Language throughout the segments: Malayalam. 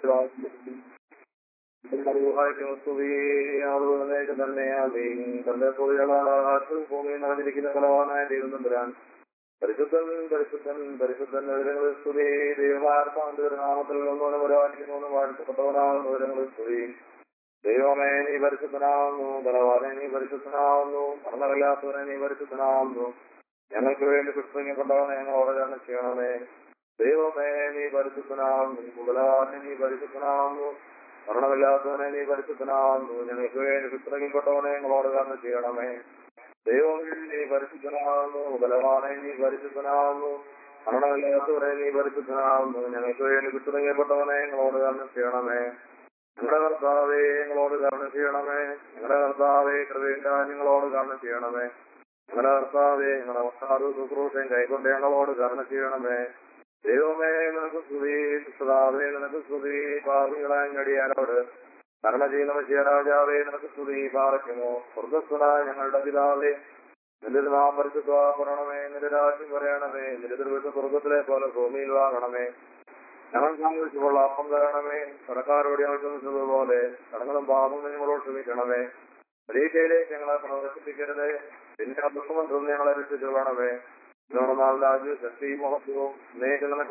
ഭൂമിയിൽ നടന്നിരിക്കുന്ന കലവാനായ ദൈവം തമ്പുരാൻ പരിശുദ്ധൻ പരിശുദ്ധൻ പരിശുദ്ധൻ വിവരങ്ങളിൽ സ്തുതി ദൈവമാർപ്പാന്റെ നാമത്തിൽ ഒന്നോണം ഒരാളിക്കുന്നോണം വാഴ്ത്തപ്പെട്ടവനാകുന്ന വിവരങ്ങളിൽ സ്തുതി ദൈവമേ നീ പരിശുദ്ധനാവുന്നു ബലവാനെ നീ പരിശുദ്ധനാവുന്നു മരണമില്ലാത്തവനെ നീ പരിശുദ്ധനാവുന്നു ഞങ്ങൾക്ക് വേണ്ടി പുസ്തകപ്പെട്ടവനെ ഞങ്ങളോട് കണ്ണ് ചെയ്യണമേ ദൈവമേ നീ പരിശുദ്ധനാവുന്നു ബലവാനെ നീ പരിശുദ്ധനാവുന്നു മരണമില്ലാത്തവനെ നീ പരിശുദ്ധനാവുന്നു ഞങ്ങൾക്ക് വേണ്ടി പുസ്തകപ്പെട്ടവനെ ഞങ്ങളോട് കണ്ണ് ചെയ്യണമേ ദൈവമേ നീ പരിശുദ്ധനാവുന്നു ബലവാനെ നീ പരിശുദ്ധനാവുന്നു മരണമില്ലാത്തവരെ നീ പരിശുദ്ധനാവുന്നു ഞങ്ങൾക്ക് വേണ്ടി പുസ്തകപ്പെട്ടവനെ ഞങ്ങളോട് കണ്ണ് ചെയ്യണമേ ഞങ്ങളുടെ കർത്താവേ ഞങ്ങളോട് കരുണ ചെയ്യണമേ ഞങ്ങളുടെ കർത്താവേ കൃപയും ഞങ്ങളോട് കരുണ ചെയ്യണമേ ഞങ്ങളുടെ കർത്താവേ ഞങ്ങളുടെ വസ്താദു ശുശ്രൂഷയും കൈക്കൊണ്ട് ഞങ്ങളോട് കരുണ ചെയ്യണമേ ദൈവമേ നിനക്ക് സ്തുതി കർത്താവേ നിനക്ക് സ്തുതി പാർവികളായ ഞടിയാരോട് കരുണ ചെയ്യുന്ന മനുഷ്യ രാജാവേ നിനക്ക് സ്തുതി പാറയ്ക്കുമോ സ്വർഗസ്വനായ ഞങ്ങളുടെ പിതാവേ നിന്റെ നാം പരിശുദ്ധമാക്കണമേ നിന്റെ രാജ്യം പറയണമേ നിന്റെ ദുർവിധ സ്വർഗത്തിലെ പോലെ ഭൂമിയിൽ വാങ്ങണമേ ഞങ്ങൾ സംഘടിച്ചുള്ള അപ്പം തരണമേ കടക്കാരോട് ഞങ്ങൾ ക്ഷമിച്ചതുപോലെ കടങ്ങളും പാപങ്ങളും ഞങ്ങളോട് ക്ഷമിക്കണമേ പരീക്ഷയിലേക്ക് ഞങ്ങളെ പ്രവർത്തിപ്പിക്കരുതേ പിന്നെ ദുഃഖമന്ത്രം ഞങ്ങളെ രക്ഷിച്ചുകൊള്ളണമേ നോർമാൽ രാജു ശക്തി മഹത്വവും നേരിടുന്ന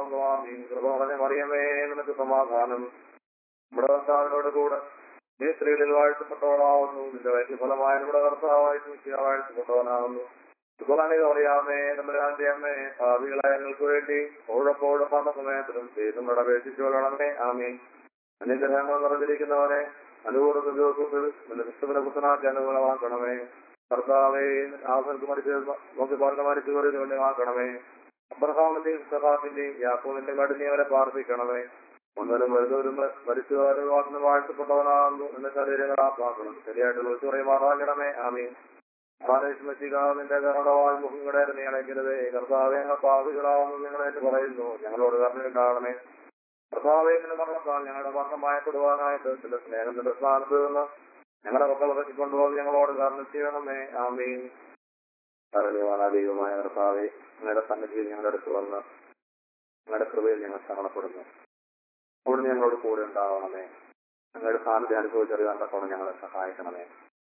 കൃപ മറിയമേ നിനക്ക് സമാധാനം നമ്മുടെ കർത്താവിനോട് കൂടെ നീ സ്ത്രീകളിൽ വാഴ്ത്തപ്പെട്ടവളാവുന്നു നിന്റെ വൈദ്യഫലമായ നമ്മുടെ കർത്താവായി സൂക്ഷിയ വാഴ്ത്തപ്പെട്ടവനാകുന്നു സുഖമാണെങ്കിൽ അറിയാമേ നമ്മുടെ അമ്മേ ഭാവികളായ ഞങ്ങൾക്ക് വേണ്ടി ഓഴപ്പോഴും വന്ന സമയത്തിലും ചെയ്തും അപേക്ഷിച്ചു കൊള്ളണമേ ആമീൻ അന്യന്റെ ഞങ്ങൾ നിറഞ്ഞിരിക്കുന്നവനെ അനുകൂലത്തെ ദിവസത്തിൽ നിന്റെ ക്രിസ്തുവിനെ പുത്തനാക്കി അനുകൂലമാക്കണമേ കർത്താവേ ആസനക്ക് മരിച്ചു നോക്കി പറഞ്ഞ മരിച്ചു കുറയുന്ന വേണ്ടിമാക്കണമേ അബ്രഹാമിന്റെയും സഹാബിന്റെയും യാക്കോവിന്റെ കഠിനെ അവരെ പ്രാർത്ഥിക്കണമേ ഒന്നിനും വരുന്നവരും മരിച്ചുകാരും വാക്കിന് വാഴ്ത്തപ്പെട്ടവനാകുന്നു എന്ന ശരീരങ്ങളാക്കണം ശരിയായിട്ട് വിളിച്ചു പറയുമാറാകണമേ ആമീൻ നിന്റെ കരുണവാൻ മുഖം കിടയിൽ നീ അടയ്ക്കരുത് കർത്താവെ ഞങ്ങൾ പാപികളാവുന്നു നിങ്ങളായിട്ട് പറയുന്നു ഞങ്ങളോട് കരുണയുണ്ടാകണേ കർത്താവെ നിന്റെ മരണത്താൽ ഞങ്ങളുടെ മരണം മയപ്പെടുവാനായിട്ട് ചില സ്നേഹത്തിന്റെ സ്ഥാനത്ത് നിന്ന് ഞങ്ങളുടെ മക്കൾ ഇറക്കി കൊണ്ടുപോകും ഞങ്ങളോട് കരുണ ചെയ്യണമേ ആമീൻ ദൈവമായ കർത്താവെ നിങ്ങളുടെ സന്നിധിയിൽ ഞങ്ങളുടെ അടുത്ത് വന്ന് നിങ്ങളുടെ കൃപയിൽ ഞങ്ങൾ ശരണപ്പെടുന്നു അവിടുന്ന് ഞങ്ങളോട് കൂടെ ഉണ്ടാവണമേ ഞങ്ങളുടെ സാന്നിധ്യം അനുഭവിച്ചറിയാൻ തക്കോണം ഞങ്ങളെ സഹായിക്കണമേ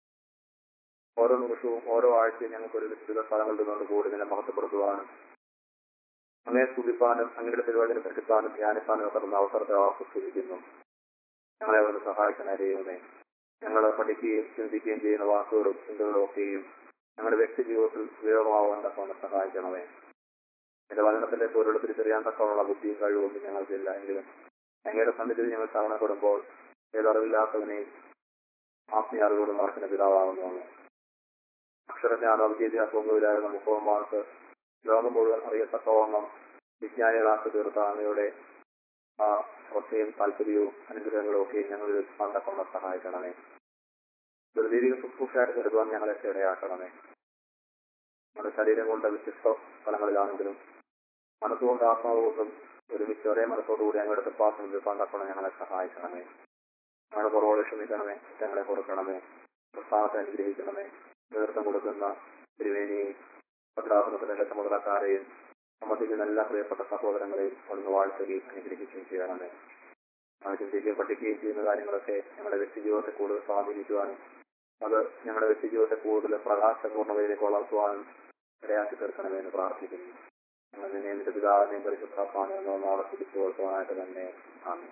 ഓരോ നിമിഷവും ഓരോ ആഴ്ചയും ഞങ്ങൾക്ക് ഒരു വിശുദ്ധ സ്ഥലങ്ങളിൽ നിന്നുകൊണ്ട് കൂടി നിന്നെ മഹത്വപ്പെടുത്തുവാനും അങ്ങേ സ്തുതിപ്പാനും അങ്ങയുടെ പരിപാടിനെ പഠിപ്പാനും ധ്യാനിപ്പാനും ഒക്കെ തന്ന അവസരത്തെ ആസ്വദിക്കുന്നു ഞങ്ങളെ ഒന്ന് സഹായിക്കാൻ അറിയുമേ ഞങ്ങൾ പഠിക്കുകയും ചിന്തിക്കുകയും ചെയ്യുന്ന വാക്കുകളും ചിന്തകളും ഒക്കെയും ഞങ്ങളുടെ വ്യക്തി ജീവിതത്തിൽ ഉപയോഗമാവാൻ തക്കവണ്ണം സഹായിക്കണമേ എന്റെ വചനത്തിന്റെ പൊരുൾ തിരിച്ചറിയാൻ തക്കവണ്ണുള്ള ബുദ്ധിയും കഴിവൊന്നും ഞങ്ങൾക്കില്ല എങ്കിലും അങ്ങയുടെ സന്നിധിയിൽ ഞങ്ങൾ ശരണപ്പെടുമ്പോൾ ഏതറിവില്ലാത്തവനെയും ആത്മീയ അറിവുകൾ നടക്കുന്ന പിതാവാകുന്നതാണ് അക്ഷരജ്ഞാനം വിദ്യാഭ്യാസമൊന്നുമില്ലായിരുന്ന മുഖവന്മാർക്ക് ലോകം മുഴുവൻ അറിയത്തക്കവണ്ണം വിജ്ഞാനികളാക്കി തീർത്ത അങ്ങയുടെ ആ ശ്രദ്ധയും താല്പര്യവും അനുഗ്രഹങ്ങളും ഒക്കെ ഞങ്ങളിൽ തക്കവണ്ണം സഹായിക്കണമേ ഒരു ദീപിക ശുശ്രൂഷയായിട്ട് കരുതുവാൻ ഞങ്ങളെ ഇടയാക്കണമേ നമ്മുടെ ശരീരം കൊണ്ട് വ്യത്യസ്ത സ്ഥലങ്ങളിലാണെങ്കിലും മനസ്സുകൊണ്ട് ആത്മാവ് കൊണ്ടും ഒരുമിച്ച് ഒരേ മനസ്സോടുകൂടി ഞങ്ങളുടെ തൃപ്പാസം തീർപ്പാൻ തക്കണം ഞങ്ങളെ സഹായിക്കണമേ ഞങ്ങളുടെ കുറവുകൾ ക്ഷമിക്കണമേ ഞങ്ങളെ കൊടുക്കണമേ പ്രസ്ഥാനത്തെ അനുഗ്രഹിക്കണമേ നേതൃത്വം കൊടുക്കുന്ന തിരുവേനിയെയും ഭദ്രാസനത്തിന്റെ ചുമതലക്കാരെയും സംബന്ധിക്കുന്ന എല്ലാ പ്രിയപ്പെട്ട സഹോദരങ്ങളെയും ഒന്ന് വാഴ്ത്തുകയും അനുഗ്രഹിക്കുകയും ചെയ്യണമേ ആ ചിന്തിക്കുകയും പഠിക്കുകയും ചെയ്യുന്ന കാര്യങ്ങളൊക്കെ ഞങ്ങളുടെ വ്യക്തി ജീവിതത്തെ കൂടുതൽ സ്വാധീനിക്കുവാനും അത് ഞങ്ങളുടെ വ്യക്തി ജീവിതത്തെ കൂടുതൽ പ്രകാശപൂർണ്ണതയിലേക്ക് വളർത്തുവാനും ഇടയാക്കി തീർക്കണമേ എന്ന് പ്രാർത്ഥിക്കുന്നു ഞങ്ങൾ നിന്നെ നിന്റെ പിതാവിനെയും പരിശുദ്ധാത്മാവിനെയും നാളെ തിരിച്ചു കൊടുക്കുവാനായിട്ട് തന്നെ ആണ്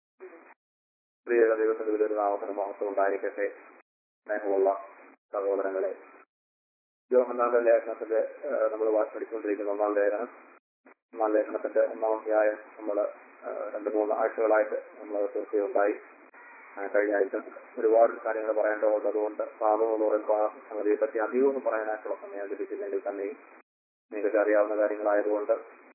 പ്രിയ ദൈവത്തിന്റെ വലിയൊരു നാമത്തിന് മഹത്വം ഉണ്ടായിരിക്കട്ടെ സ്നേഹമുള്ള സഹോദരങ്ങളെ യോഹന്നാന്റെ ലേഖനത്തിന്റെ നമ്മൾ പഠിച്ചുകൊണ്ടിരിക്കുന്ന ഒന്നാം ലേഖനം ഒന്നാം ലേഖനത്തിന്റെ ഒന്നാം അധ്യായം നമ്മൾ രണ്ട് മൂന്ന് ആഴ്ചകളായിട്ട് നമ്മൾ തീർച്ചയുണ്ടായി കഴിഞ്ഞ ആഴ്ച ഒരുപാട് കാര്യങ്ങൾ പറയേണ്ടതുണ്ട് അതുകൊണ്ട് പാപം എന്ന് പറയുമ്പോൾ സംഗതിയെ പറ്റി അധികമൊന്നും പറയാനായിട്ടുള്ള സമയം ലഭിച്ചില്ലെങ്കിൽ തന്നെയും നിങ്ങൾക്ക് അറിയാവുന്ന കാര്യങ്ങളായതുകൊണ്ട്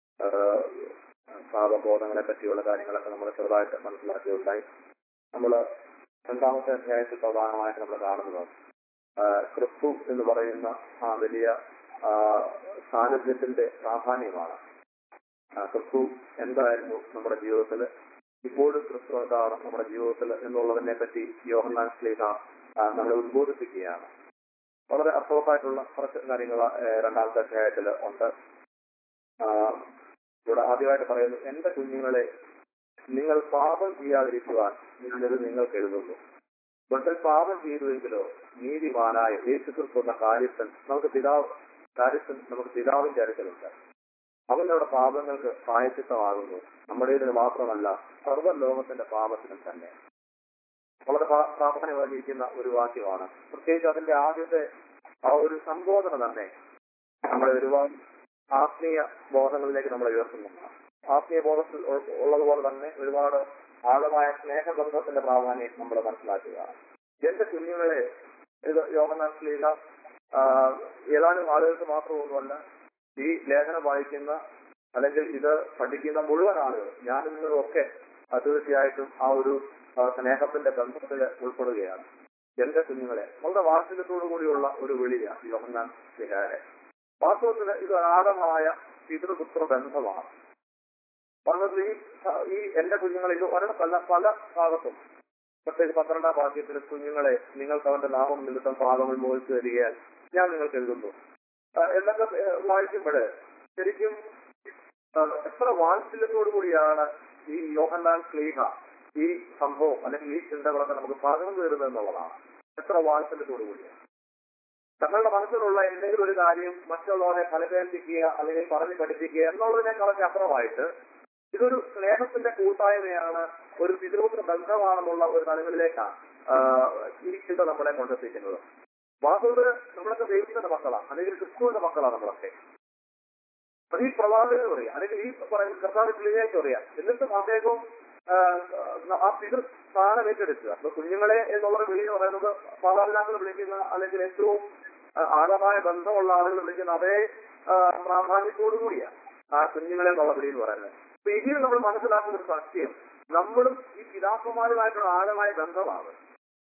പാപബോധങ്ങളെ പറ്റിയുള്ള കാര്യങ്ങളൊക്കെ നമ്മൾ ചെറുതായിട്ട് മനസ്സിലാക്കിയുണ്ടായി നമ്മൾ രണ്ടാമത്തെ അധ്യായത്തിൽ പ്രധാനമായിട്ട് നമ്മൾ കാണുന്നത് ക്രിസ്തു എന്ന് പറയുന്ന ആ വലിയ സാന്നിധ്യത്തിന്റെ പ്രാധാന്യമാണ് ക്രിസ്തു എന്തായിരുന്നു നമ്മുടെ ജീവിതത്തിൽ ഇപ്പോഴും ക്രിസ്തു എന്താണ് നമ്മുടെ ജീവിതത്തിൽ എന്നുള്ളതിനെ പറ്റി യോഹന്നാൻ സ്ലീഹ നമ്മളെ ഉദ്ബോധിപ്പിക്കുകയാണ് വളരെ അർത്ഥവത്തായിട്ടുള്ള കുറച്ച് കാര്യങ്ങൾ രണ്ടാമത്തെ അധ്യായത്തിൽ ഉണ്ട് ഇവിടെ ആദ്യമായിട്ട് പറയുന്നു എന്റെ കുഞ്ഞുങ്ങളെ നിങ്ങൾ പാപം ചെയ്യാതിരിക്കുവാൻ ഞാനിത് നിങ്ങൾക്ക് എഴുതുന്നു ഒരിക്കൽ പാപം ചെയ്തുവെങ്കിലോ നീതിമാനായ യേശുക്രിസ്തു എന്ന കാര്യസ്ഥൻ നമുക്ക് പിതാവ് കാര്യസ്ഥൻ നമുക്ക് പിതാവിന്റെ അടുക്കലുണ്ട് അവനവിടെ പാപങ്ങൾക്ക് പ്രായച്ചിത്തമാകുന്നു നമ്മുടേതിന് മാത്രമല്ല സർവ്വലോകത്തിന്റെ പാപത്തിനും തന്നെ വളരെ പ്രാ- പ്രാധാന്യം വഹിക്കുന്ന ഒരു വാക്യമാണ് പ്രത്യേകിച്ച് അതിന്റെ ആദ്യത്തെ ആ ഒരു സംബോധന തന്നെ നമ്മളെ ഒരുപാട് ആത്മീയ ബോധങ്ങളിലേക്ക് നമ്മളെ ഉയർത്തുന്നുണ്ട് ആത്മീയ ബോധത്തിൽ ഉ- ഉള്ളതുപോലെ തന്നെ ഒരുപാട് ആഴമായ സ്നേഹബന്ധത്തിന്റെ പ്രാധാന്യം നമ്മൾ മനസ്സിലാക്കുക എന്റെ കുഞ്ഞുങ്ങളെ ഇത് യോഗനാഥ് ലീല ഏതാനും ആളുകൾക്ക് മാത്രമൊന്നുമല്ല ഈ ലേഖനം വായിക്കുന്ന അല്ലെങ്കിൽ ഇത് പഠിക്കുന്ന മുഴുവൻ ആളുകൾ ഞാനും നിങ്ങളും ഒക്കെ ആ, തീർച്ചയായിട്ടും ആ ഒരു ആ, സ്നേഹത്തിന്റെ ബന്ധത്തിൽ ഉൾപ്പെടുകയാണ് എന്റെ കുഞ്ഞുങ്ങളെ വളരെ വാത്സല്യത്തോടു കൂടിയുള്ള ഒരു വിളിയാണ് യോഹന്നാൻ വിഹാരെ വാസ്തവത്തിൽ ഇത് ആഴമായ പിതൃപുത്ര ബന്ധമാണ് പറഞ്ഞത് ഈ ഈ എന്റെ കുഞ്ഞുങ്ങളെ ഇത് ഒരെണ്ണം പല പല ഭാഗത്തും പ്രത്യേകിച്ച് പന്ത്രണ്ടാം വാക്യത്തിൽ കുഞ്ഞുങ്ങളെ നിങ്ങൾക്ക് അവന്റെ നാമം നിമിത്തം പാപങ്ങൾ മോഹിച്ചു തരികയാൽ ഞാൻ നിങ്ങൾക്ക് എഴുതുന്നു ആ, എന്നൊക്കെ വായിക്കുമ്പോൾ ശരിക്കും ആ, എത്ര വാത്സല്യത്തോടു കൂടിയാണ് ഈ യോഹന്നാൻ സ്ലീഹ ഈ സംഭവം അല്ലെങ്കിൽ ഈ ചിന്തകളൊക്കെ നമുക്ക് പകർന്നു തരുന്നത് എന്നുള്ളതാണ് എത്ര വാത്സല്യത്തോടു കൂടിയാണ് തങ്ങളുടെ മനസ്സിലുള്ള എന്തെങ്കിലും ഒരു കാര്യം മറ്റുള്ളവരെ ഫലപേൽപ്പിക്കുക അല്ലെങ്കിൽ പറഞ്ഞു പഠിപ്പിക്കുക എന്നുള്ളതിനേക്കാളൊക്കെ അപ്പുറമായിട്ട് ഇതൊരു സ്നേഹത്തിന്റെ കൂട്ടായ്മയാണ് ഒരു പിതൃപുത്ര ബന്ധമാണെന്നുള്ള ഒരു തലങ്ങളിലേക്കാണ് ആ, ഈ ചിന്ത നമ്മളെ കൊണ്ടെത്തിക്കുന്നത് വാസ്തവത്തിൽ നമ്മളൊക്കെ ദൈവത്തിന്റെ മക്കളാണ് അല്ലെങ്കിൽ ക്രിസ്തുവിന്റെ മക്കളാണ് നമ്മളൊക്കെ അത് ഈ പ്രവാചകൻ അറിയാം അല്ലെങ്കിൽ ഈ പറയുന്ന കർത്താവ് ക്ലിയറായിട്ട് അറിയാം എന്നിട്ടും അദ്ദേഹവും ആ, ആ പിതൃ സ്ഥാനം ഏറ്റെടുക്കുക അപ്പൊ കുഞ്ഞുങ്ങളെ എന്നുള്ള വിളി എന്ന് പറയുന്നത് മാതാപിതാക്കൾ വിളിക്കുന്ന അല്ലെങ്കിൽ ഏറ്റവും ആ, ആഴമായ ബന്ധമുള്ള ആളുകൾ വിളിക്കുന്ന അതേ ആ, പ്രാധാന്യത്തോടു കൂടിയാണ് ആ കുഞ്ഞുങ്ങളെ എന്നുള്ള വിളി എന്ന് പറയുന്നത് അപ്പൊ ഇതിൽ നമ്മൾ മനസ്സിലാക്കുന്ന ഒരു സത്യം നമ്മളും ഈ പിതാക്കന്മാരുമായിട്ടുള്ള ആഴമായ ബന്ധമാണ്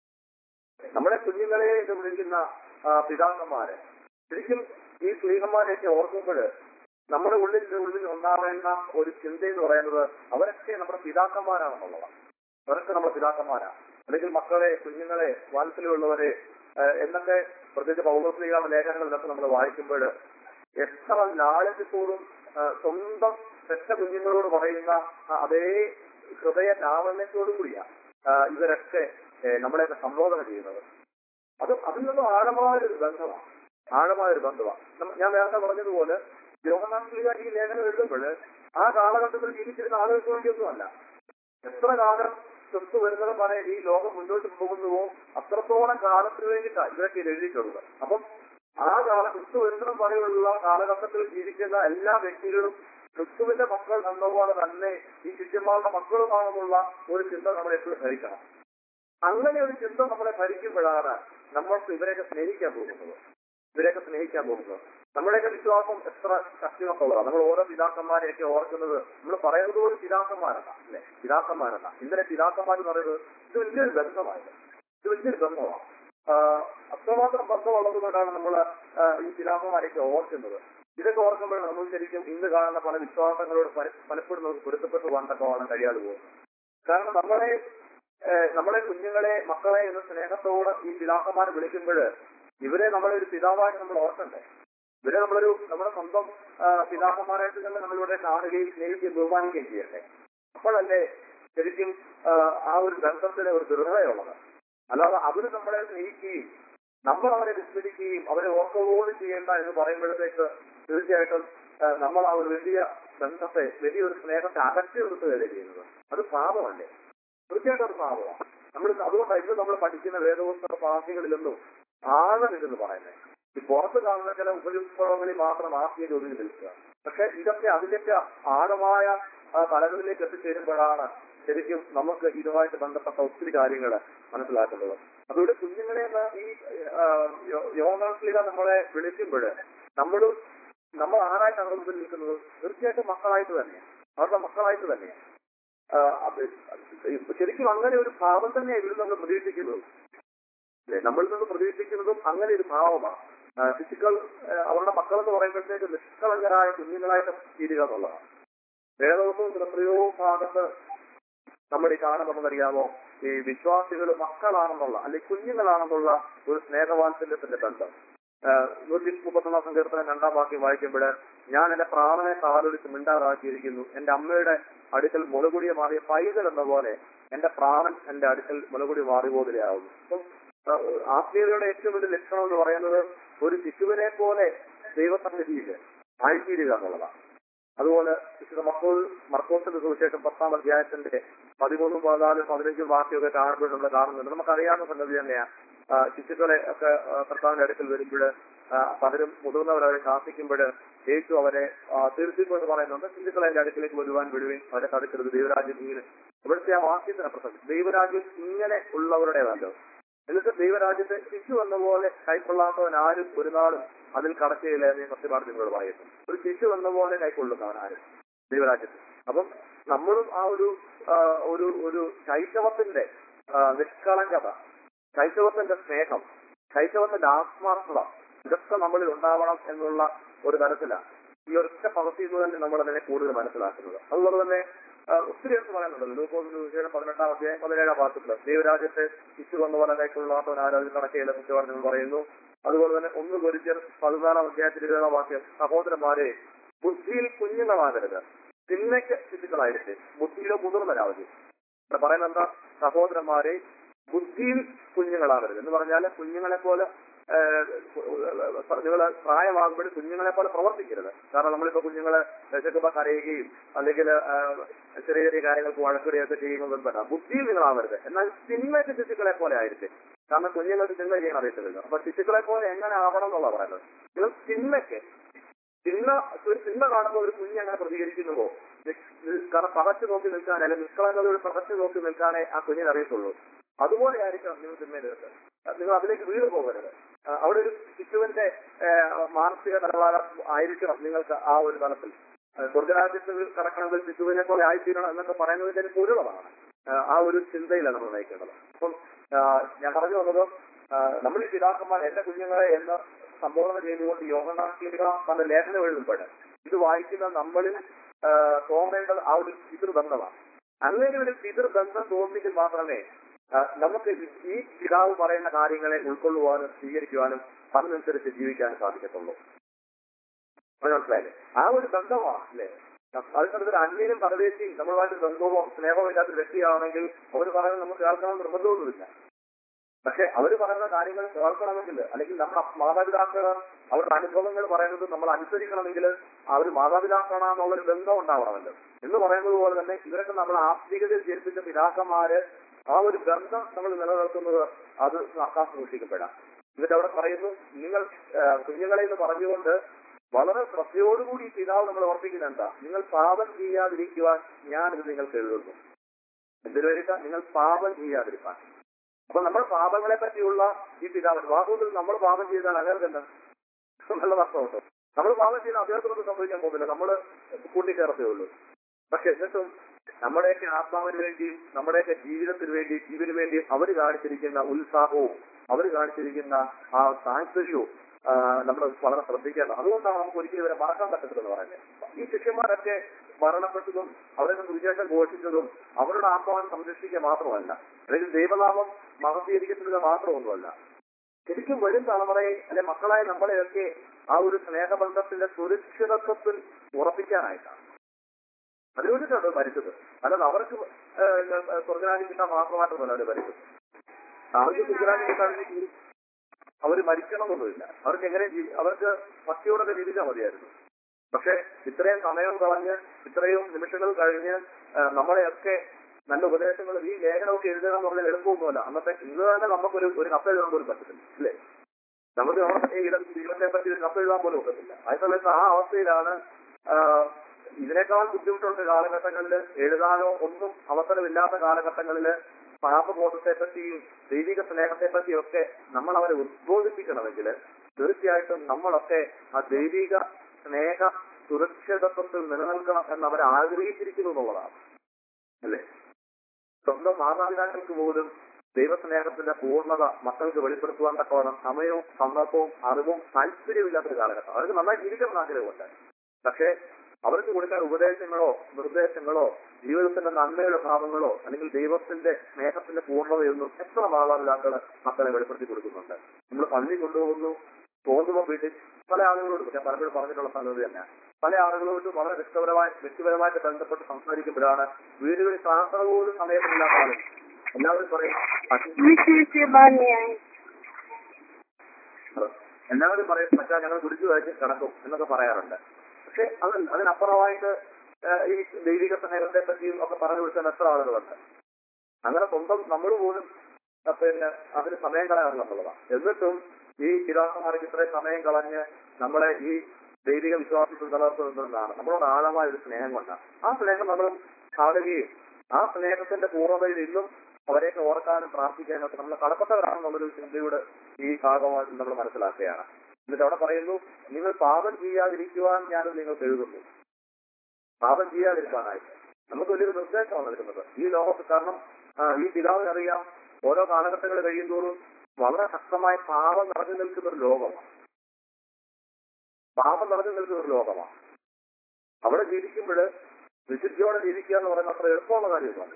നമ്മുടെ കുഞ്ഞുങ്ങളെ എന്ന് വിളിക്കുന്ന ആ, പിതാക്കന്മാരെ ശരിക്കും ഈ സ്ത്രീകന്മാരെയൊക്കെ ഓർക്കുമ്പോൾ നമ്മുടെ ഉള്ളിൽ ഉള്ളിൽ ഉണ്ടാവേണ്ട ഒരു ചിന്ത എന്ന് പറയുന്നത് അവരൊക്കെ നമ്മുടെ പിതാക്കന്മാരാണെന്നുള്ളതാണ് അവരൊക്കെ നമ്മുടെ പിതാക്കന്മാരാണ് അല്ലെങ്കിൽ മക്കളെ കുഞ്ഞുങ്ങളെ വാത്സല്യമുള്ളവരെ ആ, എന്നൊക്കെ പ്രത്യേകിച്ച് പൗരസ്ത്രീകളുടെ ലേഖനങ്ങളിലൊക്കെ നമ്മൾ വായിക്കുമ്പോൾ എത്ര ലാളിത്യത്തോടും ആ, സ്വന്തം പെറ്റ കുഞ്ഞുങ്ങളോട് പറയുന്ന ആ അതേ ഹൃദയ ലാവണ്യത്തോടു കൂടിയാണ് ആ, ഇവരൊക്കെ ഏ, നമ്മളെയൊക്കെ സംബോധന ചെയ്യുന്നത് അത് അതിൽ നിന്നും ആഴമായൊരു ബന്ധമാണ് ആഴമായൊരു ബന്ധമാണ് നമ്മ- ഞാൻ നേരത്തെ പറഞ്ഞതുപോലെ യോഗനാഥിക ഈ ലേഖനം എഴുതുമ്പോൾ ആ കാലഘട്ടത്തിൽ ജീവിച്ചിരുന്ന ആളുകൾക്ക് വേണ്ടിയൊന്നുമല്ല എത്ര കാലം ക്രിസ്തു വരുന്നത് വരെ ഈ ലോകം മുന്നോട്ട് പോകുന്നുവോ അത്രത്തോളം കാലത്തിന് വേണ്ടിയിട്ടാണ് ഇവരൊക്കെ ഇത് എഴുതിയിട്ടുള്ളത് അപ്പം ആ കാല ക്രിസ്തു വരുന്നതും വരെയുള്ള കാലഘട്ടത്തിൽ ജീവിക്കുന്ന എല്ലാ വ്യക്തികളും ക്രിസ്തുവിന്റെ മക്കൾ എന്നതുപോലെ തന്നെ ഈ ശിഷ്യന്മാരുടെ മക്കളുമാണെന്നുള്ള ഒരു ചിന്ത നമ്മൾ എപ്പോഴും ധരിക്കണം അങ്ങനെ ഒരു ചിന്ത നമ്മളെ ഭരിക്കുമ്പോഴാണ് നമ്മൾക്ക് ഇവരെയൊക്കെ സ്നേഹിക്കാൻ പോകുന്നത് ഇവരെയൊക്കെ സ്നേഹിക്കാൻ പോകുന്നത് നമ്മുടെയൊക്കെ വിശ്വാസം എത്ര ശക്തിയൊക്കെ ഉള്ളതാണ് നമ്മൾ ഓരോ പിതാക്കന്മാരെയൊക്കെ ഓർക്കുന്നത് നമ്മൾ പറയുന്നത് പോലും പിതാക്കന്മാരല്ല അല്ലെ പിതാക്കന്മാരല്ല ഇന്നലെ പിതാക്കന്മാർ എന്ന് പറയുന്നത് ഇത് വലിയൊരു ബന്ധമായത് ഇത് വലിയൊരു ബന്ധമാണ് ആഹ് അത്രമാത്രം ബന്ധമുള്ളത് കൊണ്ടാണ് നമ്മൾ ഈ പിതാക്കന്മാരെയൊക്കെ ഓർക്കുന്നത് ഇതൊക്കെ ഓർക്കുമ്പോൾ നമ്മൾ ശരിക്കും ഇന്ന് കാണുന്ന പല വിശ്വാസങ്ങളോട് പല- പലപ്പോഴും നമുക്ക് പൊരുത്തപ്പെട്ട് പോകാനൊക്കെ പോകാൻ കഴിയാതെ പോകും കാരണം നമ്മളെ ഏഹ് നമ്മളെ കുഞ്ഞുങ്ങളെ മക്കളെ എന്ന സ്നേഹത്തോടെ ഈ പിതാക്കന്മാർ വിളിക്കുമ്പോൾ ഇവരെ നമ്മളെ ഒരു പിതാവായിട്ട് നമ്മൾ ഓർക്കണ്ടേ ഇവരെ നമ്മളൊരു നമ്മുടെ സ്വന്തം ആ, പിതാക്കന്മാരായിട്ട് തന്നെ നമ്മളിവിടെ കാണുകയും സ്നേഹിക്കുകയും ബഹുമാനിക്കുകയും ചെയ്യട്ടെ അപ്പോഴല്ലേ ശരിക്കും ആ, ആ ഒരു ബന്ധത്തിലെ ഒരു ദൃഢതയുള്ളത് അല്ലാതെ അവര് നമ്മളെ സ്നേഹിക്കുകയും നമ്മൾ അവരെ വിസ്മരിക്കുകയും അവരെ ഓർക്കപോലും ചെയ്യേണ്ട എന്ന് പറയുമ്പോഴത്തേക്ക് തീർച്ചയായിട്ടും ആ, നമ്മൾ ആ ഒരു വലിയ ബന്ധത്തെ വലിയൊരു സ്നേഹത്തെ അകറ്റി നിർത്തുകയല്ലേ ചെയ്യുന്നത് അത് പാപമല്ലേ തീർച്ചയായിട്ടും അത് പാപമാണ് നമ്മൾ അതുകൊണ്ടാണ് ഇന്ന് നമ്മൾ പഠിക്കുന്ന വേദപുസ്തക ഭാഷകളിലൊന്നും ആഴമില്ലെന്ന് പറയുന്നത് ഈ പുറത്ത് കാണുന്ന ചില ഉപരിവിഭാഗങ്ങളിൽ മാത്രം ആത്മീയ ഒതുങ്ങി നിൽക്കുക പക്ഷെ ഇതൊക്കെ അതിന്റെയൊക്കെ ആഴമായ ആ, തലങ്ങളിലേക്ക് എത്തിച്ചേരുമ്പോഴാണ് ശരിക്കും നമുക്ക് ഇതുമായിട്ട് ബന്ധപ്പെട്ട ഒത്തിരി കാര്യങ്ങൾ മനസ്സിലാക്കുന്നത് അപ്പൊ ഇവിടെ കുഞ്ഞുങ്ങളെ എന്ന് ഈ യോഗാസ്ലിക നമ്മളെ വിളിക്കുമ്പോൾ നമ്മൾ നമ്മൾ ആരായിട്ട് അവരുടെ മുമ്പിൽ നിൽക്കുന്നത് തീർച്ചയായിട്ടും മക്കളായിട്ട് തന്നെയാണ് അവരുടെ മക്കളായിട്ട് തന്നെയാണ് ആ, അത് ശരിക്കും അങ്ങനെ ഒരു ഭാവം തന്നെ ഇവർ നമ്മൾ പ്രതീക്ഷിക്കുന്നത് അല്ലേ? നമ്മളിൽ നിന്ന് പ്രതീക്ഷിക്കുന്നതും അങ്ങനെ ഒരു ഭാവമാണ് ഫിസിക്കൽ അവരുടെ മക്കൾ എന്ന് പറയുമ്പോഴത്തേക്ക് നിഷ്കളങ്കരായ കുഞ്ഞുങ്ങളായിട്ട് തീരുക എന്നുള്ളതാണ് വേദവും എത്രയോ ഭാഗത്ത് നമ്മൾ ഈ കാണുന്നതെന്നറിയാമോ ഈ വിശ്വാസികൾ മക്കളാണെന്നുള്ള അല്ലെങ്കിൽ കുഞ്ഞുങ്ങളാണെന്നുള്ള ഒരു സ്നേഹവാത്സല്യത്തിന്റെ ബന്ധം നൂറ്റി മുപ്പത്തൊന്നാം സങ്കീർത്തനം രണ്ടാം വാക്യം വായിക്കുമ്പോൾ ഞാൻ എന്റെ പ്രാണനെ കാലൊലിച്ച് മിണ്ടാതാക്കിയിരിക്കുന്നു എന്റെ അമ്മയുടെ അടുക്കൽ മുളകുടിയെ മാറിയ പൈതൽ എന്ന പോലെ എന്റെ പ്രാണൻ എന്റെ അടുക്കൽ മുളകുടി മാറി പോതിലെയാവുന്നു അപ്പം ആ, ആത്മീയതയുടെ ഏറ്റവും വലിയ ലക്ഷണം എന്ന് പറയുന്നത് ഒരു ശിശുവിനെ പോലെ ദൈവസന്നിധിയിൽ ആഴ്ചയിടുക എന്നുള്ളതാണ് അതുപോലെ വിശുദ്ധ മക്കോൾ മർക്കോസിന്റെ സുവിശേഷം പത്താം അധ്യായത്തിന്റെ പതിമൂന്നും പതിനാലും പതിനഞ്ചും വാക്യമൊക്കെ കാണുമ്പോൾ നമ്മൾ കാണുന്നുണ്ട് നമുക്കറിയാവുന്ന സംഗതി തന്നെയാണ് ആ, ശിശുക്കളെ ഒക്കെ ആ, കർത്താവിന്റെ അടുക്കൽ വരുമ്പോൾ പലരും മുതിർന്നവരവരെ ശാസിക്കുമ്പോൾ യേശു അവരെ ആ, തീർത്തിക്കും എന്ന് പറയുന്നുണ്ട് ശിശുക്കളെ എന്റെ അടുക്കിലേക്ക് വരുവാൻ വിടുവിൻ അവരെ തടുക്കരുത് ദൈവരാജ്യം ഇങ്ങനെ ഇവിടുത്തെ ആ വാക്യത്തിന് പ്രസക്തി ദൈവരാജ്യം ഇങ്ങനെ ഉള്ളവരുടേതല്ലോ എന്നിട്ട് ദൈവരാജ്യത്തെ ശിശു എന്ന പോലെ കൈക്കൊള്ളാത്തവൻ ആരും ഒരു നാളും അതിൽ കടക്കുകയില്ല എന്ന് സത്യപാട് നിങ്ങളോട് പറയുന്നു ഒരു ശിശു എന്ന പോലെ കൈക്കൊള്ളുന്നവൻ ആരും ദൈവരാജ്യത്ത് അപ്പം നമ്മളും ആ ഒരു ആ, ഒരു ഒരു ശൈശവത്തിന്റെ ആ, നിഷ്കളങ്കത ശൈശവത്തിന്റെ സ്നേഹം ശൈശവത്തിന്റെ ആത്മാർത്ഥത ഇതൊക്കെ നമ്മളിൽ ഉണ്ടാവണം എന്നുള്ള ഒരു തരത്തിലാണ് ഈ ഒരൊറ്റ പദത്തിൽ നിന്ന് തന്നെ നമ്മൾ അതിനെ കൂടുതൽ മനസ്സിലാക്കുന്നത് അതുപോലെ തന്നെ ആ, ഒത്തിരി എടുത്ത് പറയുന്നുണ്ടല്ലോ ലൂക്കോസിന്റെ വിഷയം പതിനെട്ടാം അധ്യായം പതിനേഴാം വാർത്തത്തിൽ ദൈവരാജ്യത്തെ ശിശു വന്ന പോലെ കൈക്കൊള്ളാത്തവൻ ആരാധന നടക്കുകയില്ല കുറ്റവാർത്തകൾ പറയുന്നു അതുപോലെ തന്നെ ഒന്ന് കുരിച്ചർ പതിനാലാം അധ്യായത്തിൽ ഇരുപതാം വാക്യം സഹോദരന്മാരെ ബുദ്ധിയിൽ കുഞ്ഞുങ്ങളാകരുത് തിന്മയ്ക്ക് ശിശുക്കളായിരിക്കും ബുദ്ധിയിലോ മുതിർന്നരാവരുത് ഇവിടെ പറയുന്നത് എന്താ സഹോദരന്മാരെ ബുദ്ധിയിൽ കുഞ്ഞുങ്ങളാകരുത് എന്ന് പറഞ്ഞാൽ കുഞ്ഞുങ്ങളെ പോലെ നിങ്ങൾ പ്രായമാകുമ്പോൾ കുഞ്ഞുങ്ങളെ പോലെ പ്രവർത്തിക്കരുത് കാരണം നമ്മളിപ്പോ കുഞ്ഞുങ്ങളെ വിശക്കുമ്പോ കരയുകയും അല്ലെങ്കിൽ ആ, ചെറിയ ചെറിയ കാര്യങ്ങൾക്ക് വഴക്കുകയൊക്കെ ചെയ്യുന്നതും വേണ്ട ബുദ്ധിയിൽ നിങ്ങളാവരുത് എന്നാൽ തിന്മയ്ക്ക് ശിശുക്കളെ പോലെ ആയിരിക്കും കാരണം കുഞ്ഞുങ്ങൾക്ക് തിന്മ ചെയ്യാൻ അറിയത്തില്ലല്ലോ അപ്പൊ ശിശുക്കളെ പോലെ എങ്ങനെ ആവണം എന്നുള്ള പറയുന്നത് നിങ്ങൾ തിന്മയ്ക്ക് തിന്മ ഒരു തിന്മ കാണുമ്പോൾ ഒരു കുഞ്ഞ് അങ്ങനെ പ്രതികരിക്കുന്നുവോ നി- നി- കാരണം പകച്ചു നോക്കി നിൽക്കാനേ അല്ലെങ്കിൽ നിഷ്കളങ്കതയോട് പകച്ചു നോക്കി നിൽക്കാനേ ആ കുഞ്ഞിന് അറിയത്തുള്ളൂ അതുപോലെ ആയിരിക്കണം നിങ്ങൾ തിന്മയിലേക്ക് നിങ്ങൾ അതിലേക്ക് വീട് പോകരുത് ആ, അവിടെ ഒരു ശിശുവിന്റെ ആ, മാനസിക നിലവാരം ആയിരിക്കണം നിങ്ങൾക്ക് ആ ഒരു തലത്തിൽ ആ, സ്വർഗരാജ്യത്ത് കടക്കണമെങ്കിൽ ശിശുവിനെ പോലെ ആയിത്തീരണം എന്നൊക്കെ പറയുന്നതിന്റെ പൊരുളമാണ് ആ, ആ ഒരു ചിന്തയിലാണ് നമ്മൾ നയിക്കേണ്ടത് അപ്പം ആ, ഞാൻ പറഞ്ഞു വന്നത് ആ, നമ്മൾ ഈ പിതാക്കന്മാർ എന്റെ കുഞ്ഞുങ്ങളെ എന്ന് സംബോധന ചെയ്തുകൊണ്ട് യോഗനാക്കിയ പല ലേഖനം എഴുതുമ്പോൾ ഇത് വായിക്കുന്ന നമ്മളിൽ ആ, തോന്നേണ്ടത് ആ ഒരു പിതൃബന്ധമാണ് അങ്ങനെ ഒരു പിതൃബന്ധം തോന്നിയെങ്കിൽ മാത്രമേ ആ, നമുക്ക് ഈ പിതാവ് പറയുന്ന കാര്യങ്ങളെ ഉൾക്കൊള്ളുവാനും സ്വീകരിക്കുവാനും അതിനനുസരിച്ച് ജീവിക്കാനും സാധിക്കത്തുള്ളൂ അത് മനസ്സിലായില്ലേ ആ ഒരു ബന്ധമാണ് അല്ലേ അതിനടുത്തൊരു അന്യനും പരദേശിയും നമ്മളുമായിട്ട് ബന്ധവും സ്നേഹവും ഇല്ലാത്ത വ്യക്തിയാണെങ്കിൽ അവർ പറയുന്നത് നമുക്ക് കേൾക്കണമെന്ന് നിർബന്ധമൊന്നുമില്ല പക്ഷെ അവർ പറയുന്ന കാര്യങ്ങൾ കേൾക്കണമെങ്കിൽ അല്ലെങ്കിൽ നമ്മുടെ മാതാപിതാക്കൾ അവരുടെ അനുഭവങ്ങൾ പറയുന്നത് നമ്മൾ അനുസരിക്കണമെങ്കിൽ അവർ മാതാപിതാക്കളാണെന്നുള്ളൊരു ബന്ധം ഉണ്ടാവണമല്ലോ എന്ന് പറയുന്നത് പോലെ തന്നെ ഇവരൊക്കെ നമ്മൾ ആത്മീയതയിൽ ജനിപ്പിച്ച പിതാക്കന്മാര് ആ ഒരു ബന്ധം നമ്മൾ നിലനിർത്തുന്നത് അത് കാക്കാൻ സൂക്ഷിക്കപ്പെടാം എന്നിട്ട് അവിടെ പറയുന്നു നിങ്ങൾ ആ, കുഞ്ഞുങ്ങളെ എന്ന് പറഞ്ഞുകൊണ്ട് വളരെ ശ്രദ്ധയോടുകൂടി ഈ പിതാവ് നമ്മൾ ഓർപ്പിക്കുന്ന എന്താ നിങ്ങൾ പാപം ചെയ്യാതിരിക്കുവാൻ ഞാൻ ഇത് നിങ്ങൾക്ക് എഴുതുന്നു എന്തിനു വേണ്ടിയിട്ടാ നിങ്ങൾ പാപം ചെയ്യാതിരിക്കാൻ അപ്പൊ നമ്മൾ പാപങ്ങളെ പറ്റിയുള്ള ഈ പിതാവ് വാസ്തവത്തിൽ നമ്മൾ പാപം ചെയ്താൽ അദ്ദേഹത്തിന് നല്ല നഷ്ടമുണ്ട് നമ്മൾ പാപം ചെയ്താൽ അദ്ദേഹത്തിനൊന്നും സംഭവിക്കാൻ പോകുന്നില്ല നമ്മൾ കൂട്ടിക്കയറത്തേ ഉള്ളൂ പക്ഷെ എന്നിട്ടും നമ്മുടെയൊക്കെ ആത്മാവിന് വേണ്ടിയും നമ്മുടെയൊക്കെ ജീവിതത്തിന് വേണ്ടി ജീവന് വേണ്ടിയും അവർ കാണിച്ചിരിക്കുന്ന ഉത്സാഹവും അവർ കാണിച്ചിരിക്കുന്ന ആ താല്പര്യവും നമ്മൾ വളരെ ശ്രദ്ധിക്കേണ്ടത് അതുകൊണ്ടാണ് നമുക്ക് ഒരിക്കലും ഇവരെ മറക്കാൻ പറ്റത്തില്ലെന്ന് പറയുന്നത് ഈ ശിഷ്യന്മാരൊക്കെ മരണപ്പെട്ടതും അവരെ സുവിശേഷം ഘോഷിച്ചതും അവരുടെ ആത്മാവിനെ സംരക്ഷിക്കുക മാത്രമല്ല അല്ലെങ്കിൽ ദൈവനാമം മഹത്വീകരിക്കുന്നത് മാത്രമൊന്നുമല്ല ശരിക്കും വരും തലമുറയെ അല്ലെ മക്കളായ നമ്മളെയൊക്കെ ആ ഒരു സ്നേഹബന്ധത്തിന്റെ സുരക്ഷിതത്വത്തിൽ ഉറപ്പിക്കാനായിട്ടാണ് അതിനുവേണ്ടിയിട്ടാണ് മരിച്ചത് അല്ലാതെ അവർക്ക് സ്വർഗരാജ്യം കിട്ടാൻ മാത്രമായിട്ടൊന്നുമല്ല അവർ മരിച്ചത് അവർക്ക് സ്വർഗരാജ്യം കിട്ടാൻ അവർ മരിക്കണമെന്നൊന്നുമില്ല അവർക്ക് എങ്ങനെ ജീവി- അവർക്ക് ഭക്തിയോടൊക്കെ ജീവിച്ചാൽ മതിയായിരുന്നു പക്ഷെ ഇത്രയും സമയം കളഞ്ഞ് ഇത്രയും നിമിഷങ്ങൾ കഴിഞ്ഞ് ആ, നമ്മളെയൊക്കെ നല്ല ഉപദേശങ്ങൾ ഈ ലേഖനമൊക്കെ എഴുതുക എന്ന് പറഞ്ഞാൽ എളുപ്പമൊന്നുമല്ല അന്നത്തെ ഇന്ന് തന്നെ നമുക്കൊരു ഒരു കത്ത് എഴുതാൻ പോലും പറ്റത്തില്ല അല്ലേ നമുക്ക് നമ്മുടെ ഈ ഇടം ദൈവത്തെ പറ്റി ഒരു കത്ത് എഴുതാൻ പോലും ഒക്കത്തില്ല ആ സമയത്ത് ആ അവസ്ഥയിലാണ് ആ, ഇതിനേക്കാൾ ബുദ്ധിമുട്ടുള്ള കാലഘട്ടങ്ങളിൽ എഴുതാനോ ഒന്നും അവസരമില്ലാത്ത കാലഘട്ടങ്ങളിൽ പാപബോധത്തെ പറ്റിയും ദൈവിക സ്നേഹത്തെ പറ്റിയും ഒക്കെ നമ്മൾ അവരെ ഉദ്ബോധിപ്പിക്കണമെങ്കിൽ തീർച്ചയായിട്ടും നമ്മളൊക്കെ ആ ദൈവിക സ്നേഹ സുരക്ഷിതത്വത്തിൽ നിലനിൽക്കണം എന്ന് അവർ ആഗ്രഹിച്ചിരിക്കുന്നു എന്നുള്ളതാണ് അല്ലേ സ്വന്തം മാതാപിതാക്കൾക്ക് പോലും ദൈവസ്നേഹത്തിന്റെ പൂർണ്ണത മക്കൾക്ക് വെളിപ്പെടുത്തുവാൻ തക്കവണ്ണം സമയവും സന്ദർഭവും അറിവും താല്പര്യമില്ലാത്തൊരു കാലഘട്ടം അവർക്ക് നന്നായി ജീവിക്കണം ആഗ്രഹമുണ്ട് പക്ഷേ അവർക്ക് കൊടുക്കാൻ ഉപദേശങ്ങളോ നിർദ്ദേശങ്ങളോ ജീവിതത്തിന്റെ നന്മയുടെ ഭാവങ്ങളോ അല്ലെങ്കിൽ ദൈവത്തിന്റെ സ്നേഹത്തിന്റെ പൂർണ്ണതയൊന്നും എത്ര മാതാപിതാക്കൾ മക്കളെ വെളിപ്പെടുത്തി കൊടുക്കുന്നുണ്ട് നമ്മൾ പള്ളി കൊണ്ടുപോകുന്നു തോന്നുമ്പോൾ വീട്ടിൽ പല ആളുകളോട് ഞാൻ പലപ്പോഴും പറഞ്ഞിട്ടുള്ള സംഗതി തന്നെ പല ആളുകളോട് വളരെ വ്യക്തിപരമായി വ്യക്തിപരമായിട്ട് ബന്ധപ്പെട്ട് സംസാരിക്കുമ്പോഴാണ് വീടുകളിൽ പ്രാർത്ഥന പോലും സമയത്തില്ലാത്ത ആളുകൾ എല്ലാവരും പറയും എല്ലാവരും പറയും മറ്റാ ഞങ്ങൾ കുടിച്ചു കഴിച്ച് കിടക്കും എന്നൊക്കെ പറയാറുണ്ട് പക്ഷെ അത് അതിനപ്പുറമായിട്ട് ഏഹ്, ഈ ദൈവിക സ്നേഹത്തെ പറ്റിയും ഒക്കെ പറഞ്ഞു കൊടുക്കാൻ എത്ര ആളുകളുണ്ട് അങ്ങനെ സ്വന്തം നമ്മൾ പോലും അഹ് പിന്നെ അതിന് സമയം കളയാറില്ല എന്നുള്ളതാണ് എന്നിട്ടും ഈ പിതാക്കന്മാർക്ക് ഇത്രയും സമയം കളഞ്ഞ് നമ്മളെ ഈ ദൈവിക വിശ്വാസത്തിൽ നിലനിർത്തുന്നതാണ് നമ്മളോട് ആഴമായ ഒരു സ്നേഹം കൊണ്ടാണ് ആ സ്നേഹം നമ്മൾ കാണുകയും ആ സ്നേഹത്തിന്റെ പൂർണ്ണതയിൽ ഇന്നും അവരെയൊക്കെ ഓർക്കാനും പ്രാർത്ഥിക്കാനും ഒക്കെ നമ്മൾ കടപ്പെട്ടവരാണെന്നുള്ളൊരു ചിന്തയോട് ഈ ഭാഗമായിട്ട് നമ്മൾ മനസ്സിലാക്കുകയാണ് എന്നിട്ട് അവിടെ പറയുന്നു നിങ്ങൾ പാപം ചെയ്യാതിരിക്കുവാൻ ഞാനും നിങ്ങൾക്ക് എഴുതുന്നു പാപം ചെയ്യാതിരിക്കാനായിട്ട് നമുക്ക് വലിയൊരു നിർദ്ദേശമാണ് നൽകുന്നത് ഈ ലോകത്ത് കാരണം ആ, ഈ പിതാവിനറിയാം ഓരോ കാലഘട്ടങ്ങൾ കഴിയുന്തോറും വളരെ ശക്തമായ പാപം നിറഞ്ഞു നിൽക്കുന്ന ഒരു ലോകമാണ് പാപം നിറഞ്ഞു നിൽക്കുന്ന ഒരു ലോകമാണ് അവിടെ ജീവിക്കുമ്പോൾ വിശുദ്ധിയോടെ ജീവിക്കുക എന്ന് പറയുന്നത് അത്ര എളുപ്പമുള്ള കാര്യമൊന്നുമല്ല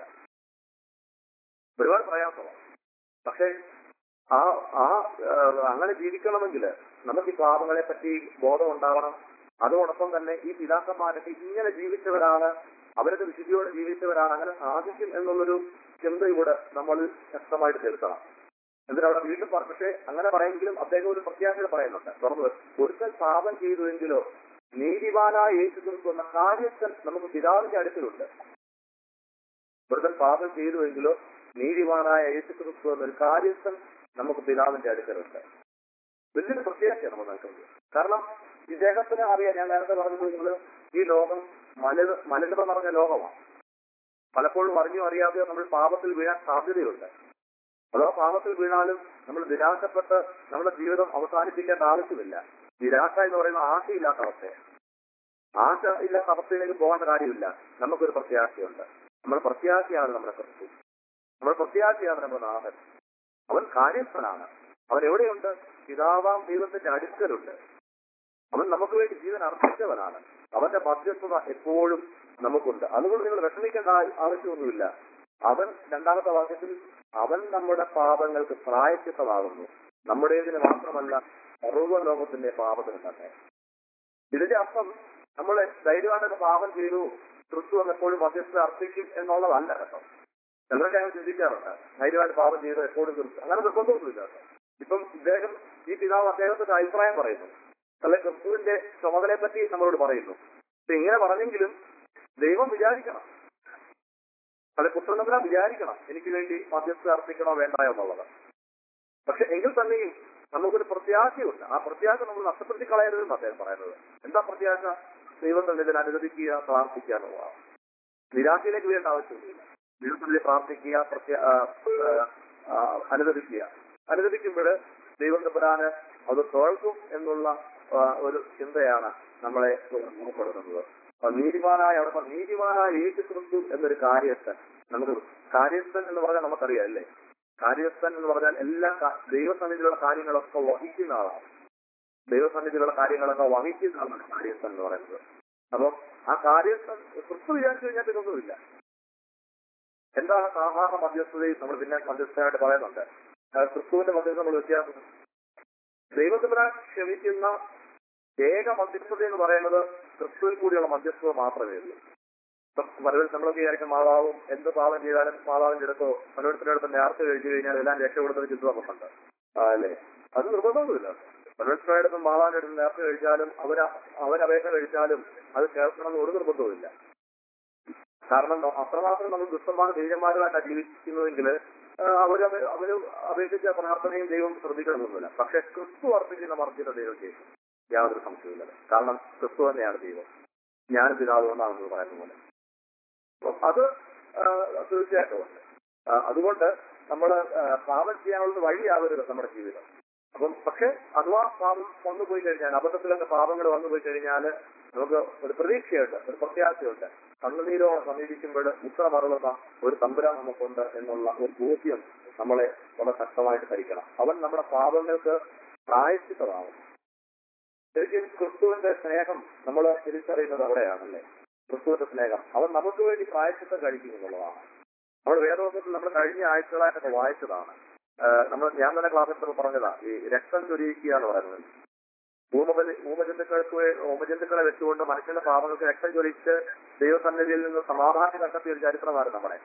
ഒരുപാട് പ്രയാസമാണ് പക്ഷേ ആ ആ ആ, അങ്ങനെ ജീവിക്കണമെങ്കിൽ നമുക്ക് ഈ പാപങ്ങളെ പറ്റി ബോധം ഉണ്ടാവണം അതോടൊപ്പം തന്നെ ഈ പിതാക്കന്മാരൊക്കെ ഇങ്ങനെ ജീവിച്ചവരാണ് അവരൊക്കെ വിശുദ്ധിയോടെ ജീവിച്ചവരാണ് അങ്ങനെ സാധിക്കും എന്നുള്ളൊരു ചിന്ത ഇവിടെ നമ്മൾ ശക്തമായിട്ട് തീർക്കണം എന്നിട്ട് അവിടെ വീണ്ടും പറഞ്ഞു പക്ഷേ അങ്ങനെ പറയുമെങ്കിലും അദ്ദേഹം ഒരു പ്രത്യാശ പറയുന്നുണ്ട് തുറന്നു ഒരുത്തൻ പാപം ചെയ്തുവെങ്കിലോ നീതിമാനായ യേശു ക്രിസ്തു എന്ന കാര്യസ്ഥൻ നമുക്ക് പിതാവിന്റെ അടുത്തിലുണ്ട് ഒരുത്തൻ പാപം ചെയ്തുവെങ്കിലോ നീതിമാനായ യേശു ക്രിസ്തു എന്നൊരു കാര്യസ്ഥൻ നമുക്ക് പിതാവിന്റെ അടുക്കലുണ്ട് വലിയൊരു പ്രത്യേകതയാണ് നമ്മൾ നൽകുന്നത് കാരണം ഇദ്ദേഹത്തിന് അറിയാം ഞാൻ നേരത്തെ പറഞ്ഞത് നിങ്ങൾ ഈ ലോകം മലിന മലിനത നിറഞ്ഞ ലോകമാണ് പലപ്പോഴും അറിഞ്ഞോ അറിയാതെയോ നമ്മൾ പാപത്തിൽ വീഴാൻ സാധ്യതയുണ്ട് അഥവാ പാപത്തിൽ വീണാലും നമ്മൾ നിരാശപ്പെട്ട് നമ്മുടെ ജീവിതം അവസാനിപ്പിക്കേണ്ട ആവശ്യമില്ല നിരാശ എന്ന് പറയുന്ന ആശയില്ലാത്ത അവസ്ഥയാണ് ആശ ഇല്ലാത്ത അവസ്ഥയിലേക്ക് പോകേണ്ട കാര്യമില്ല നമുക്കൊരു പ്രത്യാശയുണ്ട് നമ്മൾ പ്രത്യാശയാണ് നമ്മുടെ ക്രിസ്തു നമ്മൾ പ്രത്യാശയാണ് നമ്മുടെ നാഥൻ അവൻ കാര്യസ്ഥനാണ് അവൻ എവിടെയുണ്ട് പിതാവാം ദൈവത്തിന്റെ അടുക്കലുണ്ട് അവൻ നമുക്ക് വേണ്ടി ജീവൻ അർപ്പിച്ചവനാണ് അവന്റെ മധ്യസ്ഥത എപ്പോഴും നമുക്കുണ്ട് അതുകൊണ്ട് നിങ്ങൾ വിഷമിക്കേണ്ട ആ- ആവശ്യമൊന്നുമില്ല അവൻ രണ്ടാമത്തെ വാക്യത്തിൽ അവൻ നമ്മുടെ പാപങ്ങൾക്ക് പ്രായച്ചിത്തമാകുന്നു നമ്മുടേതിന് മാത്രമല്ല സർവ്വലോകത്തിന്റെ പാപത്തിന് തന്നെ ഇതിന്റെ അർത്ഥം നമ്മൾ ധൈര്യമായിട്ടൊക്കെ പാപം ചെയ്തു ക്രിസ്തു എന്ന് എപ്പോഴും മധ്യസ്ഥത അർപ്പിക്കും എന്നുള്ളതല്ല കേട്ടോ ചിലരൊക്കെ അങ്ങനെ ചിന്തിക്കാറുണ്ട് ധൈര്യമായിട്ട് പാപം ചെയ്ത് എപ്പോഴും ക്രിസ്തു അങ്ങനെ നിർബന്ധമൊന്നുമില്ല കേട്ടോ ഇപ്പം ഇദ്ദേഹം ഈ പിതാവ് അദ്ദേഹത്തിന്റെ അഭിപ്രായം പറയുന്നു അല്ലെ ക്രിസ്തുവിന്റെ ചുമതലയെ പറ്റി നമ്മളോട് പറയുന്നു അപ്പൊ ഇങ്ങനെ പറഞ്ഞെങ്കിലും ദൈവം വിചാരിക്കണം അല്ലെ പുത്രനമ്പല വിചാരിക്കണം എനിക്ക് വേണ്ടി മധ്യസ്ഥ അർപ്പിക്കണോ വേണ്ടായോ എന്നുള്ളത് പക്ഷെ എങ്കിൽ തന്നെയും നമുക്കൊരു പ്രത്യാശയുണ്ട് ആ പ്രത്യാശ നമ്മൾ നഷ്ടപ്പെടുത്തി കളയരുതെന്ന് അദ്ദേഹം പറയുന്നത് എന്താ പ്രത്യാശ ദൈവം തന്നെ ഇതിന് അനുവദിക്കുക പ്രാർത്ഥിക്കുക എന്നുള്ളതാണ് നിരാശയിലേക്ക് വീഴേണ്ട ആവശ്യമില്ല ദൈവത്തിന്റെ പ്രാർത്ഥിക്കുക പ്രത്യ ആ, ആ, അനുവദിക്കുക അനുവദിക്കുമ്പോൾ ദൈവം തമ്പുരാന് അത് തോൽക്കും എന്നുള്ള ആ, ഒരു ചിന്തയാണ് നമ്മളെ ഉൾപ്പെടുത്തുന്നത് അപ്പൊ നീതിമാനായ അവിടെ പറഞ്ഞ നീതിമാനായ യേശു ക്രിസ്തു എന്നൊരു കാര്യസ്ഥൻ നമുക്ക് കാര്യസ്ഥൻ എന്ന് പറഞ്ഞാൽ നമുക്കറിയാം അല്ലേ കാര്യസ്ഥൻ എന്ന് പറഞ്ഞാൽ എല്ലാ കാ- ദൈവസന്നിധിയിലുള്ള കാര്യങ്ങളൊക്കെ വഹിക്കുന്ന ആളാണ് ദൈവസന്നിധിയിലുള്ള കാര്യങ്ങളൊക്കെ വഹിക്കുന്ന ആളാണ് കാര്യസ്ഥൻ എന്ന് പറയുന്നത് അപ്പം ആ കാര്യസ്ഥൻ ക്രിസ്തു വിചാരിച്ചു കഴിഞ്ഞാൽ ഇതൊന്നുമില്ല എന്താണ് സാധാരണ മധ്യസ്ഥതയിൽ നമ്മൾ പിന്നെ മധ്യസ്ഥമായിട്ട് പറയുന്നുണ്ട് ആ ക്രിസ്തുവിന്റെ മധ്യസ്ഥ നമ്മൾ വ്യത്യാസം ദൈവത്തിനെ ക്ഷമിക്കുന്ന ഏക മധ്യസ്ഥത എന്ന് പറയുന്നത് ക്രിസ്തുവിൽ കൂടിയുള്ള മധ്യസ്ഥത മാത്രമേ ഉള്ളൂ ഇപ്പം പലരും നമ്മളൊക്കെ വിചാരിക്കും മാതാവും എന്ത് പാപം ചെയ്താലും മാതാവിന്റെ അടുത്തോ പലയിടത്തിന്റെ അടുത്ത് നേർച്ച കഴിച്ചു കഴിഞ്ഞാൽ എല്ലാം രക്ഷപ്പെടുന്നത് ചിന്ത നമുക്കുണ്ട് ആ, അല്ലേ അത് നിർബന്ധമൊന്നുമില്ല പലയിടത്തിന്റെ അടുത്ത് മാതാവിന്റെ അടുത്ത് നേർച്ച കഴിച്ചാലും അവർ അവരപേക്ഷ കഴിച്ചാലും അത് കേൾക്കണമെന്ന് ഒരു നിർബന്ധവുമില്ല കാരണം അത്രമാത്രം നമ്മൾ ദുഷ്ടന്മാർ ധീരന്മാരുമായിട്ടാണ് ജീവിക്കുന്നതെങ്കിൽ അവർ അവര് അപേക്ഷിച്ച പ്രാർത്ഥനയും ദൈവം ശ്രദ്ധിക്കണമെന്നില്ല പക്ഷെ ക്രിസ്തു അർപ്പിക്കുന്ന മർദ്ദിത ദൈവം ചെയ്യും യാതൊരു സംശയമില്ല കാരണം ക്രിസ്തു തന്നെയാണ് ദൈവം ഞാൻ പിതാവ് എന്നാണെന്ന് പറയുന്ന പോലെ അപ്പം അത് ആ, തീർച്ചയായിട്ടും ഉണ്ട് ആ, അതുകൊണ്ട് നമ്മൾ പാപം ചെയ്യാനുള്ള വഴിയാവരുത് നമ്മുടെ ജീവിതം അപ്പം പക്ഷെ അഥവാ പാപം വന്നു പോയി കഴിഞ്ഞാൽ അബദ്ധത്തിലൊക്കെ പാപങ്ങൾ വന്നു പോയി കഴിഞ്ഞാൽ നമുക്ക് ഒരു പ്രതീക്ഷയുണ്ട് ഒരു പ്രത്യാശയുണ്ട് കണ്ണുനീരോടെ സമീപിക്കുമ്പോൾ ഉത്തര മറുപട ഒരു തമ്പുരാൻ നമുക്കുണ്ട് എന്നുള്ള ഒരു ബോധ്യം നമ്മളെ വളരെ ശക്തമായിട്ട് ഭരിക്കണം അവൻ നമ്മുടെ പാപങ്ങൾക്ക് പ്രായശ്ചിത്തമാവും ശരിക്കും ക്രിസ്തുവിന്റെ സ്നേഹം നമ്മൾ തിരിച്ചറിയുന്നത് അവിടെയാണല്ലേ ക്രിസ്തുവിന്റെ സ്നേഹം അവൻ നമുക്ക് വേണ്ടി പ്രായശ്ചിത്തം കഴിക്കും എന്നുള്ളതാണ് നമ്മൾ വേദവസത്തിൽ നമ്മൾ കഴിഞ്ഞ ആഴ്ചകളായിട്ടൊക്കെ വായിച്ചതാണ് ആഹ് നമ്മൾ ഞാൻ തന്നെ ക്ലാസ്സിൽ പറഞ്ഞതാ ഈ രക്തം ചൊരിയിക്കുക എന്ന് പറയുന്നത് ഊമബലി ഊമജന്തുക്കൾക്ക് വേ- ഊമജന്തുക്കളെ വെച്ചുകൊണ്ട് മനുഷ്യന്റെ പാപങ്ങൾക്ക് രക്തം ചൊലിച്ച് ദൈവസന്നിധിയിൽ നിന്ന് സമാധാനം കണ്ടെത്തിയ ഒരു ചരിത്രമാണ് നമ്മുടെ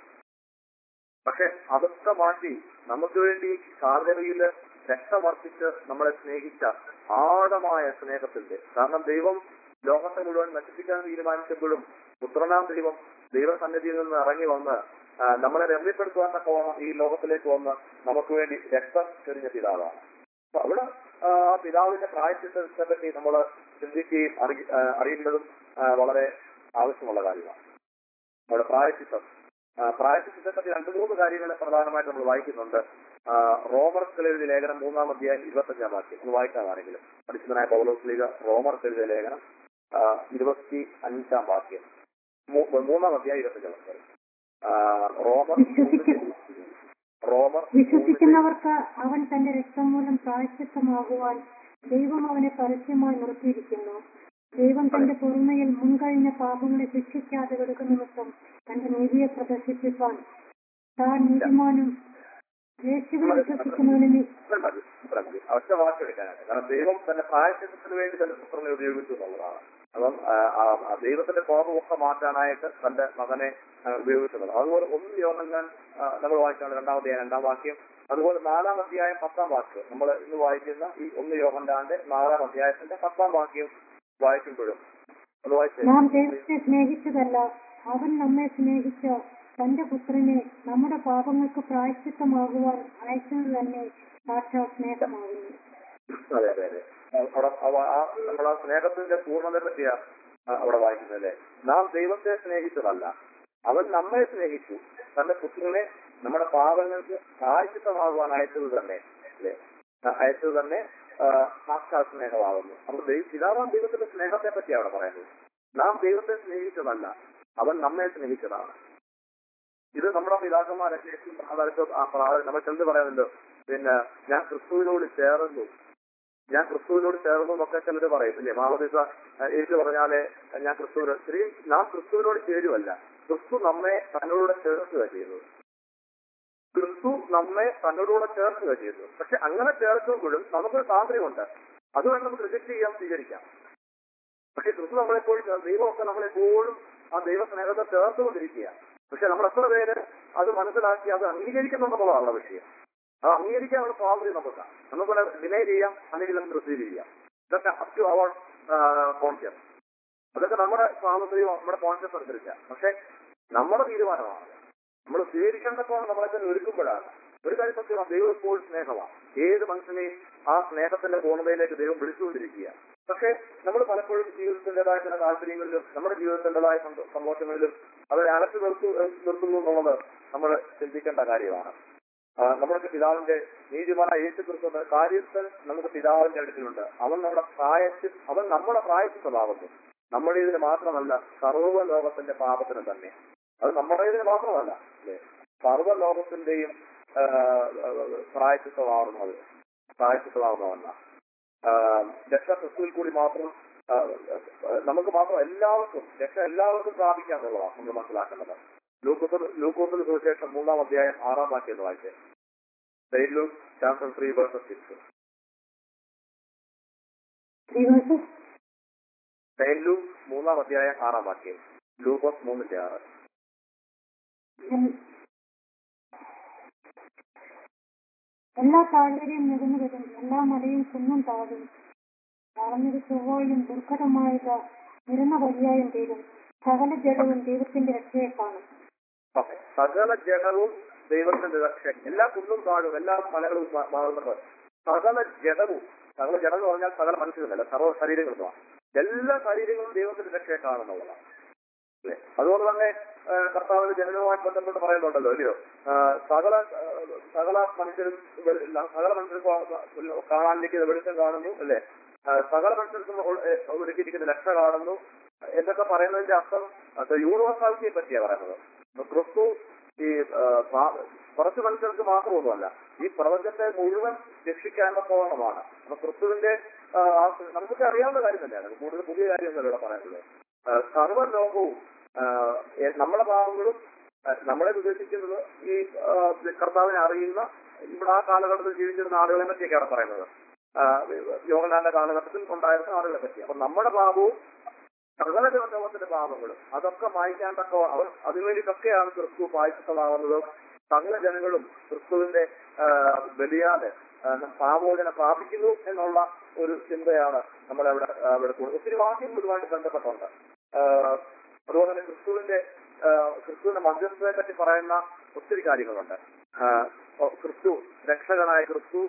പക്ഷെ അതൊക്കെ മാറ്റി നമുക്ക് വേണ്ടി കാർഗറിയിൽ രക്തമർപ്പിച്ച് നമ്മളെ സ്നേഹിച്ച ആഴമായ സ്നേഹത്തിന്റെ കാരണം ദൈവം ലോകത്തെ മുഴുവൻ നശിപ്പിക്കാൻ തീരുമാനിച്ചപ്പോഴും പുത്രനാം ദൈവം ദൈവസന്നിധിയിൽ നിന്ന് ഇറങ്ങി വന്ന് ആ, നമ്മളെ രമ്യപ്പെടുത്തുവാൻ തക്കവണ്ണം ഈ ലോകത്തിലേക്ക് വന്ന് നമുക്ക് വേണ്ടി രക്തം ചൊരിഞ്ഞ പിതാവാണ് അപ്പൊ അവിടെ ആ ആ പിതാവിന്റെ പ്രായച്ചിത്തത്തെ പറ്റി നമ്മൾ ചിന്തിക്കുകയും അറിയ- ആ, അറിയേണ്ടതും ആ, വളരെ ആവശ്യമുള്ള കാര്യമാണ് അവിടെ പ്രായച്ചിത്തം ആ, പ്രായച്ചിത്തത്തെ പറ്റി രണ്ടു മൂന്ന് കാര്യങ്ങൾ പ്രധാനമായിട്ട് നമ്മൾ വായിക്കുന്നുണ്ട് ആ, റോമർക്ക് എഴുതിയ ലേഖനം മൂന്നാം അധ്യായം ഇരുപത്തഞ്ചാം വാക്യം ഒന്ന് വായിക്കാനാണെങ്കിലും പരിശുദ്ധനായ പൗലോസ് ലീഗ റോമർക്ക് എഴുതിയ ലേഖനം ആ, ഇരുപത്തി അഞ്ചാം വാക്യം മൂ- മൂന്നാം അധ്യായം ഇരുപത്തഞ്ചാം വാക്യം ആ, റോമർ വിശ്വസിക്കുന്നു. റോമർ വിശ്വസിക്കുന്നവർക്ക് അവൻ തന്റെ രക്തം മൂലം പ്രായശ്ചിത്തമാകുവാൻ ദൈവം അവനെ പരസ്യമായി നിർത്തിയിരിക്കുന്നു ദൈവം തന്റെ പൊറുമയിൽ മുൻകഴിഞ്ഞ പാപങ്ങളെ ശിക്ഷിക്കാതെ കൊടുക്കുന്ന നിമിത്തം തന്റെ നീതിയെ പ്രദർശിപ്പിക്കാൻ താൻ നീതിമാനും യേശുവിൽ വിശ്വസിക്കുന്നവനെ നീ- ഒറ്റ വാക്കെടുക്കാനായിട്ട് കാരണം ദൈവം തന്റെ പ്രായശ്ചിത്തത്തിന് വേണ്ടി തന്റെ പുത്രനെ ഉപയോഗിച്ചു എന്നുള്ളതാണ് അപ്പം ആ, ആ, ആ ദൈവത്തിന്റെ കോപമൊക്കെ മാറ്റാനായിട്ട് തന്റെ മകനെ ആ, ഉപയോഗിക്കുന്നത് അതുപോലെ ഒന്ന് യോഹന്നാൻ ആ, നമ്മൾ വായിച്ചാണ് രണ്ടാമത്തെ രണ്ടാം വാക്യം അതുപോലെ നാലാം അധ്യായം പത്താം വാക്യം നമ്മൾ ഇന്ന് വായിക്കുന്ന ഈ ഒന്ന് യോഹന്നാന്റെ നാലാം അധ്യായത്തിന്റെ പത്താം വാക്യം വായിക്കുമ്പോഴും അത് വായിച്ചേ നാം ദൈവത്തെ സ്നേഹിച്ചതല്ല അവൻ നമ്മെ സ്നേഹിച്ച തന്റെ പുത്രനെ നമ്മുടെ പാപങ്ങൾക്ക് പ്രായശ്ചിത്തമാകുവാൻ അയച്ചത് തന്നെ സാക്ഷാ സ്നേഹമാകുന്നു അതെ അതെ അതെ അവിടെ അവ- ആ നമ്മൾ ആ സ്നേഹത്തിന്റെ പൂർണ്ണതയെ പറ്റിയാ ആ, അവിടെ വായിക്കുന്നത് അല്ലേ നാം ദൈവത്തെ സ്നേഹിച്ചതല്ല അവൻ നമ്മെ സ്നേഹിച്ചു തന്റെ പുത്രനെ നമ്മുടെ പാപങ്ങൾക്ക് പ്രായച്ചിത്തമാകുവാൻ അയച്ചത് തന്നെ അല്ലേ ആ, അയച്ചത് തന്നെ ആ, സാക്ഷാൽ സ്നേഹമാകുന്നു അപ്പൊ ദൈവ പിതാവാം ദൈവത്തിന്റെ സ്നേഹത്തെ പറ്റി അവിടെ പറയുന്നത് നാം ദൈവത്തെ സ്നേഹിച്ചതല്ല അവൻ നമ്മെ സ്നേഹിച്ചതാണ് ഇത് നമ്മുടെ പിതാക്കന്മാരൊക്കെ അതായത് ആ പ്രാ- നമ്മൾ ചെന്ന് പറയുന്നുണ്ട് പിന്നെ ഞാൻ ക്രിസ്തുവിനോട് ചേർന്നു ഞാൻ ക്രിസ്തുവിനോട് ചേർന്നു എന്നൊക്കെ ചിലര് പറയും ഇല്ലേ മാമദിസ യേശു പറഞ്ഞാല് ഞാൻ ക്രിസ്തുവിനോട് ശരി നാം ക്രിസ്തുവിനോട് ചേരുവല്ല ക്രിസ്തു നമ്മെ തന്നോട് ചേർക്കുക ചെയ്തത് ക്രിസ്തു നമ്മെ തന്നോടുകൂടെ ചേർക്കുക ചെയ്തു പക്ഷെ അങ്ങനെ ചേർക്കുമ്പോഴും നമുക്കൊരു താല്പര്യമുണ്ട് അത് വേണം നമുക്ക് റിജക്ട് ചെയ്യാൻ സ്വീകരിക്കാം പക്ഷെ ക്രിസ്തു നമ്മളെപ്പോഴും ചേർ- ദൈവമൊക്കെ നമ്മളെപ്പോഴും ആ ദൈവ സ്നേഹത്തെ ചേർത്തുകൊണ്ടിരിക്കുക പക്ഷെ നമ്മൾ എത്ര പേര് അത് മനസ്സിലാക്കി അത് അംഗീകരിക്കുന്നുണ്ടെന്നുള്ളതാണ് വിഷയം അത് അംഗീകരിക്കാനുള്ള സ്വാതന്ത്ര്യം നമുക്കാണ് നമുക്കിവിടെ ഡിനൈ ചെയ്യാം അല്ലെങ്കിൽ നമുക്ക് റിസീവ് ചെയ്യാം ഇതൊക്കെ അപ് ടു അവർ കോൺഷ്യസ് അതൊക്കെ നമ്മുടെ സ്വാതന്ത്ര്യവും നമ്മുടെ കോൺഷ്യസ് അനുസരിച്ചാണ് പക്ഷെ നമ്മുടെ തീരുമാനമാണ് നമ്മൾ സ്വീകരിക്കേണ്ടപ്പോൾ നമ്മളെ തന്നെ ഒരുക്കുമ്പോഴാണ് ഒരു കാര്യം സത്യമാണ് ദൈവം എപ്പോഴും സ്നേഹമാണ് ഏത് മനുഷ്യനെയും ആ സ്നേഹത്തിന്റെ പൂർണ്ണതയിലേക്ക് ദൈവം വിളിച്ചുകൊണ്ടിരിക്കുക പക്ഷെ നമ്മൾ പലപ്പോഴും ജീവിതത്തിൻ്റെതായ ചില താല്പര്യങ്ങളിലും നമ്മുടെ ജീവിതത്തിൻ്റെതായ സന്തോ- സന്തോഷങ്ങളിലും അവരെ അടച്ചു നിർത്തു നിർത്തുന്നു എന്നുള്ളത് നമ്മൾ ചിന്തിക്കേണ്ട കാര്യമാണ് ആ, നമ്മുടെ പിതാവിന്റെ നീതിമാന യേശു ക്രിസ്തുവിന്റെ കാര്യത്തിൽ നമുക്ക് പിതാവിന്റെ അടുത്തിലുണ്ട് അവൻ നമ്മുടെ പ്രായത്തിൽ അവൻ നമ്മുടെ പ്രായത്തിലാകുന്നു നമ്മുടെ ഇതിന് മാത്രമല്ല സർവ്വ ലോകത്തിന്റെ പാപത്തിന് തന്നെ അത് നമ്മുടെ ഇതിന് മാത്രമല്ല അല്ലേ സർവ്വ ലോകത്തിന്റെയും പ്രായച്ചിത്തമാവുന്നത് പ്രായച്ചിത്തമാവുന്നതല്ല രക്ഷ ക്രിസ്തുവിൽ കൂടി മാത്രം ആ, ആ, നമുക്ക് മാത്രം എല്ലാവർക്കും രക്ഷ എല്ലാവർക്കും പ്രാപിക്കാന്നുള്ളതാണ് നമ്മൾ മനസ്സിലാക്കേണ്ടത് ലൂക്കോസിൽ ലൂക്കോസിന് സുവിശേഷം മൂന്നാം അധ്യായം ആറാം വാക്യം എന്ന് വായിച്ചേ saint Luke chapter three verses six Three verses. Saint Luke മൂന്നാം അധ്യായം ആറാം വാക്യം ലൂക്കോസ് മൂന്നിന്റെ ആറ് എൽ- എല്ലാ താഴ്വരയും നികന്നു വരും എല്ലാ മലയും കുന്നും താഴും താഴ്ന്നത് ചൊവ്വയിലും ദുർഘടമായത് നിരന്ന പര്യായം തീരും സകല ജലവും ദൈവത്തിന്റെ രക്ഷയെ കാണും ഓക്കെ സകല ജഡവും ദൈവത്തിന്റെ രക്ഷ എല്ലാ കുന്നും താഴും എല്ലാ മലകളും മാ- മാറുന്നത് സകല ജഡവും സകല ജഡം എന്ന് പറഞ്ഞാൽ സകല മനുഷ്യരല്ല സർവ്വ ശരീരങ്ങളും എല്ലാ ശരീരങ്ങളും ദൈവത്തിന്റെ രക്ഷയെ കാണുന്നതാണ് അല്ലേ അതുപോലെ തന്നെ ആ, കർത്താവിന്റെ ജനനവുമായി ബന്ധപ്പെട്ട് പറയുന്നുണ്ടല്ലോ അല്ലയോ ആ, സകല ആ, സകല മനുഷ്യരും വെളി- സകല മനുഷ്യർക്കും കാണാനിരിക്കുന്ന വെളിച്ചം കാണുന്നു അല്ലേ ആ, സകല മനുഷ്യർക്കും ഉൾ- ഏ, ഒരുക്കിയിരിക്കുന്ന രക്ഷ കാണുന്നു എന്നൊക്കെ പറയുന്നതിന്റെ അർത്ഥം അത് യൂണിവേഴ്സാലിറ്റിയെ പറ്റിയാണ് പറയുന്നത് അപ്പൊ ക്രിസ്തു ഈ ആ, പ്രാ- കുറച്ച് മനുഷ്യർക്ക് മാത്രമൊന്നുമല്ല ഈ പ്രപഞ്ചത്തെ മുഴുവൻ രക്ഷിക്കാനുള്ള അപ്പൊ ക്രിസ്തുവിന്റെ ആ, ആ നമുക്ക് അറിയാവുന്ന കാര്യം തന്നെയാണ് കൂടുതൽ പുതിയ കാര്യമൊന്നുമല്ല ഇവിടെ പറയുന്നത് ആ, സർവ്വ ലോകവും ആ, എ- നമ്മുടെ പാവങ്ങളും ആ, നമ്മളെ ഉദ്ദേശിക്കുന്നത് ഈ ആ, കർത്താവിനെ അറിയുന്ന ഇവിടെ ആ കാലഘട്ടത്തിൽ ജീവിച്ചിരുന്ന ആളുകളെ പറ്റിയൊക്കെയാണ് പറയുന്നത് യോഗനാന്റെ കാലഘട്ടത്തിൽ ഉണ്ടായിരുന്ന ആളുകളെ പറ്റി അപ്പൊ നമ്മുടെ പാപവും സകല ലോകത്തിന്റെ പാപങ്ങളും അതൊക്കെ മായ്ക്കാൻ തക്ക അവർ അതിനുവേണ്ടിയിട്ടൊക്കെയാണ് ക്രിസ്തു പായസമാകുന്നത് സകല ജനങ്ങളും ക്രിസ്തുവിന്റെ ആ, ബലിയാല് ആ, പാപോചന പ്രാപിക്കുന്നു എന്നുള്ള ഒരു ചിന്തയാണ് നമ്മളവിടെ അവിടെ കൂടുതൽ ഒത്തിരി വാക്യം ഇതുമായിട്ട് ബന്ധപ്പെട്ടുണ്ട് ആ, അതുപോലെ തന്നെ ക്രിസ്തുവിന്റെ ആ, ക്രിസ്തുവിന്റെ മധ്യസ്ഥതയെ പറ്റി പറയുന്ന ഒത്തിരി കാര്യങ്ങളുണ്ട് ആ, ഓ, ക്രിസ്തു രക്ഷകനായ ക്രിസ്തു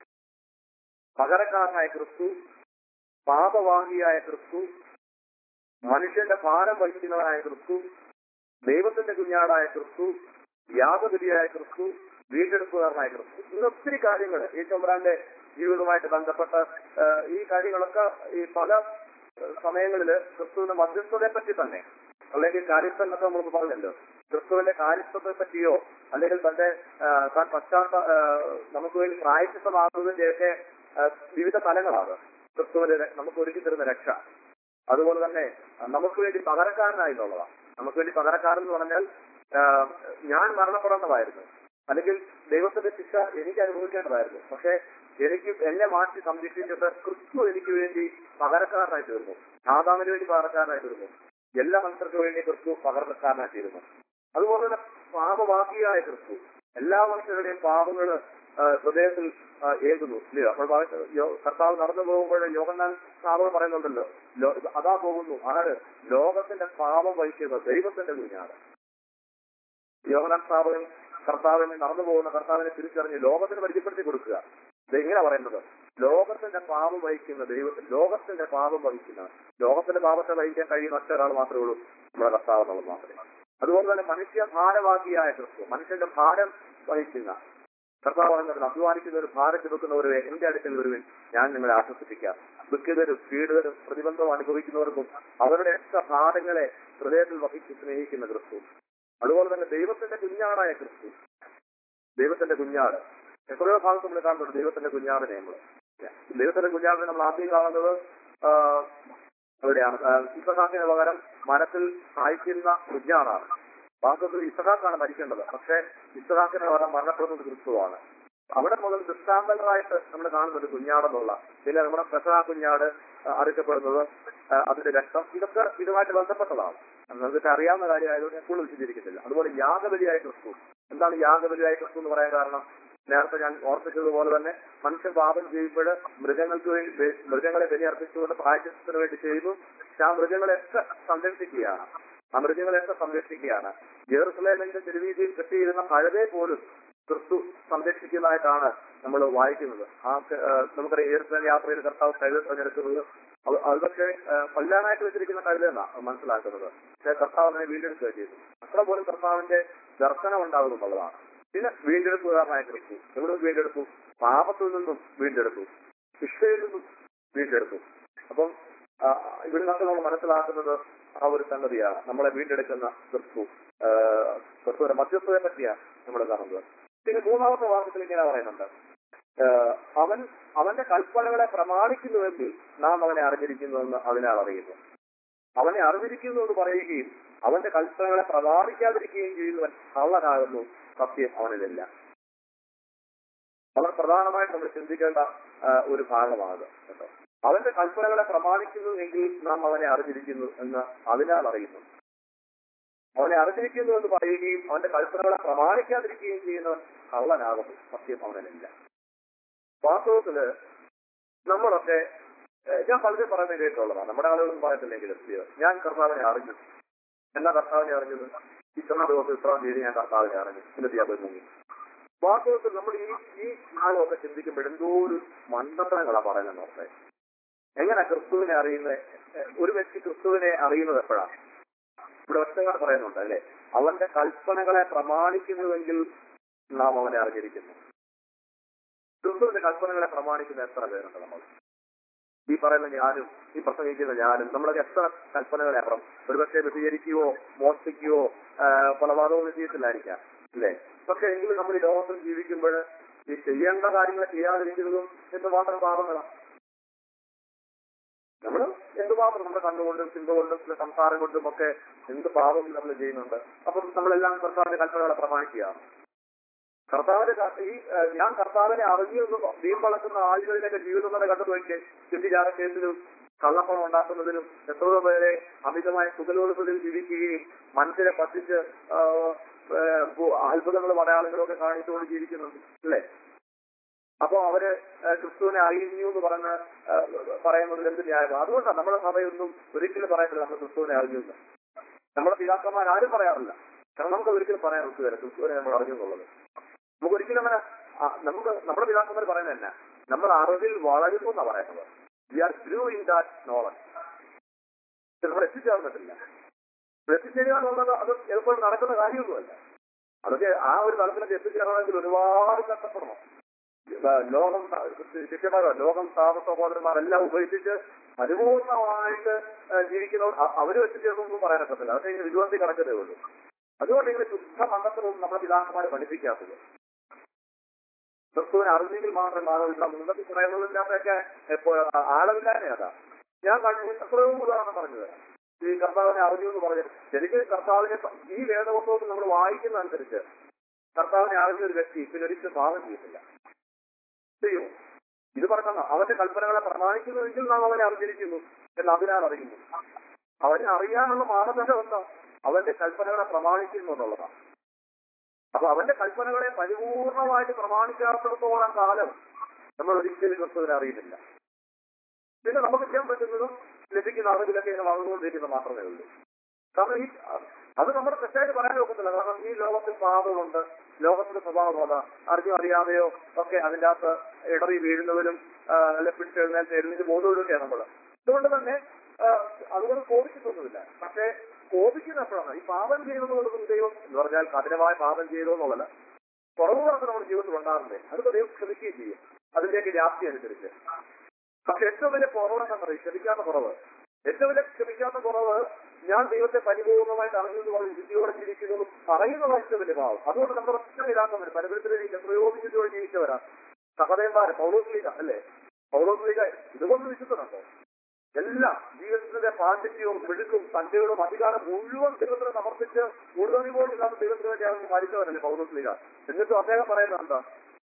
പകരക്കാരനായ ക്രിസ്തു പാപവാഹിയായ ക്രിസ്തു മനുഷ്യന്റെ ഭാരം വഹിക്കുന്നവനായ ക്രിസ്തു ദൈവത്തിന്റെ കുഞ്ഞാടായ ക്രിസ്തു യാഗബലിയായ ക്രിസ്തു വീണ്ടെടുപ്പുകാരനായ ക്രിസ്തു ഇങ്ങനെ ഒത്തിരി കാര്യങ്ങൾ ഈ ചൊമ്പ്രാന്റെ ജീവിതവുമായിട്ട് ബന്ധപ്പെട്ട ആ, ഈ കാര്യങ്ങളൊക്കെ ഈ പല സമയങ്ങളില് ക്രിസ്തുവിന്റെ മധ്യസ്ഥതയെ പറ്റി തന്നെ അല്ലെങ്കിൽ കാര്യസ്ഥ എന്നൊക്കെ നമ്മൾ പറഞ്ഞല്ലോ ക്രിസ്തുവിന്റെ കാര്യസ്ഥത്തെ പറ്റിയോ അല്ലെങ്കിൽ തന്റെ ആ, താൻ പശ്ചാത്ത ആ, നമുക്ക് വേണ്ടി പ്രായശിത്തമാകുന്നതിന്റെയൊക്കെ ആ, വിവിധ തലങ്ങളാണ് ക്രിസ്തുവിന്റെ ര- നമുക്ക് ഒരുക്കി തരുന്ന രക്ഷ അതുപോലെ തന്നെ ആ, നമുക്ക് വേണ്ടി പകരക്കാരനായി എന്നുള്ളതാണ് നമുക്ക് വേണ്ടി പകരക്കാരൻ എന്ന് പറഞ്ഞാൽ ആ, ഞാൻ മരണപ്പെടേണ്ടതായിരുന്നു അല്ലെങ്കിൽ ദൈവത്തിന്റെ ശിക്ഷ എനിക്ക് അനുഭവിക്കേണ്ടതായിരുന്നു പക്ഷെ എനിക്ക് എന്നെ മാറ്റി സംരക്ഷിച്ചിട്ട് ക്രിസ്തു എനിക്ക് വേണ്ടി പകരക്കാരനായി തീർന്നു ആദാമിന് വേണ്ടി പകരക്കാരനായി തീർന്നു എല്ലാ മനുഷ്യർക്കും വേണ്ടി ക്രിസ്തു പകരക്കാരനായി തീരുന്നു അതുപോലെ തന്നെ പാപവാഹിയായ ക്രിസ്തു എല്ലാ മനുഷ്യരുടെയും പാപങ്ങൾ ഹൃദയത്തിൽ ആ, ഏകുന്നു ഇല്ലയോ അപ്പോൾ പറ- യോ- കർത്താവ് നടന്നു പോകുമ്പോൾ യോഗന്നാൻ സാറ് പറയുന്നുണ്ടല്ലോ ലോ- അതാ പോകുന്നു ആര് ലോകത്തിന്റെ പാപം വഹിക്കുന്ന ദൈവത്തിന്റെ കുഞ്ഞാണ് യോഗനാൻ സ്ഥാപകൻ കർത്താവിനെ നടന്നു പോകുന്ന കർത്താവിനെ തിരിച്ചറിഞ്ഞ് ലോകത്തിന് പരിചയപ്പെടുത്തി കൊടുക്കുക ഇതെങ്ങനെ പറയുന്നത് ലോകത്തിന്റെ പാപം വഹിക്കുന്ന ദൈവത്തിൽ ലോകത്തിന്റെ പാപം വഹിക്കുന്ന ലോകത്തിന്റെ പാപത്തെ വഹിക്കാൻ കഴിയുന്ന ഒറ്റ ഒരാൾ മാത്രമേ ഉള്ളൂ നമ്മുടെ കർത്താവ് എന്നുള്ളത് മാത്രമേ അതുപോലെ തന്നെ മനുഷ്യ ഭാരവാഹിയായ ക്രിസ്തു മനുഷ്യന്റെ ഭാരം വഹിക്കുന്ന കർത്താവ് പറയുന്നത് അഭിമാനിക്കുന്നവരും ഭാരം ചുമക്കുന്നവരെ എന്റെ അടുക്കൽ വരുവിൻ ഞാൻ നിങ്ങളെ ആശ്വസിപ്പിക്കാം ദുഃഖിതരും പീഡിതരും പ്രതിബന്ധം അനുഭവിക്കുന്നവർക്കും അവരുടെ ഒക്കെ ഭാരങ്ങളെ ഹൃദയത്തിൽ വഹിച്ച് സ്നേഹിക്കുന്ന ക്രിസ്തു അതുപോലെ തന്നെ ദൈവത്തിന്റെ കുഞ്ഞാടായ ക്രിസ്തു ദൈവത്തിന്റെ കുഞ്ഞാട് എത്രയോ ഭാഗത്ത് നമ്മൾ കാണുന്നുണ്ട് ദൈവത്തിന്റെ കുഞ്ഞാടിനെ നമ്മൾ ദൈവത്തിന്റെ കുഞ്ഞാടിനെ നമ്മൾ ആദ്യം കാണുന്നത് ആ, എവിടെയാണ് ആ, ഇസഹാക്കിന് പകരം മരത്തിൽ സായിക്കുന്ന കുഞ്ഞാടാണ് വാസ്തവത്തിൽ ഇസഹാക്കാണ് മരിക്കേണ്ടത് പക്ഷെ ഇസഹാക്കിന് പകരം മരണപ്പെടുന്നത് ക്രിസ്തുവാണ് അവിടെ മുതൽ ദൃഷ്ടാന്തങ്ങളായിട്ട് നമ്മൾ കാണുന്നുണ്ട് കുഞ്ഞാടെന്നുള്ള പിന്നെ നമ്മുടെ പെസഹ കുഞ്ഞാട് ആ, അറുക്കപ്പെടുന്നത് ആ, അതിന്റെ രക്തം ഇതൊക്കെ ഇതുമായിട്ട് ബന്ധപ്പെട്ടതാണ് നമുക്ക് അറിയാവുന്ന കാര്യമായതുകൊണ്ട് ഞാൻ കൂടുതൽ വിശദീകരിക്കുന്നില്ല അതുപോലെ യാഗബലിയായ ക്രിസ്തു എന്താണ് യാഗബലിയായ ക്രിസ്തു എന്ന് പറയാൻ കാരണം നേരത്തെ ഞാൻ ഓർപ്പിച്ചതുപോലെ തന്നെ മനുഷ്യൻ പാപം ചെയ്യുമ്പോൾ മൃഗങ്ങൾക്ക് വേണ്ടി ബലി- മൃഗങ്ങളെ ബലി അർപ്പിച്ചുകൊണ്ട് പ്രായശ്ചിത്തത്തിന് വേണ്ടി ചെയ്യുന്നു പക്ഷെ ആ മൃഗങ്ങളെയൊക്കെ സംരക്ഷിക്കുകയാണ് ആ മൃഗങ്ങളെയൊക്കെ സംരക്ഷിക്കുകയാണ് ജെറുസലേമിന്റെ തെരുവീതിയിൽ കെട്ടിയിരുന്ന കഴുതയെ പോലും ക്രിസ്തു സംരക്ഷിക്കുന്നതായിട്ടാണ് നമ്മൾ വായിക്കുന്നത് ആ ആ, നമുക്കറിയാം ഈർത്തൻ യാത്രയിൽ കർത്താവ് കഴുത തിരഞ്ഞെടുക്കുന്നത് അത് അതൊക്കെ കൊല്ലാനായിട്ട് വെച്ചിരിക്കുന്ന കഴുതെന്നാണ് മനസ്സിലാക്കുന്നത് പക്ഷെ കർത്താവ് അതിനെ വീണ്ടെടുക്കുക ചെയ്തു അത്ര പോലും കർത്താവിന്റെ ദർശനം ഉണ്ടാകും എന്നുള്ളതാണ് പിന്നെ വീണ്ടെടുപ്പുകാരനായ ക്രിസ്തു എവിടെ നിന്ന് വീണ്ടെടുത്തു പാപത്തിൽ നിന്നും വീണ്ടെടുത്തു ശിക്ഷയിൽ നിന്നും വീണ്ടെടുത്തു അപ്പം ആ, ഇവിടെ നിന്നൊക്കെ നമ്മൾ മനസ്സിലാക്കുന്നത് ആ ഒരു സംഗതിയാണ് നമ്മളെ വീണ്ടെടുക്കുന്ന ക്രിസ്തു ആ, ക്രിസ്തുവിന്റെ മധ്യസ്ഥതയെ പറ്റിയാണ് നമ്മൾ കാണുന്നത് പിന്നെ മൂന്നാമത്തെ വാക്യത്തിൽ ഇങ്ങനെ പറയുന്നുണ്ട് ആ, അവൻ അവന്റെ കൽപ്പനകളെ പ്രമാണിക്കുന്നുവെങ്കിൽ നാം അവനെ അറിഞ്ഞിരിക്കുന്നുവെന്ന് അതിനാൽ അറിയുന്നു അവനെ അറിഞ്ഞിരിക്കുന്നു എന്ന് പറയുകയും അവന്റെ കൽപ്പനകളെ പ്രമാണിക്കാതിരിക്കുകയും ചെയ്യുന്നവൻ കള്ളനാകുന്നു സത്യം അവനിലില്ല വളരെ പ്രധാനമായിട്ട് നമ്മൾ ചിന്തിക്കേണ്ട ആ, ഒരു ഭാഗമാണ് കേട്ടോ അവന്റെ കൽപ്പനകളെ പ്രമാണിക്കുന്നു എങ്കിൽ നാം അവനെ അറിഞ്ഞിരിക്കുന്നു എന്ന് അതിനാൽ അറിയുന്നു അവനെ അറിഞ്ഞിരിക്കുന്നു എന്ന് പറയുകയും അവന്റെ കൽപ്പനകളെ പ്രമാണിക്കാതിരിക്കുകയും ചെയ്യുന്നവൻ കള്ളനാകുന്നു സത്യം അവനിലില്ല വാസ്തവത്തില് നമ്മളൊക്കെ ഏഹ്, ഞാൻ പലരും പറയുന്നത് കേട്ടുള്ളതാണ് നമ്മുടെ ആളുകളൊന്നും പറയത്തില്ലെങ്കിലും ഇത് ഞാൻ കർത്താവിനെ അറിഞ്ഞു എന്നാ കർത്താവിനെ അറിഞ്ഞത് ഇത്ര ദിവസം ഇത്ര തീയതി ഞാൻ കർത്താവിനെ അറിഞ്ഞു എന്നിട്ട് ഞാൻ പോയി മുങ്ങി വാസ്തവത്തിൽ നമ്മൾ ഈ ഈ ഭാഗമൊക്കെ ചിന്തിക്കുമ്പോൾ എന്തോ ഒരു മണ്ടത്തരങ്ങളാണ് പറയുന്നത് നോക്കേ എങ്ങനെ ക്രിസ്തുവിനെ അറിയുന്നത് ഏഹ്, ഒരു വ്യക്തി ക്രിസ്തുവിനെ അറിയുന്നത് എപ്പോഴാണ് ഇവിടെ ഒറ്റകാട് പറയുന്നുണ്ട് അല്ലെ അവന്റെ കൽപ്പനകളെ പ്രമാണിക്കുന്നുവെങ്കിൽ നാം അവനെ അറിഞ്ഞിരിക്കുന്നു ക്രിസ്തുവിന്റെ കൽപ്പനകളെ പ്രമാണിക്കുന്ന എത്ര പേരുണ്ട് നമ്മൾ ഈ പറയുന്ന ഞാനും ഈ പ്രസംഗിക്കുന്ന ഞാനും നമ്മളൊക്കെ എത്ര കൽപ്പനകളെ അപ്പുറം ഒരുപക്ഷെ വ്യതിചരിക്കുകയോ മോഷ്ടിക്കുകയോ കൊലപാതകമോ ചെയ്യത്തില്ലായിരിക്കാം അല്ലേ പക്ഷെ എങ്കിലും നമ്മൾ ഈ ലോകത്തിൽ ജീവിക്കുമ്പോൾ ഈ ചെയ്യേണ്ട കാര്യങ്ങൾ ചെയ്യാതിരിക്കുന്നതും എന്തുമാത്രം പാപങ്ങളാണ് നമ്മൾ എന്തുമാത്രം നമ്മുടെ കണ്ണുകൊണ്ടും ചിന്ത കൊണ്ടും ചില സംസാരം കൊണ്ടും ഒക്കെ എന്ത് പാപം നമ്മൾ ചെയ്യുന്നുണ്ട് അപ്പം നമ്മളെല്ലാം കർത്താവിന്റെ കൽപ്പനകളെ പ്രമാണിക്കുകയാണ് കർത്താവിന്റെ ക- ഈ ഏഹ്, ഞാൻ കർത്താവിനെ അറിഞ്ഞു എന്ന് വീം വളർത്തുന്ന ആളുകളിലൊക്കെ ജീവിതം തന്നെ കണ്ടു നോക്കിയേ ചുറ്റിചാര കേസിലും കള്ളപ്പണം ഉണ്ടാക്കുന്നതിലും എത്രയോ പേരെ അമിതമായ സുഖലോടുന്നതിൽ ജീവിക്കുകയും മനസ്സിനെ പറ്റിച്ച് ആഹ്, ഏഹ്, ഭൂ- അത്ഭുതങ്ങളും അടയാളങ്ങളും ഒക്കെ കാണിച്ചുകൊണ്ട് ജീവിക്കുന്നുണ്ട് അല്ലേ അപ്പൊ അവര് ഏഹ്, ക്രിസ്തുവിനെ അറിഞ്ഞു എന്ന് പറഞ്ഞ് ഏഹ്, പറയുന്നതിൽ എന്ത് ന്യായമാണ് അതുകൊണ്ടാണ് നമ്മുടെ സഭയൊന്നും ഒരിക്കലും പറയത്തില്ല നമ്മൾ ക്രിസ്തുവിനെ അറിഞ്ഞു എന്ന് നമ്മുടെ പിതാക്കന്മാർ ആരും പറയാറില്ല കാരണം നമുക്ക് ഒരിക്കലും പറയാൻ ഒത്തുവരാം ക്രിസ്തുവിനെ നമ്മൾ അറിഞ്ഞു എന്നുള്ളത് നമുക്ക് ഒരിക്കലും അങ്ങനെ ആ, നമുക്ക് നമ്മുടെ പിതാക്കന്മാർ പറയുന്നത് തന്നെ നമ്മൾ അറിവിൽ വളരുന്നു എന്നാണ് പറയുന്നത് we are grow in that knowledge നമ്മൾ എത്തിച്ചേരാൻ പറ്റില്ല എത്തിച്ചേരുക എന്നുള്ളത് അത് എളുപ്പം നടക്കുന്ന കാര്യമൊന്നുമല്ല അതൊക്കെ ആ ഒരു തലത്തിലൊക്കെ എത്തിച്ചേരണമെങ്കിൽ ഒരുപാട് കഷ്ടപ്പെടണം ആ, ലോകം ശിഷ്യന്മാരോ ലോകം താമസ സഹോദരന്മാരെല്ലാം ഉപേക്ഷിച്ച് പരിപൂർണമായിട്ട് ആ, ജീവിക്കുന്നവർ അ- അവര് എത്തിച്ചേർന്നൊന്നും പറയാനൊക്കത്തില്ല അതൊക്കെ ഇങ്ങനെ വിശ്വാസി കണക്കതേ ഉള്ളൂ അതുകൊണ്ട് ഇങ്ങനെ ശുദ്ധ മതത്തിലൊന്നും നമ്മുടെ പിതാക്കന്മാരെ പഠിപ്പിക്കാത്തത് ക്രിസ്തുവിനെ അറിഞ്ഞെങ്കിൽ മാത്രം മാനവില്ല മുന്നത്തെ പറയുന്നതിനകത്തൊക്കെ എപ്പോ ആളവില്ലാതെ അതാ ഞാൻ കഴിഞ്ഞ എത്രയോ ഉദാഹരണം പറഞ്ഞു തരാം ഈ കർത്താവിനെ അറിഞ്ഞു എന്ന് പറഞ്ഞു ശരിക്കും കർത്താവിനെ പ- ഈ വേദപുസ്തകത്തിൽ നമ്മൾ വായിക്കുന്ന അനുസരിച്ച് കർത്താവിനെ അറിഞ്ഞ ഒരു വ്യക്തി പിന്നെ ഒരിക്കലും പാകം ചെയ്യത്തില്ല ചെയ്യൂ ഇത് പറഞ്ഞ അവന്റെ കൽപ്പനകളെ പ്രമാണിക്കുന്നുവെങ്കിൽ നാം അവനെ അറിഞ്ഞിരിക്കുന്നു എന്ന് അതിനാൽ അറിയുന്നു അവനെ അറിയാനുള്ള മാനദണ്ഡം എന്താ അവന്റെ കൽപ്പനകളെ പ്രമാണിക്കുന്നു എന്നുള്ളതാണ് അപ്പൊ അവന്റെ കൽപ്പനകളെ പരിപൂർണമായിട്ട് പ്രമാണിക്കാത്തിടത്തോളം കാലം നമ്മൾ ഒരിക്കലും ക്രിസ്തുവിനെ അറിയുന്നില്ല പിന്നെ നമുക്ക് ചെയ്യാൻ പറ്റുന്നതും ലഭിക്കുന്ന അറിവിലൊക്കെ ഇങ്ങനെ വളർന്നുകൊണ്ടിരിക്കുന്നത് മാത്രമേ ഉള്ളൂ കാരണം ഈ അത് നമ്മുടെ തെറ്റായിട്ട് പറയാൻ ഒക്കത്തില്ല കാരണം ഈ ലോകത്തിൽ പാപങ്ങളുണ്ട് ലോകത്തിന്റെ സ്വഭാവം അതാ അറിഞ്ഞോ അറിയാതെയോ ഒക്കെ അതിന്റെ അകത്ത് ഇടറി വീഴുന്നതിലും ആ, അല്ലെ പിടിച്ചെഴുന്നേറ്റ് എഴുന്നേറ്റ് പോകുന്നതിലൊക്കെയാണ് നമ്മൾ അതുകൊണ്ട് തന്നെ ആ, അതുകൊണ്ട് കോപിച്ചിട്ടൊന്നുമില്ല പക്ഷേ കോപിക്കുന്ന എപ്പോഴാണ് ഈ പാപം ചെയ്യുന്നത് കൊണ്ട് ദൈവം എന്ന് പറഞ്ഞാൽ കഠിനമായ പാപം ചെയ്തു എന്നുള്ളതല്ല കുറവുകളൊക്കെ നമ്മുടെ ജീവിതത്തിൽ ഉണ്ടാകുന്നത് അതൊക്കെ ദൈവം ക്ഷമിക്കുകയും ചെയ്യും അതിന്റെയൊക്കെ വ്യാപ്തി അനുസരിച്ച് പക്ഷെ ഏറ്റവും വലിയ കുറവെന്ന് പറയും ക്ഷമിക്കാത്ത കുറവ് ഏറ്റവും വലിയ ക്ഷമിക്കാത്ത കുറവ് ഞാൻ ദൈവത്തെ പരിപൂർണമായിട്ട് അറിഞ്ഞു കൊണ്ട് വിധിയോടെ ജീവിക്കുന്നു പറയുന്നതാണ് ഏറ്റവും വലിയ ഭാവം അതുകൊണ്ട് നമ്മുടെ ഒറ്റ ഇതാക്കുന്നവർ പരമ്പരത്തിലേക്ക് പ്രയോഗിച്ചതോടെ ജീവിച്ചവരാ സഹതയന്മാര് പൗലോസ്ലിക അല്ലേ പൗലോസ്ലിക ഇതുകൊണ്ട് വിശുദ്ധനുണ്ടോ എല്ലാം ജീവിതത്തിന്റെ പാണ്ഡിത്യവും മിടുക്കും തന്റെയോടും അധികാരം മുഴുവൻ ദൈവത്തിന് സമർപ്പിച്ച് കൂടുതൽ പോലും ഇല്ലാത്ത ദൈവത്തിന് വേണ്ടി അവൻ മരിച്ചവരല്ലേ പൗലോസ്ലിക എന്നിട്ടും അദ്ദേഹം പറയുന്നത് എന്താ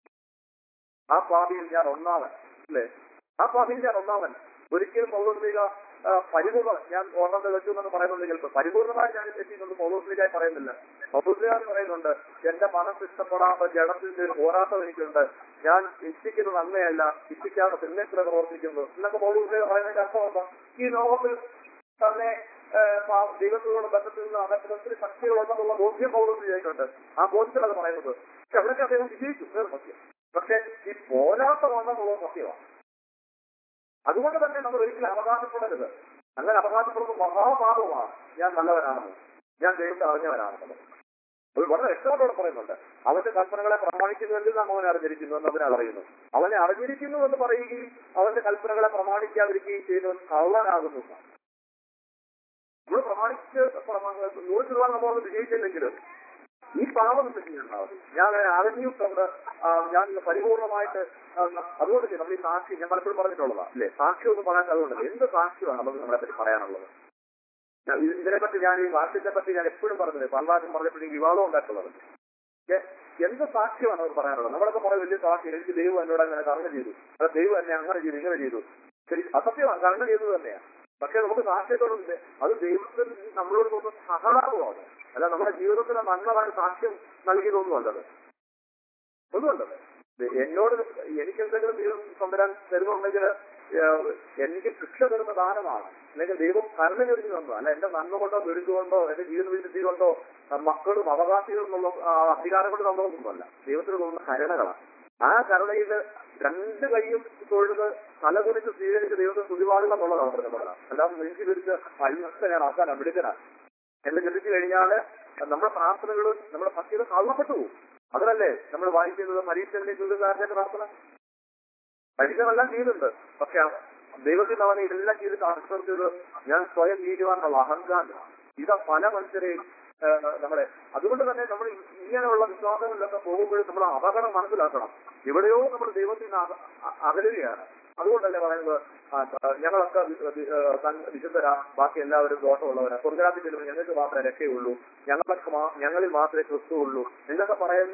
ആ പാപിയിൽ ഞാൻ ഒന്നാമൻ അല്ലേ ആ പാപിയിൽ ഞാൻ ഒന്നാമൻ ഒരിക്കലും പൗലോസ്ലിക പരിപൂർണ്ണ ഞാൻ ഓർമ്മ വെച്ചു എന്ന് പറയുന്നുണ്ടെങ്കിൽ പരിപൂർണമായി ഞാൻ തെറ്റിയെന്ന് പൗലോസ്ലികായി പറയുന്നില്ല പൗലോസ്ലിക എന്ന് പറയുന്നുണ്ട് എന്റെ മനസ്സ് ഇഷ്ടപ്പെടാത്ത ജഡത്തിന്റെ ഒരു പോരാട്ടം എനിക്കുണ്ട് ഞാൻ ഇച്ഛിക്കുന്നത് നന്മയല്ല ഇച്ഛിക്കാതെ തിന്മയ്ക്കുള്ള പ്രവർത്തിക്കുന്നു എന്നൊക്കെ പൗലോസ്ലിക പറയുന്നതിന്റെ അർത്ഥം എന്താ ഈ ലോകത്തിൽ തന്നെ ഏഹ്, പാ- ദൈവത്തോട് ബന്ധത്തിൽ നിന്ന് അകത്തിൽ ശക്തികളുണ്ടെന്നുള്ള ബോധ്യം പൗലോസ്ലികയ്ക്കുണ്ട് ആ ബോധ്യത്തിൽ അത് പറയുന്നത് പക്ഷെ അവിടെയൊക്കെ അദ്ദേഹം വിജയിച്ചു വേറെ സത്യം പക്ഷെ ഈ പോരാട്ടമാണെന്നുള്ളത് സത്യമാണ് അതുകൊണ്ട് തന്നെ നമ്മൾ ഒരിക്കലും അവകാശപ്പെടരുത് അങ്ങനെ അവകാശപ്പെടുന്നത് മഹാപാപമാണ് ഞാൻ നല്ലവനാണെന്ന് ഞാൻ ദൈവത്തെ അറിഞ്ഞവനാണെന്നുള്ളത് അത് വളരെ വ്യക്തമായിട്ട് പറയുന്നുണ്ട് അവന്റെ കൽപ്പനകളെ പ്രമാണിക്കുന്നുവെങ്കിൽ നാം അവനെ അറിഞ്ഞിരിക്കുന്നു എന്ന് അവനെ അറിയുന്നു അവനെ അറിഞ്ഞിരിക്കുന്നു എന്ന് പറയുകയും അവന്റെ കൽപ്പനകളെ പ്രമാണിക്കാതിരിക്കുകയും ചെയ്യുന്നവൻ കള്ളനാകുന്നു എന്നാണ്. നമ്മൾ പ്രമാണിച്ച് പ്രമാ- നൂറ് ശതമാനം നമ്മൾ വിജയിച്ചില്ലെങ്കിലും ഈ പാപം ഉണ്ടാവും ഞാൻ അറിഞ്ഞിട്ടുണ്ട് ഞാൻ പരിപൂർണമായിട്ട് ആ, അതുകൊണ്ട് തന്നെ നമ്മൾ ഈ സാക്ഷി ഞാൻ പലപ്പോഴും പറഞ്ഞിട്ടുള്ളതാ അല്ലേ സാക്ഷി ഒന്നും പറയാൻ അതുകൊണ്ട് എന്ത് സാക്ഷിയാണ് നമുക്ക് നമ്മളെ പറ്റി പറയാനുള്ളത് ഞാൻ ഇത് ഇതിനെപ്പറ്റി ഞാൻ ഈ സാക്ഷ്യത്തെ പറ്റി ഞാൻ എപ്പോഴും പറഞ്ഞത് പലവാരും പറഞ്ഞപ്പോഴും വിവാദം ഉണ്ടായിട്ടുള്ളത് ഏ, എന്ത് സാക്ഷ്യമാണ് അവർ പറയാനുള്ളത് നമ്മളൊക്കെ പറയും വലിയ സാക്ഷി എനിക്ക് ദൈവം എന്നോട് അങ്ങനെ കർമ്മ ചെയ്തു അത് ദൈവം എന്നെ അങ്ങനെ ചെയ്തു ഇങ്ങനെ ചെയ്തു ശരി അസത്യമാണ് കർമ്മ ചെയ്തത് തന്നെയാണ് പക്ഷെ നമുക്ക് സാക്ഷ്യത്തോടുണ്ട് അത് ദൈവത്തിൽ നമ്മളോട് തോന്നുന്ന സഹതാപമാണ് അല്ല നമ്മുടെ ജീവിതത്തിലെ നന്മതാണ് സാക്ഷ്യം നൽകിയതൊന്നും അല്ലത് ഒന്നുമല്ലത് എന്നോട് എനിക്ക് എന്തെങ്കിലും ദൈവം കൊണ്ടുവരാൻ തരുന്നുണ്ടെങ്കിൽ ഏഹ്, എനിക്ക് ശിക്ഷ തരുന്ന ദാനമാണ് അല്ലെങ്കിൽ ദൈവം കരുണ ചൊരിഞ്ഞു തന്നു അല്ല എന്റെ നന്മ കൊണ്ടോ ദുരിതകൊണ്ടോ എന്റെ ജീവിത വിശുദ്ധി കൊണ്ടോ ആ മക്കളും അവകാശികളും എന്നുള്ള ആ അധികാരം കൊണ്ട് തന്നതൊന്നുമല്ല ദൈവത്തിന് തോന്നുന്ന കരുണകളാണ് ആ കരുണയിൽ രണ്ട് കൈയും തൊഴുത് തലകുറിച്ച് സ്വീകരിച്ച് ദൈവത്തെ തുതിപാടുക എന്നുള്ളതാണ് പറഞ്ഞത് അല്ലാതെ നെഞ്ചി പിടിച്ച് അഴിമൊക്കെ ഞാൻ ആക്കാൻ അവിടുക്കനാണ് എന്ന് ചിന്തിച്ചു കഴിഞ്ഞാൽ നമ്മുടെ പ്രാർത്ഥനകളും നമ്മുടെ ഭക്തികൾ കള്ളപ്പെട്ടു പോകും അതിനല്ലേ നമ്മൾ വായിക്കുന്നത് പരീക്ഷന്റെ ചുരുക്കാരന്റെ പ്രാർത്ഥന പരീക്ഷകളെല്ലാം ചെയ്യുന്നുണ്ട് പക്ഷെ ദൈവത്തിന് അവനെ ഇതെല്ലാം ചെയ്തിട്ട് ആശ്രയിച്ചത് ഞാൻ സ്വയം നീക്കുവാനുള്ള അഹങ്കാരം ഇതാ പല മനുഷ്യരെയും ആ, നമ്മളെ അതുകൊണ്ട് തന്നെ നമ്മൾ ഇങ്ങനെയുള്ള വിശ്വാസങ്ങളിലൊക്കെ പോകുമ്പോഴും നമ്മൾ അപകടം മനസ്സിലാക്കണം എവിടെയോ നമ്മൾ ദൈവത്തിൽ നിന്ന് അക- അ- അകലുകയാണ് അതുകൊണ്ടല്ലേ പറയുന്നത് ആ, ആ, ഞങ്ങളൊക്കെ വി- വി- ആ, തൻ- വിശുദ്ധരാ ബാക്കി എല്ലാവരും ദോഷമുള്ളവരാ സ്വർഗരാജ്യത്തിൽ ചെല്ലുമ്പോൾ ഞങ്ങൾക്ക് മാത്രമേ രക്ഷയുള്ളൂ ഞങ്ങൾക്ക് മാ- ഞങ്ങളിൽ മാത്രമേ ക്രിസ്തു ഉള്ളൂ എന്നൊക്കെ പറയുന്ന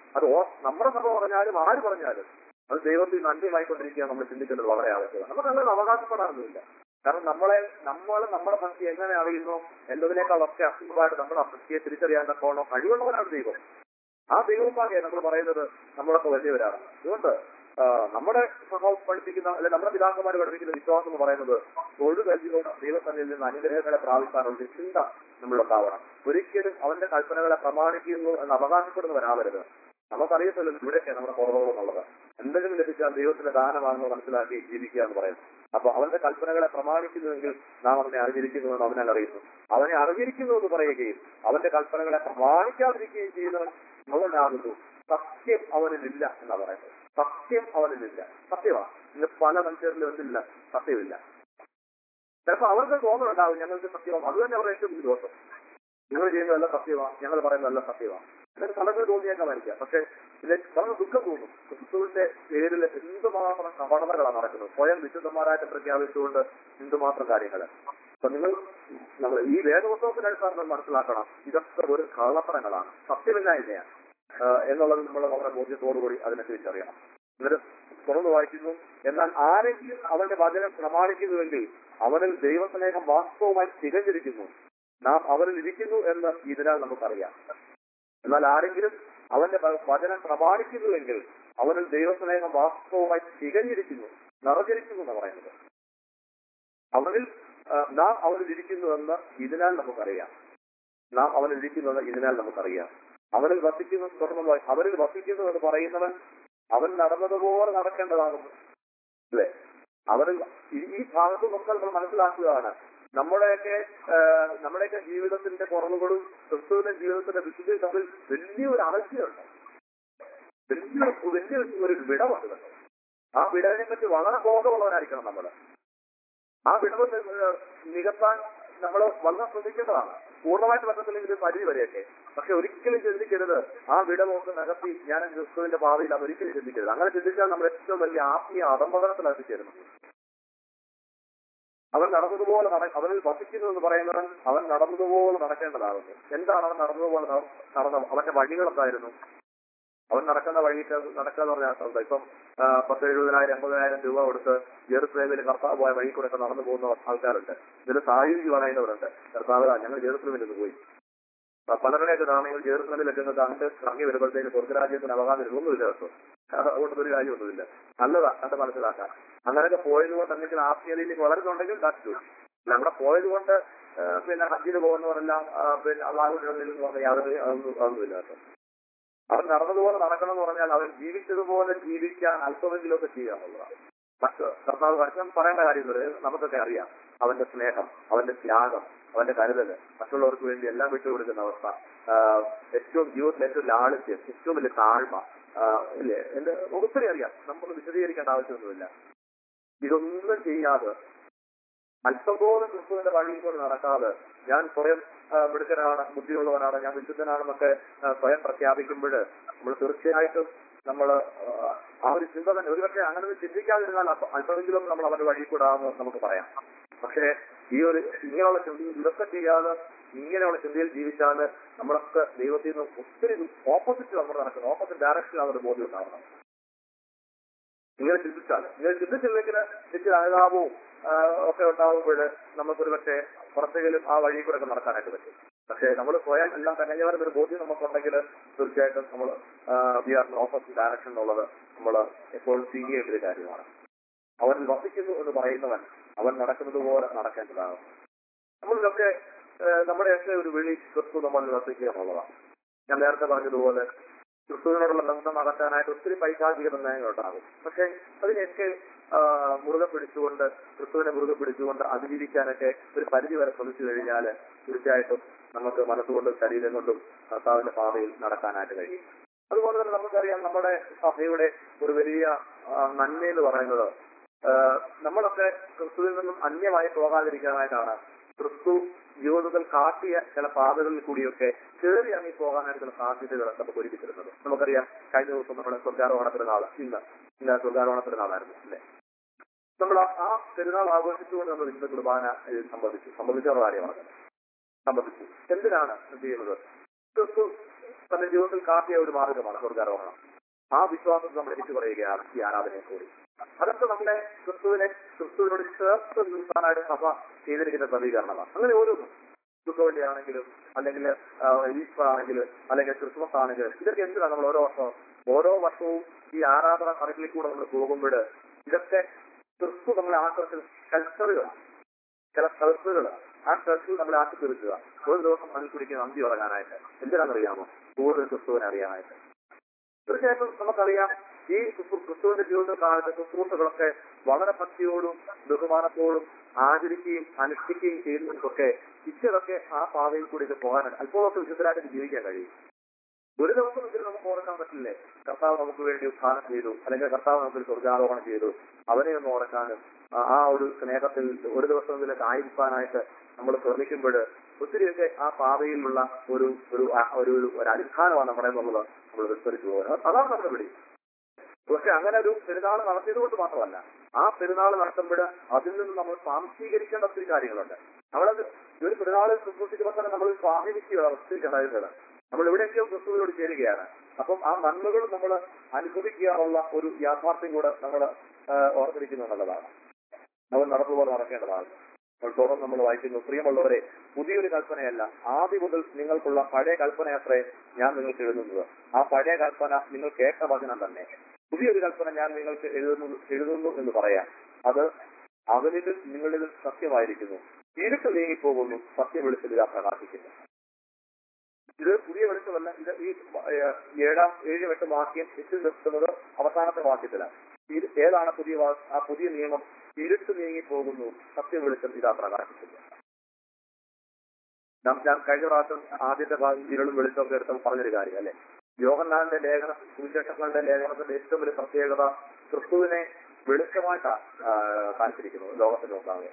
അത് ഓ- നമ്മുടെ സഭ പറഞ്ഞാലും ആര് പറഞ്ഞാലും അത് ദൈവത്തിൽ നന്ദിയുമായിക്കൊണ്ടിരിക്കുക നമ്മൾ ചിന്തിക്കേണ്ടത് വളരെ ആവശ്യമാണ് നമുക്ക് അങ്ങനെ അവകാശപ്പെടാനൊന്നുമില്ല കാരണം നമ്മളെ നമ്മൾ നമ്മുടെ ഭക്തി എങ്ങനെ അറിയുന്നു എന്നതിനേക്കാൾ ഒക്കെ അസുഖമായിട്ട് നമ്മുടെ ഭക്തിയെ തിരിച്ചറിയാൻ തക്കോണം കഴിവുള്ളവരാണ് ദൈവം ആ ദൈവമാകെ നമ്മൾ പറയുന്നത് നമ്മളൊക്കെ വലിയവരാണ് അതുകൊണ്ട് ആ, നമ്മുടെ സഭ പഠിപ്പിക്കുന്ന അല്ലെ നമ്മുടെ പിതാക്കന്മാർ പഠിപ്പിക്കുന്ന വിശ്വാസം എന്ന് പറയുന്നത് തൊഴുകല്ലിലൂടെ ദൈവസന്നിധിയിൽ നിന്ന് അനുഗ്രഹങ്ങളെ പ്രാപിക്കാനുള്ള ഒരു ചിന്ത നമ്മളുണ്ടാവണം ഒരിക്കലും അവന്റെ കൽപ്പനകളെ പ്രമാണിക്കുന്നു എന്ന് അവകാശപ്പെടുന്നവരാവരുത് നമുക്കറിയത്തില്ല ഇവിടെയൊക്കെ നമ്മുടെ കുറവുകൾ എന്നുള്ളത് എന്തെങ്കിലും ലഭിച്ചാൽ ദൈവത്തിന്റെ ദാനമാണെന്ന് മനസ്സിലാക്കി ജീവിക്കുക എന്ന് പറയുന്നു അപ്പൊ അവന്റെ കൽപ്പനകളെ പ്രമാണിക്കുന്നുവെങ്കിൽ നാം അവനെ അറിഞ്ഞിരിക്കുന്നുവെന്ന് അവനാൽ അറിയുന്നു അവനെ അറിഞ്ഞിരിക്കുന്നു എന്ന് പറയുകയും അവന്റെ കൽപ്പനകളെ പ്രമാണിക്കാതിരിക്കുകയും ചെയ്യുന്നവൻ അവനാകുന്നു സത്യം അവനിലില്ല എന്നാ പറയുന്നത് സത്യം അവനിലില്ല സത്യമാണ് ഇന്ന് പല മനുഷ്യരിലും എന്തില്ല സത്യമില്ല ചിലപ്പോൾ അവർക്ക് തോന്നലുണ്ടാവും ഞങ്ങൾക്ക് സത്യമാണ് അത് തന്നെ അവരുടെ ഏറ്റവും വലിയ ദോഷം നിങ്ങൾ ചെയ്യുന്നതല്ല സത്യമാണ് ഞങ്ങൾ പറയുന്നതല്ല സത്യമാണ് എന്നൊക്കെ പലരും തോന്നിയേക്കാമായിരിക്കാം പക്ഷെ ഇതിൽ വളരെ ദുഃഖം തോന്നും ക്രിസ്തുവിന്റെ പേരിൽ എന്തുമാത്രം കപടതകളാണ് നടക്കുന്നത് സ്വയം വിശുദ്ധന്മാരായിട്ട് പ്രഖ്യാപിച്ചുകൊണ്ട് എന്തുമാത്രം കാര്യങ്ങൾ അപ്പൊ നിങ്ങൾ നമ്മൾ ഈ വേദപുസ്തകത്തിന്റെ അടിസ്ഥാനത്തിൽ മനസ്സിലാക്കണം ഇതൊക്കെ ഒരു കള്ളപ്പടങ്ങളാണ് സത്യമില്ലായ്മയാണ് ആഹ് എന്നുള്ളത് നമ്മൾ വളരെ ബോധ്യത്തോടുകൂടി അതിനെ തിരിച്ചറിയണം എന്നിട്ട് തുറന്നു വായിക്കുന്നു എന്നാൽ ആരെങ്കിലും അവന്റെ വചനം പ്രമാണിക്കുന്നുവെങ്കിൽ അവനിൽ ദൈവസ്നേഹം വാസ്തവമായി തികഞ്ഞിരിക്കുന്നു നാം അവരിൽ ഇരിക്കുന്നു എന്ന് ഇതിനാൽ നമുക്കറിയാം എന്നാൽ ആരെങ്കിലും അവന്റെ വ- വചനം പ്രമാണിക്കുന്നുവെങ്കിൽ അവനിൽ ദൈവസ്നേഹം വാസ്തവമായി തികഞ്ഞിരിക്കുന്നു നിറഞ്ഞിരിക്കുന്നു എന്ന് പറയുന്നത് അവനിൽ ആ, നാം അവനിൽ ഇരിക്കുന്നുവെന്ന് ഇതിനാൽ നമുക്കറിയാം നാം അവനിൽ ഇരിക്കുന്നുവെന്ന് ഇതിനാൽ നമുക്കറിയാം അവനിൽ വസിക്കുന്നു തുടർന്ന് വായി- അവനിൽ വസിക്കുന്നു എന്ന് പറയുന്നവൻ അവൻ നടന്നതുപോലെ നടക്കേണ്ടതാകുന്നു അല്ലേ അവരിൽ ഈ- ഈ ഭാഗത്ത് നമുക്ക് നമ്മൾ മനസ്സിലാക്കുകയാണ് നമ്മുടെയൊക്കെ ആ, നമ്മുടെയൊക്കെ ജീവിതത്തിന്റെ കുറവുകളും ക്രിസ്തുവിന്റെ ജീവിതത്തിന്റെ വിശുദ്ധിയും തമ്മിൽ വലിയൊരു അകൽച്ചയുണ്ട് വലിയൊരു വലിയ ഒരു വിടവുണ്ട് കേട്ടോ. ആ വിടവിനെ പറ്റി വളരെ ബോധമുള്ളവരായിരിക്കണം നമ്മൾ ആ വിടവ് നി- നികത്താൻ നമ്മൾ വളരെ ശ്രദ്ധിക്കേണ്ടതാണ് പൂർണ്ണമായിട്ട് പറ്റത്തില്ലെങ്കിൽ ഒരു പരിധി വരെയൊക്കെ പക്ഷെ ഒരിക്കലും ചിന്തിക്കരുത് ആ വിടവ് ഒന്ന് നികത്തി ഞാൻ ക്രിസ്തുവിന്റെ ഭാവിയിൽ അത് ഒരിക്കലും ചിന്തിക്കരുത് അങ്ങനെ ചിന്തിച്ചാൽ നമ്മൾ ഏറ്റവും വലിയ ആത്മീയ അധംപതനത്തിൽ എത്തിച്ചേരുന്നു അവൻ നടന്നതുപോലെ നട അവനിൽ വസിക്കുന്നു എന്ന് പറയുന്നവൻ അവൻ നടന്നതുപോലെ നടക്കേണ്ടതാകുന്നു എന്താണ് അവൻ നടന്നതുപോലെ നട- നടന്ന അവന്റെ വഴികൾ എന്തായിരുന്നു അവൻ നടക്കുന്ന വഴിക്ക് നടക്കുക എന്ന് പറഞ്ഞാൽ എന്താ? ഇപ്പം ആ, പത്ത് എഴുപതിനായിരം എൺപതിനായിരം രൂപ കൊടുത്ത് ജെറുസലേമിൽ കർത്താവ് പോയ വഴി കൂടെ ഒക്കെ നടന്നു പോകുന്ന ആൾക്കാരുണ്ട് ഇതിൽ സായുധി പറയുന്നവരുണ്ട് കർത്താവ് ഞങ്ങൾ ജെറുസലേമിൽ നിന്ന് പോയി പ- പലരുടെയൊക്കെ നാണയങ്ങൾ ജെറുസലേമിലൊക്കെ ഒന്ന് കണ്ട് ഇറങ്ങി വരുമ്പോഴത്തേക്ക് സ്വർഗരാജ്യത്തിന് അവകാശം ഒന്നുമില്ല കേട്ടോ അതുകൊണ്ട് ഒരു കാര്യമൊന്നുമില്ല നല്ലതാ കണ്ട് മനസ്സിലാക്കാൻ അങ്ങനെയൊക്കെ പോയത് കൊണ്ട് എന്തെങ്കിലും ആത്മീയതയിലേക്ക് വളരുന്നുണ്ടെങ്കിൽ ദാറ്റ് ഗുഡ് അല്ല അവിടെ പോയത് കൊണ്ട് ആ, പിന്നെ ഹജ്ജിന് പോകുന്നവരെല്ലാം ആ, പിന്നെ അള്ളാഹുവിനുള്ളിൽ എന്ന് പറഞ്ഞാൽ യാതൊരു അതൊന്നും അതൊന്നുമില്ല കേട്ടോ അവൻ നടന്നതുപോലെ നടക്കണം എന്ന് പറഞ്ഞാൽ അവൻ ജീവിച്ചതുപോലെ ജീവിക്കാൻ അല്പമെങ്കിലുമൊക്കെ ചെയ്യുക എന്നുള്ളതാണ് പക്ഷേ കർത്താവ് വർഷം പറയേണ്ട കാര്യമില്ല നമുക്കൊക്കെ അറിയാം അവന്റെ സ്നേഹം അവന്റെ ത്യാഗം അവന്റെ കരുതല് മറ്റുള്ളവർക്ക് വേണ്ടി എല്ലാം വിട്ടുകൊടുക്കുന്ന അവസ്ഥ ആഹ് ഏറ്റവും ജീവിതത്തിൽ ഏറ്റവും ലാളിത്യം ഏറ്റവും വലിയ താഴ്മ ആഹ് ഇല്ലേ എന്റെ ഒത്തിരി അറിയാം നമ്മൾ വിശദീകരിക്കേണ്ട ആവശ്യമൊന്നുമില്ല ഇതൊന്നും ചെയ്യാതെ അല്പം പോലും ക്രിസ്തുവിന്റെ വഴിയിൽ കൂടെ നടക്കാതെ ഞാൻ സ്വയം ആ, മിടുക്കനാണ് ബുദ്ധിയുള്ളവനാണ് ഞാൻ വിശുദ്ധനാണെന്നൊക്കെ ആ, സ്വയം പ്രഖ്യാപിക്കുമ്പോൾ നമ്മൾ തീർച്ചയായിട്ടും നമ്മൾ ആ ഒരു ചിന്ത തന്നെ ഒരുപക്ഷെ അങ്ങനെ ഒരു ചിന്തിക്കാതിരുന്നാൽ അല്പ- അല്പമെങ്കിലും നമ്മൾ അവന്റെ വഴിയിൽ കൂടെ ആണെന്ന് നമുക്ക് പറയാം പക്ഷേ ഈ ഒരു ഇങ്ങനെയുള്ള ചിന്തയിൽ ഇതൊക്കെ ചെയ്യാതെ ഇങ്ങനെയുള്ള ചിന്തയിൽ ജീവിച്ചാൽ നമ്മളൊക്കെ ദൈവത്തിൽ നിന്ന് ഒത്തിരി ഓപ്പോസിറ്റ് നമ്മൾ നടക്കുന്നത് ഓപ്പോസിറ്റ് ഡയറക്ഷനിലാണ് ഒരു ബോധ്യം ഉണ്ടാവുന്നത് ഇങ്ങനെ ചിന്തിച്ചാൽ ഇങ്ങനെ ചിന്തിച്ചില്ലെങ്കിൽ ഇച്ചിരി അനുതാപവും ആ, ഒക്കെ ഉണ്ടാകുമ്പോൾ നമുക്കൊരു പക്ഷേ കുറച്ചെങ്കിലും ആ വഴി കൂടെ ഒക്കെ നടക്കാനായിട്ട് പറ്റും പക്ഷേ നമ്മൾ സ്വയം എല്ലാം കനഞ്ഞവരും ഒരു ബോധ്യം നമുക്കുണ്ടെങ്കിൽ തീർച്ചയായിട്ടും നമ്മൾ വി ആർ ഓപ്പോസിറ്റ് ഡയറക്ഷൻ എന്നുള്ളത് നമ്മൾ എപ്പോഴും ചെയ്യേണ്ട ഒരു കാര്യമാണ് അവൻ വസിക്കുന്നു എന്ന് പറയുന്നവൻ അവൻ നടക്കുന്നത് പോലെ നടക്കേണ്ടതാണ് നമ്മളിതൊക്കെ ആ, നമ്മുടെയൊക്കെ ഒരു വിളി ക്രിസ്തു നമ്മൾ വസിക്കുക എന്നുള്ളതാണ് ഞാൻ നേരത്തെ പറഞ്ഞതുപോലെ ക്രിസ്തുവിനോടുള്ള ബന്ധം അകറ്റാനായിട്ട് ഒത്തിരി പൈശാചിക നിർണ്ണയങ്ങളുണ്ടാകും പക്ഷെ അതിനെയൊക്കെ ആ, മുറുകെ പിടിച്ചുകൊണ്ട് ക്രിസ്തുവിനെ മുറുകെ പിടിച്ചുകൊണ്ട് അതിജീവിക്കാനൊക്കെ ഒരു പരിധി വരെ ശ്രമിച്ചു കഴിഞ്ഞാൽ തീർച്ചയായിട്ടും നമുക്ക് മനസ്സുകൊണ്ടും ശരീരം കൊണ്ടും കർത്താവിന്റെ പാതയിൽ നടക്കാനായിട്ട് കഴിയും അതുപോലെ തന്നെ നമുക്കറിയാം നമ്മുടെ സഭയുടെ ഒരു വലിയ ആ, നന്മ എന്ന് പറയുന്നത് ആ, നമ്മളൊക്കെ ക്രിസ്തുവിൽ നിന്നും അന്യമായി പോകാതിരിക്കാനായിട്ടാണ് ക്രിസ്തു ജീവിതത്തിൽ കാട്ടിയ ചില പാതകളിൽ കൂടിയൊക്കെ കയറി ഇറങ്ങി പോകാനായിട്ട് ചില സാധ്യതകൾ നമുക്ക് ഒരുക്കി തരുന്നത് നമുക്കറിയാം കഴിഞ്ഞ ദിവസം നമ്മുടെ സ്വർഗാരോഹണ പെരുന്നാൾ ഇന്ന് ഇന്ന് സ്വർഗാരോഹണ പെരുന്നാളായിരുന്നു അല്ലേ നമ്മൾ ആ- ആ പെരുന്നാൾ ആഘോഷിച്ചുകൊണ്ട് നമ്മൾ വിശുദ്ധ കുർബാന ഇതിൽ സംബന്ധിച്ചു സംബന്ധിച്ച ഒരു കാര്യമാണ് സംബന്ധിച്ചു എന്തിനാണ് ഇത് ചെയ്യുന്നത് ക്രിസ്തു തന്റെ ജീവിതത്തിൽ കാട്ടിയ ഒരു മാർഗമാണ് സ്വർഗാരോഹണം ആ വിശ്വാസം നമ്മൾ എടുത്തു പറയുകയാണ് ഈ ആരാധനയെ കൂടി അതൊക്കെ നമ്മളെ ക്രിസ്തുവിനെ ക്രിസ്തുവിനോട് ചേർത്ത് നിർത്താനായിട്ട് സഭ ചെയ്തിരിക്കുന്ന ക്രമീകരണമാണ് അങ്ങനെ ഓരോന്നും ദുഃഖവള്ളി ആണെങ്കിലും അല്ലെങ്കിൽ ഈസ്റ്റർ ആണെങ്കിലും അല്ലെങ്കിൽ ക്രിസ്മസ് ആണെങ്കിലും ഇതൊക്കെ എന്തിനാണ് നമ്മൾ ഓരോ വർഷവും ഓരോ വർഷവും ഈ ആരാധന കണക്കിൽ കൂടെ നമ്മൾ പോകുമ്പോൾ ഇതൊക്കെ ക്രിസ്തു നമ്മളെ ആക്കത്തിൽ കൾച്ചറുകളാണ് ചില കൾച്ചറുകൾ ആ കൾച്ചർ നമ്മളെ ആക്കി തീർക്കുക ഒരു ദിവസം അതിൽ കുടിക്കുന്ന അന്തി ഉറങ്ങാനായിട്ട് എന്തിനാണെന്നറിയാമോ കൂടുതൽ ക്രിസ്തുവിനെ അറിയാനായിട്ട് തീർച്ചയായിട്ടും നമുക്കറിയാം ഈ ക്രിസ്തു- ക്രിസ്തുവിന്റെ ജീവിത കാലത്തെ ശുശ്രൂഷകളൊക്കെ വളരെ ഭക്തിയോടും ബഹുമാനത്തോടും ആചരിക്കുകയും അനുഷ്ഠിക്കുകയും ചെയ്യുന്നവർക്കൊക്കെ ഇച്ചിറൊക്കെ ആ പാതയിൽ കൂടി ഇത് പോകാനായിട്ട് അല്പമൊക്കെ വിശുദ്ധരായിട്ട് ജീവിക്കാൻ കഴിയും ഒരു ദിവസം ഇതിൽ നമുക്ക് ഓർക്കാൻ പറ്റില്ലേ കർത്താവ് നമുക്ക് വേണ്ടി ഉത്ഥാനം ചെയ്തു അല്ലെങ്കിൽ കർത്താവ് നമുക്ക് ഒരു സ്വർഗാരോഹണം ചെയ്തു അവനെ ഒന്ന് ഓർക്കാനും ആ- ആ ഒരു സ്നേഹത്തിൽ ഒരു ദിവസം ഇതിലേക്ക് ആയിരിക്കാനായിട്ട് നമ്മൾ ശ്രമിക്കുമ്പോൾ ഒത്തിരിയൊക്കെ ആ പാതയിലുള്ള ഒരു ഒരു ആ- ഒരു ഒരു ഒരു അനുഷ്ഠാനമാണ് നമ്മുടെ എന്നുള്ളത് നമ്മൾ വിസ്തരിച്ചു പോകുന്നത് അതാണ് നമ്മുടെ പിടി പക്ഷെ അങ്ങനെ ഒരു പെരുന്നാൾ നടത്തിയത് കൊണ്ട് മാത്രമല്ല ആ പെരുന്നാൾ നടത്തുമ്പോൾ അതിൽ നിന്ന് നമ്മൾ സ്വാംശീകരിക്കേണ്ട ഒത്തിരി കാര്യങ്ങളുണ്ട് നമ്മളത് ഈ ഒരു പെരുന്നാൾ ശുശ്രൂഷിക്കുമ്പോൾ തന്നെ നമ്മൾ സ്വാധീനിക്കുകയാണ് ഒത്തിരി കാര്യങ്ങൾ നമ്മൾ എവിടെയൊക്കെയോ ക്രിസ്തുവിനോട് ചേരുകയാണ് അപ്പം ആ നന്മകൾ നമ്മൾ അനുഭവിക്കാനുള്ള ഒരു യാഥാർത്ഥ്യം കൂടെ നമ്മൾ ഓർത്തിരിക്കുന്നു എന്നുള്ളതാണ് അവൻ നടന്നുപോലെ നടക്കേണ്ടതാണ് അപ്പോൾ തുടർന്ന് നമ്മൾ വായിക്കുന്നു പ്രിയമുള്ളവരെ പുതിയൊരു കൽപ്പനയല്ല ആദ്യം മുതൽ നിങ്ങൾക്കുള്ള പഴയ കൽപ്പനയത്രേ ഞാൻ നിങ്ങൾക്ക് എഴുതുന്നത് ആ പഴയ കൽപ്പന നിങ്ങൾ കേട്ട വചനം തന്നെ പുതിയൊരു കൽപ്പന ഞാൻ നിങ്ങൾക്ക് എഴുതുന്നു എഴുതുന്നു എന്ന് പറയാം അത് അവനിൽ നിങ്ങളിൽ സത്യമായിരിക്കുന്നു ഇരുട്ട് നീങ്ങിപ്പോകുന്നു സത്യം വെളിച്ചതിൽ പ്രകാശിക്കുന്നു ഇത് പുതിയ വെളിച്ചമല്ല ഇത് ഈ ഏഹ്, ഏഴാം ഏഴ് എട്ട് വാക്യം എത്തി നിർത്തുന്നത് അവസാനത്തെ വാക്യത്തിലാണ് ഇത് ഏതാണ് പുതിയ വാ- ആ പുതിയ നിയമം ഇരുട്ട് നീങ്ങിപ്പോകുന്നു സത്യം വെളിച്ചം ഇതാ പ്രകാശിക്കുന്നു നാം ഞാൻ കഴിഞ്ഞ പ്രാവശ്യം ആദ്യത്തെ ഭാഗം ഇരുളും വെളിച്ചമൊക്കെ എടുത്ത് പറഞ്ഞൊരു കാര്യം അല്ലെ യോഹന്നാന്റെ ലേഖനം സുവിശേഷങ്ങളുടെ ലേഖനത്തിന്റെ ഏറ്റവും വലിയ പ്രത്യേകത ക്രിസ്തുവിനെ വെളിച്ചമായിട്ടാണ് കാണിച്ചിരിക്കുന്നത് ലോകത്തിന് നോക്കാതെ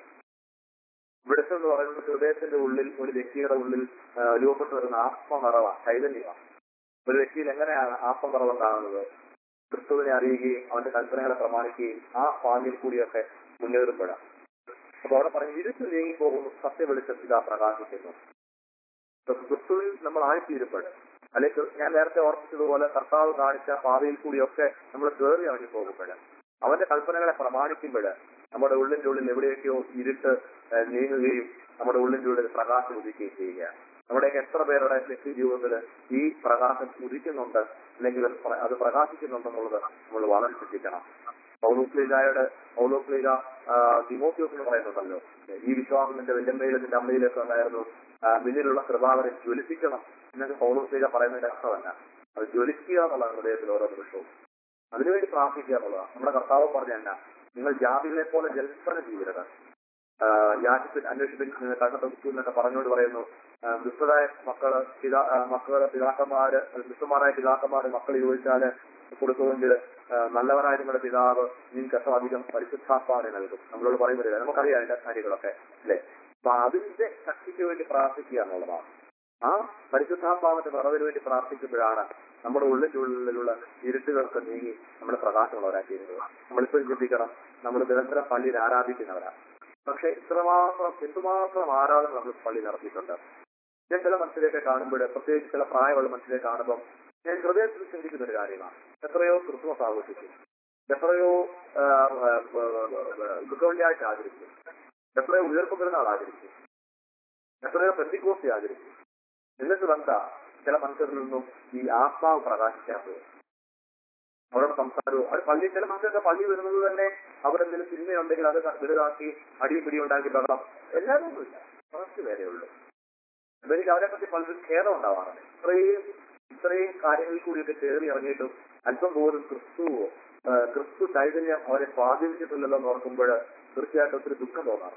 വെളിച്ചം എന്ന് പറയുന്നത് ഹൃദയത്തിന്റെ ഉള്ളിൽ ഒരു വ്യക്തിയുടെ ഉള്ളിൽ ആ, രൂപപ്പെട്ടു വരുന്ന ആത്മനിറവ ചൈതന്യമാണ് ഒരു വ്യക്തിയിൽ എങ്ങനെയാണ് ആത്മനിറവം കാണുന്നത് ക്രിസ്തുവിനെ അറിയുകയും അവന്റെ കൽപ്പനകളെ പ്രമാണിക്കുകയും ആ പാലിൽ കൂടിയൊക്കെ മുന്നേറുമ്പോഴാണ് അപ്പൊ അവിടെ പറഞ്ഞു ഇരുട്ട് നീങ്ങിപ്പോകുന്നു സത്യ വെളിച്ചം ഇതാ പ്രകാശിക്കുന്നു അപ്പൊ ക്രിസ്തുവിൽ നമ്മൾ ആയിത്തീരുമ്പോൾ അല്ലെങ്കിൽ ഞാൻ നേരത്തെ ഓർപ്പിച്ചതുപോലെ കർത്താവ് കാണിച്ച പാതയിൽ കൂടിയൊക്കെ നമ്മൾ കയറി ഇറങ്ങി പോകുമ്പോൾ അവന്റെ കൽപ്പനകളെ പ്രമാണിക്കുമ്പോൾ നമ്മുടെ ഉള്ളിന്റെ ഉള്ളിൽ എവിടെയൊക്കെയോ ഇരുട്ട് ഏഹ്, നീങ്ങുകയും നമ്മുടെ ഉള്ളിന്റെ ഉള്ളിൽ പ്രകാശം ഉദിക്കുകയും ചെയ്യുകയാണ് നമ്മുടെയൊക്കെ എത്ര പേരുടെ വ്യക്തി ജീവിതത്തിൽ ഈ പ്രകാശം ഉദിക്കുന്നുണ്ട് അല്ലെങ്കിൽ അത് പ്ര- അത് പ്രകാശിക്കുന്നുണ്ടെന്നുള്ളത് നമ്മൾ വളരെ ശ്രദ്ധിക്കണം പൗലോസ്ലീഗായുടെ പൗലോസ്ലീഗ തിമോത്യോസ് എന്ന് പറയുന്നുണ്ടല്ലോ ഈ വിശ്വാസം നിന്റെ വെല്ലമ്മയിലും നിന്റെ അമ്മയിലൊക്കെ ഉണ്ടായിരുന്നു ആ, നിന്നിലുള്ള കൃപാവരെ ജ്വലിപ്പിക്കണം എന്നൊക്കെ പൗലോസ്ലീഗ പറയുന്നതിന്റെ അർത്ഥമല്ല അത് ജ്വലിക്കുക എന്നുള്ളതാണ് ഹൃദയത്തിൽ ഓരോ നിമിഷവും അതിനുവേണ്ടി പ്രാർത്ഥിക്കുക എന്നുള്ളതാണ് നമ്മുടെ കർത്താവ് പറഞ്ഞ എന്നാ നിങ്ങൾ ജാതികളെ പോലെ ജൽപ്പന ചെയ്യരുത് യാചിപ്പിൻ അന്വേഷിപ്പിൻ നിങ്ങൾ കണ്ടെത്തും എന്നൊക്കെ പറഞ്ഞുകൊണ്ട് പറയുന്നു ആ, ദുഷ്ടരായ മക്കള് പിതാ ആ, മക്കള് പിതാക്കന്മാര് ദുഷ്ടന്മാരായ പിതാക്കന്മാര് മക്കൾ ചോദിച്ചാല് കൊടുക്കുമെങ്കിൽ ആ, നല്ലവനായ നിങ്ങളുടെ പിതാവ് നിങ്ങൾക്ക് എത്ര അധികം പരിശുദ്ധാത്മാവിനെ നൽകും നമ്മളോട് പറയുമ്പോൾ നമുക്കറിയാം അതിന്റെ കാര്യങ്ങളൊക്കെ അല്ലെ അപ്പൊ അതിന്റെ ശക്തിക്ക് വേണ്ടി പ്രാർത്ഥിക്കുക എന്നുള്ളതാണ് ആ പരിശുദ്ധാത്മാവിന്റെ നിറവിന് വേണ്ടി പ്രാർത്ഥിക്കുമ്പോഴാണ് നമ്മുടെ ഉള്ളിന്റെ ഉള്ളിലുള്ള ഇരുട്ടുകൾക്ക് നീങ്ങി നമ്മുടെ പ്രകാശമുള്ളവരാക്കിയിരുന്നത് നമ്മളിപ്പോഴും ചിന്തിക്കണം നമ്മൾ നിരന്തരം പള്ളിയിൽ ആരാധിക്കുന്നവരാണ് പക്ഷെ ഇത്രമാത്രം എന്തുമാത്രം ആരാധന നമ്മൾ പള്ളി നടത്തിയിട്ടുണ്ട് ഞാൻ ചില മനുഷ്യരെയൊക്കെ കാണുമ്പോൾ പ്രത്യേകിച്ച് ചില പ്രായമുള്ള മനുഷ്യരെ കാണുമ്പോൾ ഞാൻ ഹൃദയത്തിൽ ചിന്തിക്കുന്ന ഒരു കാര്യമാണ് എത്രയോ ക്രിസ്മസ് ആഘോഷിക്കും എത്രയോ ആ, ആ, ആ, ദുഃഖവെള്ളിയാഴ്ച ആചരിക്കും എത്രയോ ഉയർപ്പ് പെരുന്നാൾ ആചരിക്കും എത്രയോ പെന്തിക്കോസ്തി ആചരിക്കും എന്നിട്ട് എന്താ ചില മനുഷ്യരിൽ നിന്നും ഈ ആത്മാവ് പ്രകാശിക്കാത്തത് അവരുടെ സംസാരവും അത് പള്ളി ചില മനുഷ്യരൊക്കെ പള്ളി വരുന്നത് തന്നെ അവരെന്തെങ്കിലും സിനിമയുണ്ടെങ്കിൽ അത് വലുതാക്കി അടിയും പിടിയും ഉണ്ടാക്കി ബഹളം എല്ലാവരും ഒന്നുമില്ല കുറച്ച് പേരേ ഉള്ളൂ അപ്പൊ എനിക്ക് അവരെ പറ്റി പലരും ഖേദം ഉണ്ടാവാറുണ്ട് ഇത്രയും ഇത്രയും കാര്യങ്ങളിൽ കൂടിയൊക്കെ കയറി ഇറങ്ങിയിട്ടും അല്പം പോലും ക്രിസ്തു ആ, ക്രിസ്തു ചൈതന്യം അവരെ സ്വാധീനിച്ചിട്ടില്ലല്ലോ എന്ന് ഓർക്കുമ്പോൾ തീർച്ചയായിട്ടും ഒത്തിരി ദുഃഖം തോന്നാറ്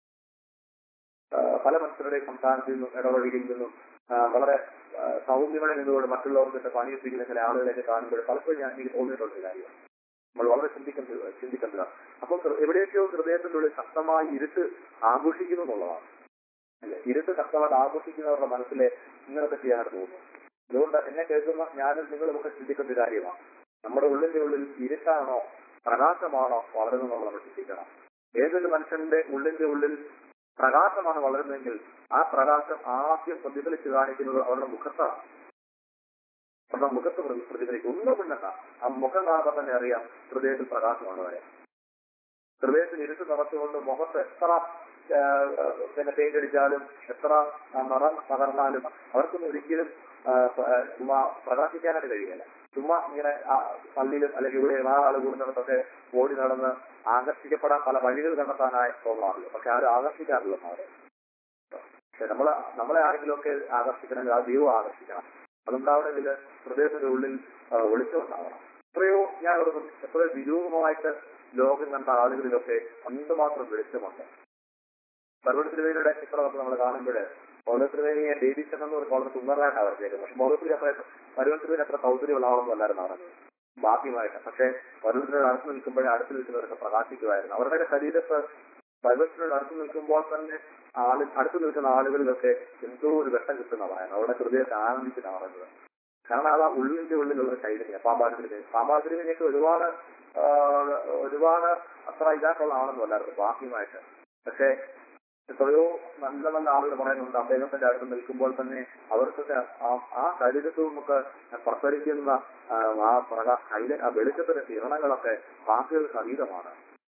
ആ, പല മനുഷ്യരുടെ സംസ്ഥാനത്തിൽ നിന്നും ഇടപഴകിയിൽ നിന്നും ആ, വളരെ ആ, സൗമ്യമായി നിന്നുകൊണ്ട് മറ്റുള്ളവർക്കൊക്കെ പണിയെത്തിക്കുന്ന ചില ആളുകളെയൊക്കെ കാണുമ്പോൾ പലപ്പോഴും ഞാൻ എനിക്ക് തോന്നിയിട്ടുള്ള ഒരു കാര്യമാണ് നമ്മൾ വളരെ ചിന്തിക്കേണ്ടത് ചിന്തിക്കേണ്ടതാണ് അപ്പോൾ ഹൃ- എവിടെയൊക്കെയോ ഹൃദയത്തിന്റെ ഉള്ളിൽ ശക്തമായി ഇരുട്ട് ആഘോഷിക്കുന്നു എന്നുള്ളതാണ് അല്ലേ? ഇരുട്ട് ശക്തമായിട്ട് ആഘോഷിക്കുന്നവരുടെ മനസ്സിലെ ഇങ്ങനത്തെ ചെയ്യാനായിട്ട് തോന്നുന്നു അതുകൊണ്ട് എന്നെ കേൾക്കുന്ന ഞാനും നിങ്ങളും ഒക്കെ ചിന്തിക്കേണ്ട ഒരു കാര്യമാണ് നമ്മുടെ ഉള്ളിന്റെ ഉള്ളിൽ ഇരുട്ടാണോ പ്രകാശമാണോ വളരുന്നത് നമ്മൾ ചിന്തിക്കണം ഏതൊരു മനുഷ്യന്റെ ഉള്ളിന്റെ ഉള്ളിൽ പ്രകാശമാണ് വളരുന്നതെങ്കിൽ ആ പ്രകാശം ആദ്യം പ്രതിഫലിച്ച് കാണിക്കുന്നത് അവരുടെ മുഖത്താണ് നമ്മുടെ മുഖത്ത് പ്രതി- പ്രതിഫലിക്കും ഒന്നും കൊണ്ടല്ല ആ മുഖം കാണുമ്പോൾ തന്നെ അറിയാം ഹൃദയത്തിൽ പ്രകാശമാണ് വരെ ഹൃദയത്തിൽ ഇരുട്ട് നിറച്ചുകൊണ്ട് മുഖത്ത് എത്ര ആ, പിന്നെ പെയിന്റ് അടിച്ചാലും എത്ര ആ, നിറം പകർന്നാലും അവർക്കൊന്നും ഒരിക്കലും ആ, പ- ആ, ചുമ്മാ പ്രകാശിക്കാനായിട്ട് കഴിയില്ല ചുമ്മാ ഇങ്ങനെ ആ പള്ളിയിലും അല്ലെങ്കിൽ ഇവിടെ ആ ആൾ കൂടുന്നിടത്തൊക്കെ ഓടി നടന്ന് ആകർഷിക്കപ്പെടാൻ പല വഴികൾ കണ്ടെത്താനായി തോന്നാറില്ല പക്ഷെ ആരും ആകർഷിക്കാറില്ല അവരെ പക്ഷെ നമ്മളെ നമ്മളെ ആരെങ്കിലുമൊക്കെ ആകർഷിക്കണമെങ്കിൽ ആ ദൈവം ആകർഷിക്കണം അതുണ്ടാവണമെങ്കിൽ ഹൃദയത്തിന്റെ ഉള്ളിൽ ആ, വെളിച്ചമുണ്ടാവണം എത്രയോ ഞാൻ ഓർക്കുന്നു എത്രയോ വിരൂപമായിട്ട് ലോകം കണ്ട ആളുകളിലൊക്കെ എന്തുമാത്രം വെളിച്ചമുണ്ട് പർവ്വതത്തിരുവേദിയുടെ ചിത്രമൊക്കെ നമ്മൾ കാണുമ്പോൾ പൗരത്തിരുവേദിയെ ഡേവിസൺ എന്ന് ഒരു വളരെ സുന്ദരനായിട്ടാണ് വരച്ചേക്കുന്നത് പക്ഷെ പൗരത്തിന് അത്ര പരുവത്തിരുവേദി അത്ര സൗന്ദര്യമുള്ള ആളൊന്നും അല്ലായിരുന്നു അവിടെ ബാക്കിയുമായിട്ട് പക്ഷെ പർവ്വതത്തിനോട് അടുത്ത് നിൽക്കുമ്പോഴേ അടുത്ത് നിൽക്കുന്നവരൊക്കെ പ്രകാശിക്കുമായിരുന്നു അവരുടെ ശരീരത്ത് പർവ്വതത്തിനോട് അടുത്ത് നിൽക്കുമ്പോൾ തന്നെ ആള് അടുത്ത് നിൽക്കുന്ന ആളുകളിലൊക്കെ എന്തോ ഒരു വെട്ടം കിട്ടുന്ന പറയുന്നത് അവരുടെ ഹൃദയത്തെ ആനന്ദിക്കുന്ന പറയുന്നത് കാരണം അത് ആ ഉള്ളിന്റെ ഉള്ളിലുള്ള ചൈതന്യം പാമ്പാതിരി പാമ്പാതിരിവിനെയൊക്കെ ഒരുപാട് ആ, ഒരുപാട് അത്ര ഇതായിട്ടുള്ള ആളൊന്നും അല്ലായിരുന്നു ബാക്കിയുമായിട്ട് പക്ഷെ എത്രയോ നല്ല നല്ല ആളുകൾ പറയുന്നുണ്ട് അദ്ദേഹത്തിന്റെ അടുത്ത് നിൽക്കുമ്പോൾ തന്നെ അവർക്കൊക്കെ ആ- ആ ശരീരത്തിൽ നിന്നൊക്കെ പ്രസരിക്കുന്ന ആ, ആ പ്രകാ ശൈല ആ വെളിച്ചത്തിന്റെ കിരണങ്ങളൊക്കെ വാക്കുകൾക്ക് അതീതമാണ്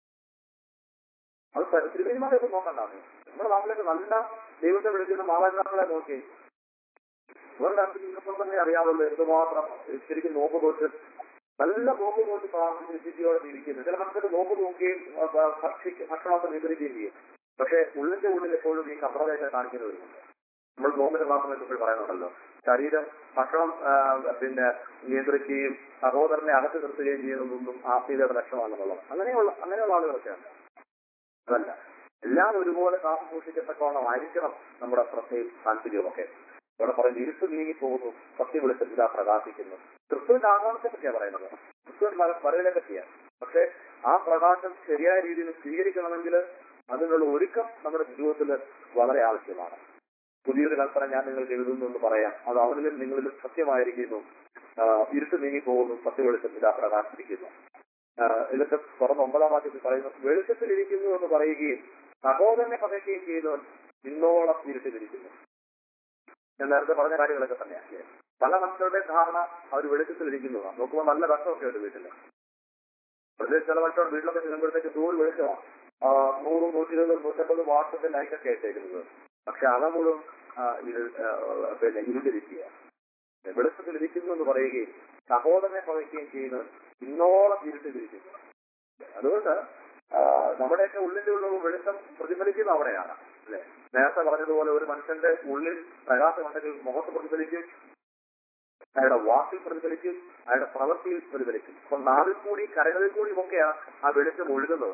അത് തിരുവനന്തപുരത്ത് നോക്കണ്ടാണ് നമ്മുടെ നാട്ടിലേക്ക് നല്ല ദൈവത്തെ വിളിക്കുന്ന മാതാപിതാക്കളെ നോക്കി ഇവരുടെ അടുത്ത് നിന്നപ്പോൾ തന്നെ അറിയാവുള്ളൂ എന്തുമാത്രം ശരിക്കും നോമ്പ് തോറ്റ് നല്ല നോമ്പ് തോറ്റ് പ്രാർത്ഥന സ്ഥിതിയോടെ ജീവിക്കുന്നു ചില മനുഷ്യർ നോമ്പ് നോക്കുകയും ആ, ഭ- ഭക്ഷിക്ക- ഭക്ഷണമൊക്കെ നിയന്ത്രിക്കുകയും ചെയ്യും പക്ഷെ ഉള്ളിന്റെ ഉള്ളിൽ എപ്പോഴും ഈ കപ്രദേശം കാണിക്കുന്നവരുണ്ട് നമ്മൾ നോമ്പിന്റെ ക്ലാസ്സിൽ എപ്പോഴും പറയുന്നുണ്ടല്ലോ ശരീരം ഭക്ഷണം ആ, പിന്നെ നിയന്ത്രിക്കുകയും സഹോദരനെ അകത്ത് നിർത്തുകയും ചെയ്യുന്നതൊന്നും ആത്മീയതയുടെ ലക്ഷണമാണെന്നുള്ളത് അങ്ങനെയുള്ള അങ്ങനെയുള്ള ആളുകളൊക്കെയാണ് അതല്ല എല്ലാം ഒരുപോലെ കാത്തു സൂക്ഷിക്കത്തക്കവണ്ണം ആയിരിക്കണം നമ്മുടെ ശ്രദ്ധയും താല്പര്യവുമൊക്കെ ഇവിടെ പറയുന്നത് ഇരുട്ട് നീങ്ങി പോകുന്നു സത്യം വെളിച്ചം ഇതാ പ്രകാശിക്കുന്നു ക്രിസ്തുവിന്റെ ആഗമനത്തെ പറ്റിയാണ് പറയുന്നത് ക്രിസ്തുവിന്റെ വര- വരവിനെ പറ്റിയാണ് പക്ഷെ ആ പ്രകാശം ശരിയായ രീതിയിൽ സ്വീകരിക്കണമെങ്കിൽ അതിനുള്ള ഒരുക്കം നമ്മുടെ ജീവിതത്തിൽ വളരെ ആവശ്യമാണ് പുതിയൊരു കൽപ്പന ഞാൻ നിങ്ങൾക്ക് എഴുതുന്നു എന്ന് പറയാം അത് അവനിലും നിങ്ങളിലും സത്യമായിരിക്കുന്നു ആ, ഇരുട്ട് നീങ്ങി പോകുന്നു സത്യ വെളിച്ചം ഇതാ പ്രകാശിപ്പിക്കുന്നു ആഹ് ഇതൊക്കെ തുറന്ന് ഒമ്പതാം വാക്യത്തിൽ പറയുന്നു വെളിച്ചത്തിൽ ഇരിക്കുന്നു എന്ന് പറയുകയും സഹോദരനെ പകയ്ക്കുകയും ചെയ്യുന്നവൻ ഇന്നോളം ഇരുട്ടിലിരിക്കുന്നു ഞാൻ നേരത്തെ പറഞ്ഞ കാര്യങ്ങളൊക്കെ തന്നെയാണ് പല മക്കളുടെ ധാരണ അവർ വെളിച്ചത്തിൽ ഇരിക്കുന്നതാണ് നോക്കുമ്പോൾ നല്ല ഭക്ഷണമൊക്കെ ഉണ്ട് വീട്ടില് പ്രത്യേകിച്ച് ചില മക്കളുടെ വീട്ടിലൊക്കെ ചെല്ലുമ്പോഴത്തേക്ക് നൂറ് വെളിച്ചമാണ് ആ, നൂറും നൂറ്റി ഇരുപതും നൂറ്റമ്പത് വാട്ടത്തിന്റെ ലൈറ്റൊക്കെ ഇട്ടേക്കുന്നത് പക്ഷെ അവ മുഴുവൻ ആ, ഇരു- ആ, പിന്നെ ഇരുണ്ടിരിക്കുക വെളിച്ചത്തിൽ ഇരിക്കുന്നു എന്ന് പറയുകയും സഹോദരനെ പകയ്ക്കുകയും ചെയ്യുന്നത് ഇന്നോളം ഇരുട്ടിലിരിക്കുന്നു അതുകൊണ്ട് ആ, നമ്മുടെയൊക്കെ ഉള്ളിന്റെ ഉള്ള വെളിച്ചം പ്രതിഫലിക്കുന്ന അവിടെയാണ് അല്ലെ നേരത്തെ പറഞ്ഞതുപോലെ ഒരു മനുഷ്യന്റെ ഉള്ളിൽ പ്രകാശമുണ്ടെങ്കിൽ മുഖത്ത് പ്രതിഫലിക്കും അയാളുടെ വാക്കിൽ പ്രതിഫലിക്കും അയാളുടെ പ്രവൃത്തിയിൽ പ്രതിഫലിക്കും അപ്പൊ നാവിൽ കൂടി കരകളിൽ കൂടിയും ഒക്കെയാണ് ആ വെളിച്ചം ഒഴുകുന്നത്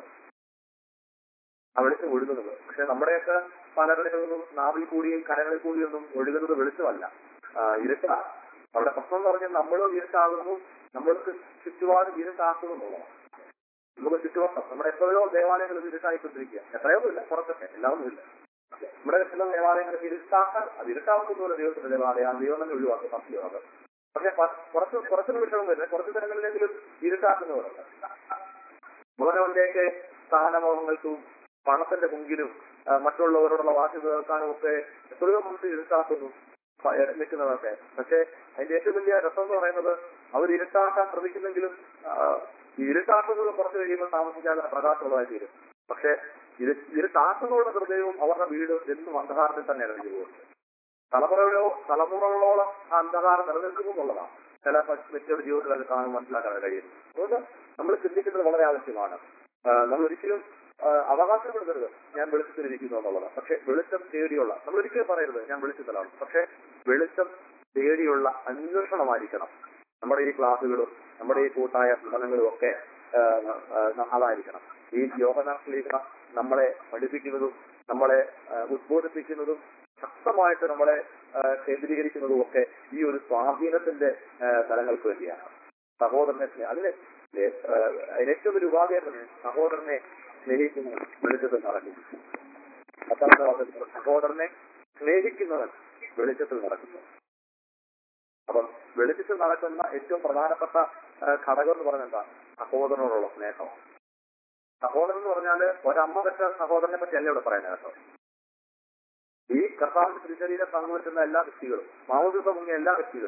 ആ വെളിച്ചം ഒഴുകുന്നത് പക്ഷെ നമ്മുടെയൊക്കെ പലകളിലൊന്നും നാവിൽ കൂടിയും കരകളിൽ കൂടിയും ഒന്നും ഒഴുകുന്നത് വെളിച്ചമല്ല ആ, ഇരുട്ടാണ് അവിടെ പ്രശ്നം എന്ന് പറഞ്ഞാൽ നമ്മളും ഇരുട്ടാകുന്നു നമ്മൾക്ക് ചുറ്റുപാടും ഇരുട്ടാക്കുന്നു എന്നുള്ളതാണ് നമുക്ക് ചുറ്റുവട്ടം നമ്മുടെ എത്രയോ ദേവാലയങ്ങൾ ഇരുട്ടായിക്കൊണ്ടിരിക്കുക എത്രയോ ഇല്ല കുറച്ചൊക്കെ എല്ലാവരും ഇല്ല നമ്മുടെ ചില ദേവാലയങ്ങൾ ഇരുട്ടാക്കാൻ അത് ഇരുട്ടാക്കുന്ന ദൈവത്തിന്റെ ദേവാലയം ആ ദൈവം തന്നെ ഒഴിവാക്കും സത്യമാണ് പക്ഷെ പ- കുറച്ച് കുറച്ച് നിമിഷം വരെ കുറച്ച് തരങ്ങളിലെങ്കിലും ഇരുട്ടാക്കുന്നവരുണ്ട് മുതലവന്റെയൊക്കെ സ്ഥാനമോഹങ്ങൾക്കും പണത്തിന്റെ മുങ്കിലും ആ, മറ്റുള്ളവരോടുള്ള വാക്ക് കേൾക്കാനും ഒക്കെ എത്രയോ മനുഷ്യർ ഇരുട്ടാക്കുന്നു പ- നിൽക്കുന്നതൊക്കെ പക്ഷെ അതിന്റെ ഏറ്റവും വലിയ രസം എന്ന് പറയുന്നത് അവർ ഇരുട്ടാക്കാൻ ശ്രമിക്കുന്നെങ്കിലും ആ, ഈ ഇരുട്ടാക്കുന്നത് കുറച്ച് കഴിയുമ്പോൾ താമസിക്കാതെ പ്രകാശമുള്ളതായി തീരും പക്ഷെ ഇരു ഇരുട്ടാക്കുന്നവരുടെ ഹൃദയവും അവരുടെ വീട് എന്നും അന്ധകാരത്തിൽ തന്നെ ഇറങ്ങി പോകുന്നത് തലമുറകളോ തലമുറകളോളം ആ അന്ധകാരം നിലനിൽക്കുന്നു എന്നുള്ളതാണ് ചില വ്യക്തിയുടെ ജീവിതത്തിൽ അത് കാണാൻ മനസ്സിലാക്കാൻ കഴിയുന്നു അതുകൊണ്ട് നമ്മൾ ചിന്തിക്കുന്നത് വളരെ ആവശ്യമാണ് ആ, നമ്മൾ ഒരിക്കലും ആ, അവകാശപ്പെടുത്തരുത് ഞാൻ വെളിച്ചത്തിലിരിക്കുന്നു എന്നുള്ളത് പക്ഷെ വെളിച്ചം തേടിയുള്ള നമ്മൾ ഒരിക്കലും പറയരുത് ഞാൻ വെളിച്ചത്തിലാണ് പക്ഷെ വെളിച്ചം തേടിയുള്ള അന്വേഷണമായിരിക്കണം നമ്മുടെ ഈ ക്ലാസ്സുകളും നമ്മുടെ ഈ കൂട്ടായ പഠനങ്ങളും ഒക്കെ ആ, ആ, അതായിരിക്കണം ഈ യോഗനാശ്ലീക നമ്മളെ പഠിപ്പിക്കുന്നതും നമ്മളെ ആ, ഉദ്ബോധിപ്പിക്കുന്നതും ശക്തമായിട്ട് നമ്മളെ ആ, കേന്ദ്രീകരിക്കുന്നതും ഒക്കെ ഈ ഒരു സ്വാധീനത്തിന്റെ ആ, തലങ്ങൾക്ക് വേണ്ടിയാണ് സഹോദരനെ സ്നേ- അതിന് ഏ- ആ, അതിന് ഏറ്റവും ഒരു ഉപാധിയാണ് സഹോദരനെ സ്നേഹിക്കുന്ന വെളിച്ചത്തിൽ നടക്കുന്നു പത്താമത്തെ വാക്യത്തിൽ സഹോദരനെ സ്നേഹിക്കുന്നവൻ വെളിച്ചത്തിൽ നടക്കുന്നു അപ്പം വെളിച്ചത്തിൽ നടക്കുന്ന ഏറ്റവും പ്രധാനപ്പെട്ട ആ, ഘടകം എന്ന് പറഞ്ഞാൽ എന്താ സഹോദരനോടുള്ള സ്നേഹം സഹോദരൻ എന്ന് പറഞ്ഞാല് ഒരമ്മ പെറ്റ സഹോദരനെ പറ്റി അല്ല ഇവിടെ പറയുന്നത് കേട്ടോ ഈ കർത്താവിന്റെ തിരിച്ചറിയിലെ പങ്കുവെക്കുന്ന എല്ലാ വ്യക്തികളും മാമോദിസ മുങ്ങിയ എല്ലാ വ്യക്തികളും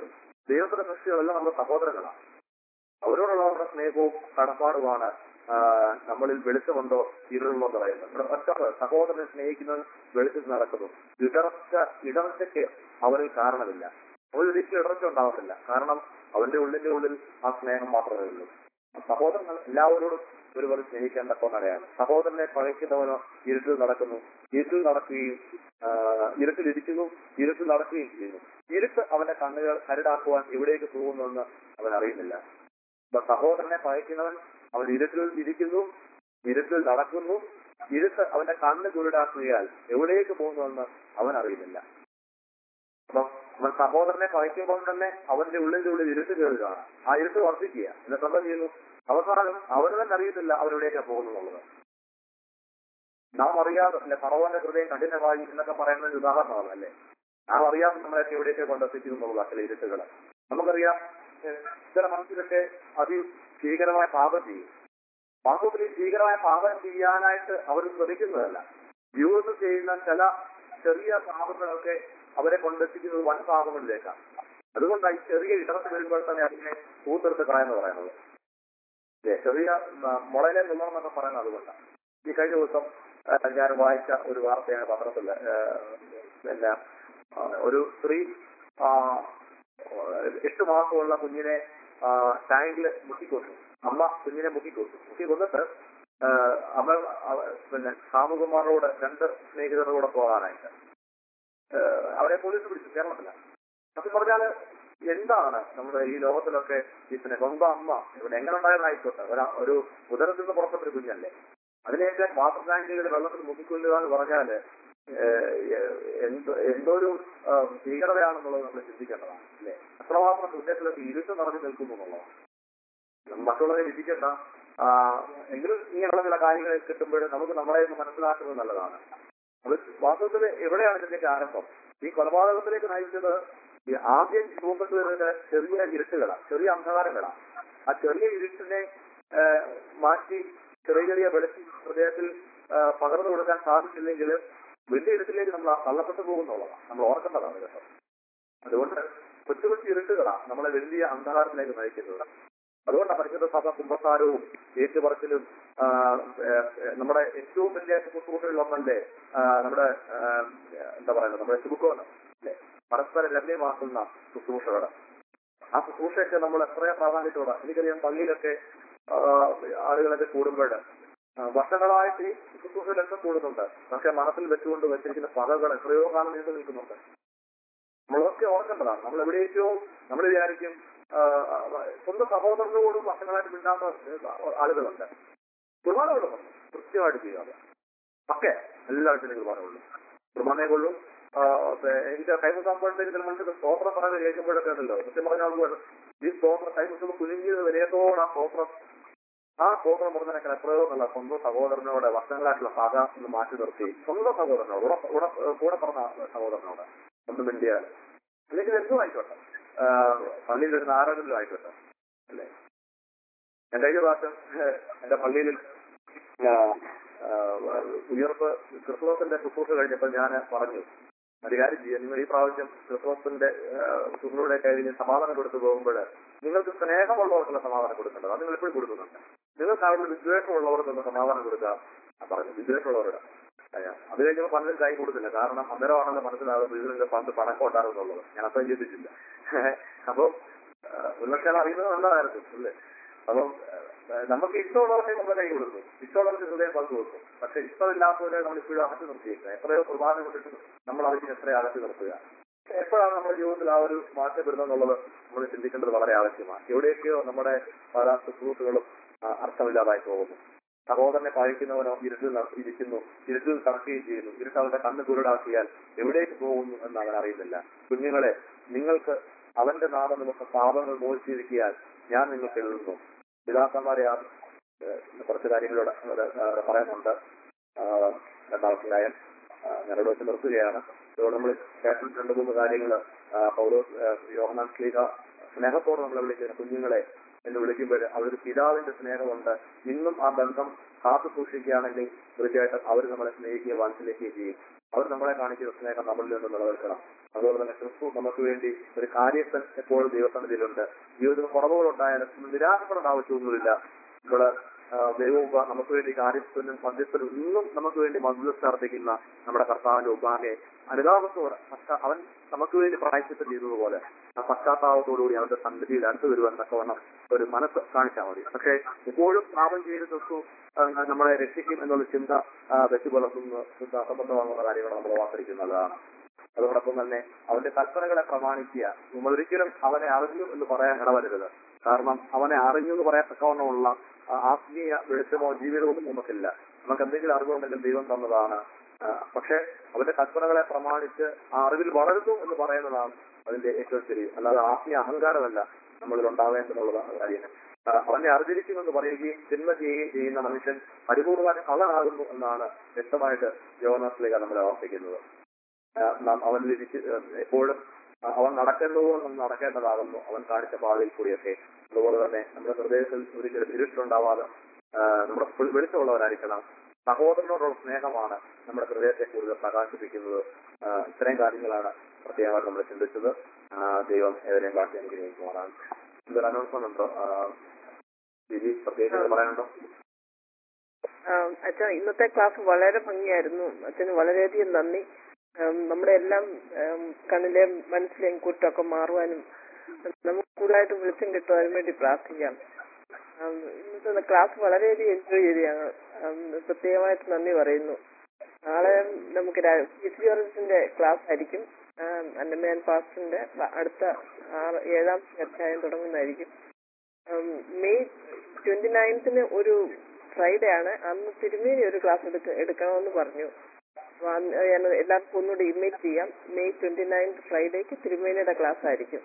ദൈവത്തിന്റെ സൃഷ്ടികളെല്ലാം നമ്മുടെ സഹോദരങ്ങളാണ് അവരോടുള്ള നമ്മുടെ സ്നേഹവും കടപ്പാടുമാണ് ആ, നമ്മളിൽ വെളിച്ചമുണ്ടോ ഇരുളുണ്ടോ എന്ന് പറയുന്നത് ഇവിടെ ഒറ്റ സഹോദരനെ സ്നേഹിക്കുന്നത് വെളിച്ചത്തിൽ നടക്കുന്നു ഇടർച്ച ഇടർച്ചയ്ക്ക് അവരിൽ കാരണമില്ല അവരിൽ ഒരിക്കലും ഇടർച്ച ഉണ്ടാവത്തില്ല കാരണം അവന്റെ ഉള്ളിന്റെ ഉള്ളിൽ ആ സ്നേഹം മാത്രമേ ഉള്ളൂ സഹോദരങ്ങൾ എല്ലാവരോടും ഒരുപോലെ സ്നേഹിക്കേണ്ട കൊണ്ടടയാണ് സഹോദരനെ പഴയ്ക്കുന്നവനോ ഇരുട്ടിൽ നടക്കുന്നു ഇരുട്ടിൽ നടക്കുകയും ആ, ഇരുട്ടിലിരിക്കുന്നു ഇരുട്ടിൽ നടക്കുകയും ചെയ്യുന്നു ഇരുട്ട് അവന്റെ കണ്ണുകൾ കരുടാക്കുവാൻ എവിടേക്ക് പോകുന്നുവെന്ന് അവൻ അറിയുന്നില്ല അപ്പൊ സഹോദരനെ പഴയ്ക്കുന്നവൻ അവൻ ഇരുട്ടിൽ ഇരിക്കുന്നു ഇരുട്ടിൽ നടക്കുന്നു ഇരുട്ട് അവന്റെ കണ്ണ് കുരുടാക്കുകയാൽ എവിടേക്ക് പോകുന്നുവെന്ന് അവൻ അറിയുന്നില്ല അപ്പൊ അവൻ സഹോദരനെ പഴയ്ക്കുമ്പോൾ തന്നെ അവന്റെ ഉള്ളിന്റെ ഉള്ളിൽ ഇരുട്ട് കയറുകയാണ് ആ ഇരുട്ട് വർദ്ധിക്കുക എന്നിട്ട് എന്താ ചെയ്യുന്നു അവസാനം അവന് തന്നെ അറിയത്തില്ല അവരെവിടേക്കാണ് പോകുന്നുള്ളത് നാം അറിയാതെ അല്ലെ പറവന്റെ ഹൃദയം കഠിനമായി എന്നൊക്കെ പറയുന്ന ഒരു ഉദാഹരണമാണ് അല്ലേ നാം അറിയാതെ നമ്മളൊക്കെ എവിടെയൊക്കെ കൊണ്ടെത്തിക്കുന്നുള്ളതാണ് ചില ഇരുട്ടുകൾ നമുക്കറിയാം ഏഹ് ചില മനുഷ്യരൊക്കെ അതി ഭീകരമായ പാപം ചെയ്യും വാസ്തവത്തിൽ ഈ ഭീകരമായ പാപം ചെയ്യാനായിട്ട് അവർ ശ്രമിക്കുന്നതല്ല ജീവിതത്തിൽ ചെയ്യുന്ന ചില ചെറിയ പാപങ്ങളൊക്കെ അവരെ കൊണ്ടെത്തിക്കുന്നത് വൻ പാപങ്ങളിലേക്കാണ് അതുകൊണ്ടാണ് ഈ ചെറിയ ഇടത്ത് വരുമ്പോൾ തന്നെ അതിനെ കൂത്തെടുത്ത് കളയെന്ന് പറയുന്നത് ഇല്ലേ? ചെറിയ മ- മുളയിലെ നിന്നണം എന്നൊക്കെ പറയുന്നത് അതുകൊണ്ടാണ് ഈ കഴിഞ്ഞ ദിവസം ആ, ഞാൻ വായിച്ച ഒരു വാർത്തയാണ് പത്രത്തിൽ പിന്നെ ആ, ഒരു സ്ത്രീ ആ, എട്ട് മാസമുള്ള കുഞ്ഞിനെ ആ, ടാങ്കിൽ മുക്കിക്കൊന്നു അമ്മ കുഞ്ഞിനെ മുക്കിക്കൊന്നു മുക്കിക്കൊന്നിട്ട് ആ, അമ്മ അവ- പിന്നെ സാമുകുമാറോട് രണ്ട് സ്നേഹിതരോടെ പോകാനായിട്ട് ആ, അവരെ പോലീസ് പിടിച്ചു കേരളത്തിലാണ് സത്യം പറഞ്ഞാല് എന്താണ് നമ്മുടെ ഈ ലോകത്തിലൊക്കെ ഈ പിന്നെ സ്വന്തം അമ്മ ഇവിടെ എങ്ങനെ ഉണ്ടായതായിക്കോട്ടെ ഒരാ- ഒരു ഉദരത്തിൽ നിന്ന് പുറപ്പെട്ടൊരു കുഞ്ഞല്ലേ അതിനെയൊക്കെ വാട്ടർ ടാങ്കുകൾ വെള്ളത്തിൽ മുക്കിക്കൊല്ലുക എന്ന് പറഞ്ഞാല് ഏഹ്, ഏഹ്, എന്തോ എന്തോ ഒരു ആ, ഭീകരതയാണെന്നുള്ളത് നമ്മൾ ചിന്തിക്കേണ്ടതാണ് അല്ലേ അത്രമാത്രം ഹൃദയത്തിലൊക്കെ ഇരുട്ട് നിറഞ്ഞു നിൽക്കുന്നു എന്നുള്ളതാണ് മറ്റുള്ളവരെ വിധിക്കണ്ട ആ, എങ്കിലും ഇങ്ങനെയുള്ള ചില കാര്യങ്ങൾ കിട്ടുമ്പോൾ നമുക്ക് നമ്മളെ ഒന്ന് മനസ്സിലാക്കുന്നത് നല്ലതാണ് അത് വാസ്തവത്തിൽ എവിടെയാണ് ഇതിന്റെയൊക്കെ ആരംഭം ഈ കൊലപാതകത്തിലേക്ക് നയിച്ചത് ഈ ആദ്യം രൂപപ്പെട്ടു വരുന്നത് ചെറിയ ഇരുട്ടുകളാണ് ചെറിയ അന്ധകാരങ്ങളാണ് ആ ചെറിയ ഇരുട്ടിനെ ആ, മാറ്റി ചെറിയ ചെറിയ വെളിച്ചം ഹൃദയത്തിൽ ആ, പകർന്നു കൊടുക്കാൻ സാധിച്ചില്ലെങ്കിൽ വലിയ ഇരുട്ടിലേക്ക് നമ്മൾ തള്ളപ്പെട്ടു പോകുന്നുള്ളതാണ് നമ്മൾ ഓർക്കേണ്ടതാണ് കേട്ടോ അതുകൊണ്ട് കൊച്ചു കൊച്ചു ഇരുട്ടുകളാണ് നമ്മളെ വലിയ അന്ധകാരത്തിലേക്ക് നയിക്കുന്നത് അതുകൊണ്ടാണ് പരിശുദ്ധ സഭ കുമ്പസാരവും ഏറ്റുപറച്ചിലും ആ, ഏ, ഏ, നമ്മുടെ ഏറ്റവും വലിയ ശുശ്രൂഷകളിലൊന്നല്ലേ ആ, നമ്മുടെ ആ, എന്താ പറയുന്നത് നമ്മുടെ ശുഭക്കോണം അല്ലെ പരസ്പരം ലഭ്യമാക്കുന്ന ശുശ്രൂഷകൾ ആ ശുശ്രൂഷയൊക്കെ നമ്മൾ എത്രയോ പ്രാധാന്യത്തോടെ എനിക്കറിയാം പള്ളിയിലൊക്കെ ആ, ആളുകളൊക്കെ കൂടുമ്പോൾ വർഷങ്ങളായിട്ട് ഈ ശുശ്രൂഷയിലൊക്കെ കൂടുന്നുണ്ട് പക്ഷെ മനസ്സിൽ വെച്ചുകൊണ്ട് വെച്ചിരിക്കുന്ന പകകൾ എത്രയോ കാലം നീണ്ടു നിൽക്കുന്നുണ്ട് നമ്മളൊക്കെ ഓർക്കേണ്ടതാണ് നമ്മൾ എവിടെയൊക്കെയോ നമ്മൾ വിചാരിക്കും ആ, ആ, സ്വന്തം സഹോദരനോടും വർഷങ്ങളായിട്ട് മിണ്ടാത്ത ആളുകളുണ്ട് കുർബാനകളുണ്ട് കൃത്യമായിട്ട് ചെയ്യാതെ ഒക്കെ എല്ലായിടത്തും കുർബാനകളുണ്ട് കുർബാനയെ കൊള്ളും ആ, പേ- എനിക്ക് കൈമുട്ടാകുമ്പോഴത്തേക്ക് ചില മനുഷ്യർ സ്തോത്രം പറയുന്നത് കേൾക്കുമ്പോഴൊക്കെ ഉണ്ടല്ലോ സത്യം പറഞ്ഞാൽ ഈ സ്തോത്രം കൈമുട്ടുമ്പോൾ കുലുങ്ങിയത് വിനയത്തോടെ ആ സ്തോത്രം ആ സ്തോത്രം പറഞ്ഞതിനൊക്കെ എത്രയോ നല്ല സ്വന്തം സഹോദരനോട് വർഷങ്ങളായിട്ടുള്ള പാക ഒന്ന് മാറ്റി നിർത്തി സ്വന്തം സഹോദരനോട് ഉറ- ഉറ- കൂടെ പറഞ്ഞ സഹോദരനോട് ഒന്ന് മിണ്ടിയാൽ അല്ലെങ്കിൽ എന്തും ആയിക്കോട്ടെ ആ, പള്ളിയിൽ വരുന്ന ആരെങ്കിലും ആയിക്കോട്ടെ അല്ലേ ഞാൻ കഴിഞ്ഞ പ്രാവശ്യം ഏഹ്, എന്റെ പള്ളിയിൽ ആ, ആ, ഉയർപ്പ് ക്രിസ്മസിന്റെ ശുശ്രൂഷ കഴിഞ്ഞപ്പോൾ ഞാൻ പറഞ്ഞു ഒരു കാര്യം ചെയ്യാം നിങ്ങൾ ഈ പ്രാവശ്യം ക്രിസ്മസിന്റെ ശുശ്രൂഷയുടെ കഴിഞ്ഞ് സമാധാനം കൊടുത്തു പോകുമ്പോൾ നിങ്ങൾക്ക് സ്നേഹമുള്ളവർക്കുള്ള സമാധാനം കൊടുക്കേണ്ടത് അത് നിങ്ങൾ എപ്പോഴും കൊടുക്കുന്നുണ്ട് നിങ്ങൾക്ക് അവിടെ വിദ്വേഷമുള്ളവർക്കുള്ള സമാധാനം കൊടുക്കുക ആ പറഞ്ഞു വിദ്വേഷമുള്ളവരുടെ അയ്യ, അത് കഴിഞ്ഞപ്പോൾ പലരും കൈ കൊടുത്തില്ല കാരണം അന്നേരമാണല്ലോ മനസ്സിലാകുന്നത് ഇതിന്റെ പണ്ട് പണക്കം ഉണ്ടാകുന്നുള്ളത് ഞാൻ അത്രയും ചിന്തിച്ചില്ല അപ്പം നിങ്ങൾക്ക് അറിയുന്നത് നല്ലതായിരുന്നു അല്ലേ അപ്പം ഏഹ്, നമുക്ക് ഇഷ്ടമുള്ളവരെ നമ്മൾ കൈ കൊടുക്കും ഇഷ്ടമുള്ളവർക്ക് ഹൃദയം പങ്കു കൊടുക്കും പക്ഷെ ഇഷ്ടമില്ലാത്തവരെ നമ്മൾ ഇപ്പോഴും അകറ്റി നിർത്തിയേക്കുക എത്രയോ കുർബാന കൊണ്ടിട്ട് നമ്മൾ അതിന് എത്രയോ അകറ്റി നിർത്തുക എപ്പോഴാണ് നമ്മുടെ ജീവിതത്തിൽ ആ ഒരു മാറ്റം വരുന്നതെന്നുള്ളത് നമ്മൾ ചിന്തിക്കേണ്ടത് വളരെ ആവശ്യമാണ് എവിടെയൊക്കെയോ നമ്മുടെ പല ശുശ്രൂഷകളും ആ, അർത്ഥമില്ലാതായി പോകുന്നു സഹോദരനെ പഴിക്കുന്നവനോ ഇരുട്ടിൽ ന- ഇരിക്കുന്നു ഇരുട്ടിൽ കറക്കുകയും ചെയ്യുന്നു ഇരുട്ട് അവന്റെ കണ്ണ് കുരുടാക്കിയാൽ എവിടേക്ക് പോകുന്നു എന്ന് അവൻ അറിയുന്നില്ല കുഞ്ഞുങ്ങളെ നിങ്ങൾക്ക് അവന്റെ നാമം നിങ്ങൾക്ക് പാപങ്ങൾ മോചിച്ചിരിക്കാൻ ഞാൻ നിങ്ങൾക്ക് എഴുതുന്നു പിതാക്കന്മാരെ ആ ഏഹ്, കുറച്ച് കാര്യങ്ങളോട് അവിടെ, ആ, പറയുന്നുണ്ട് ആ, രണ്ടാമത്തെ കാര്യം ആ, ഞാനിവിടെ വെച്ച് നിർത്തുകയാണ് അതുകൊണ്ട് നമ്മൾ കേട്ടിട്ട് രണ്ട് മൂന്ന് കാര്യങ്ങൾ പൗലോസ് യോഹനാൻ സ്ലീഹ സ്നേഹത്തോടെ നമ്മളെ വിളിക്കുന്ന കുഞ്ഞുങ്ങളെ എന്ന് വിളിക്കുമ്പോൾ അവർക്ക് പിതാവിന്റെ സ്നേഹമുണ്ട് ഇന്നും ആ ബന്ധം കാത്തു സൂക്ഷിക്കുകയാണെങ്കിൽ തീർച്ചയായിട്ടും അവർ നമ്മളെ സ്നേഹിക്കുകയും വാത്സല്യിക്കുകയും ചെയ്യും അവർ നമ്മളെ കാണിക്കുന്ന സ്നേഹം നമ്മളിൽ നിന്ന് നിലനിൽക്കണം അതുപോലെ തന്നെ ക്രിസ്തു നമുക്ക് വേണ്ടി ഒരു കാര്യസ്ഥൻ എപ്പോഴും ദൈവസന്നിധിയിലുണ്ട് ജീവിതത്തിൽ കുറവുകളുണ്ടായാലും നിരാശപ്പെടേണ്ട ആവശ്യമൊന്നുമില്ല നമ്മള് ആ, ദൈവവും നമുക്ക് വേണ്ടി കാര്യസ്ഥനും മധ്യസ്ഥനും ഒന്നും നമുക്ക് വേണ്ടി മധ്യസ്ഥ അർപ്പിക്കുന്ന നമ്മുടെ കർത്താവിന്റെ ഉപാനെ അനുതാപത്തോടെ പശ്ചാ- അവൻ നമുക്ക് വേണ്ടി പ്രായശ്ചിത്തം ചെയ്തതുപോലെ ആ പശ്ചാത്താപത്തോടുകൂടി അവന്റെ സന്നിധിയിൽ അടുത്ത് വരുവാൻ തക്കവണ്ണം ഒരു മനസ്സ് കാണിച്ചാൽ മതി പക്ഷേ എപ്പോഴും പാപം ചെയ്ത് ക്രിസ്തു ആ, നമ്മളെ രക്ഷിക്കും എന്നുള്ള ചിന്ത ആ, വെച്ച് പുലർത്തുന്ന ചിന്ത അസംബന്ധമാകുന്ന കാര്യങ്ങൾ നമ്മൾ വാർത്തിരിക്കുന്നതാണ് അതോടൊപ്പം തന്നെ അവന്റെ കൽപ്പനകളെ പ്രമാണിക്കുക നമ്മൾ ഒരിക്കലും അവനെ അറിഞ്ഞു എന്ന് പറയാൻ ഇടവരരുത് കാരണം അവനെ അറിഞ്ഞു എന്ന് പറയാൻ തക്കവണ്ണമുള്ള ആ, ആത്മീയ വെളിച്ചമോ ജീവിതമോ നമുക്കില്ല നമുക്ക് എന്തെങ്കിലും അറിവുണ്ടെങ്കിൽ ദൈവം തന്നതാണ് ആ, പക്ഷേ അവന്റെ കൽപ്പനകളെ പ്രമാണിച്ച് ആ അറിവിൽ വളരുന്നു എന്ന് പറയുന്നതാണ് അതിന്റെ ഏറ്റവും ശരി അല്ലാതെ ആത്മീയ അഹങ്കാരമല്ല നമ്മളിൽ ഉണ്ടാവേണ്ടതുള്ളതാണ് കാര്യം ആ, അവനെ അറിഞ്ഞിരിക്കുമെന്ന് പറയുകയും തിന്മ ചെയ്യുകയും ചെയ്യുന്ന മനുഷ്യൻ പരിപൂർണ്ണമായി കള്ളനാകുന്നു എന്നാണ് വ്യക്തമായിട്ട് യോനാസ്ലിക നമ്മളെ ഓർപ്പിക്കുന്നത് ആ, നാം അവനിൽ ഇരിച്ച് എപ്പോഴും ആ, അവൻ നടക്കേണ്ടതോ നമ്മൾ നടക്കേണ്ടതാകുന്നു അവൻ കാണിച്ച പാതയിൽ കൂടിയൊക്കെ അതുപോലെ തന്നെ നമ്മുടെ ഹൃദയത്തിൽ ഒരിക്കലും ഇരുട്ടുണ്ടാവാതെ ആ, നമ്മുടെ വെളി- വെളിച്ചമുള്ളവരായിരിക്കണം സഹോദരനോടുള്ള സ്നേഹമാണ് നമ്മുടെ ഹൃദയത്തെ കൂടുതൽ പ്രകാശിപ്പിക്കുന്നത് ആ, ഇത്രയും കാര്യങ്ങളാണ് പ്രത്യേകമായിട്ട് നമ്മൾ ചിന്തിച്ചത് ആ, ദൈവം ഏവരെയും കാട്ടി എനിക്ക് നീക്കുമാറാണ് ഇതൊരു അനൗൺസ്മെന്റ് ഉണ്ടോ ആ, ജിജി പ്രത്യേകിച്ച് പറയാനുണ്ടോ അച്ഛൻ ഇന്നത്തെ ക്ലാസ് വളരെ ഭംഗിയായിരുന്നു അച്ഛന് വളരെയധികം നന്ദി ആം, നമ്മുടെ എല്ലാം ആം, കണ്ണിലെയും മനസ്സിലെയും കൂട്ടൊക്കെ മാറുവാനും നമുക്ക് കൂടുതലായിട്ട് വെളിച്ചം കിട്ടുവാനും വേണ്ടി പ്രാർത്ഥിക്കാം ആം, ഇന്നത്തെ ക്ലാസ് വളരെയധികം എൻജോയ് ചെയ്ത് ഞങ്ങൾ ആം, പ്രത്യേകമായിട്ട് നന്ദി പറയുന്നു നാളെ നമുക്ക് ഫിസിയോളജിന്റെ ക്ലാസ് ആയിരിക്കും ആം, അന്നമേൻ പാസ്റ്ററിന്റെ വ- അടുത്ത ആറ് ഏഴാം അധ്യായം തുടങ്ങുന്നതായിരിക്കും ഉം, മെയ് ട്വന്റി നയൻത്തിന് ഒരു ഫ്രൈഡേ ആണ് അന്ന് തിരുമേനി ഒരു ക്ലാസ് എടുക്ക എടുക്കണമെന്ന് പറഞ്ഞു അപ്പൊ അന്ന് ഞാൻ എല്ലാവർക്കും ഒന്നുകൂടി ഇമെയിൽ ചെയ്യാം മെയ് ട്വന്റി നയൻത് ഫ്രൈഡേക്ക് തിരുമേനിയുടെ ക്ലാസ് ആയിരിക്കും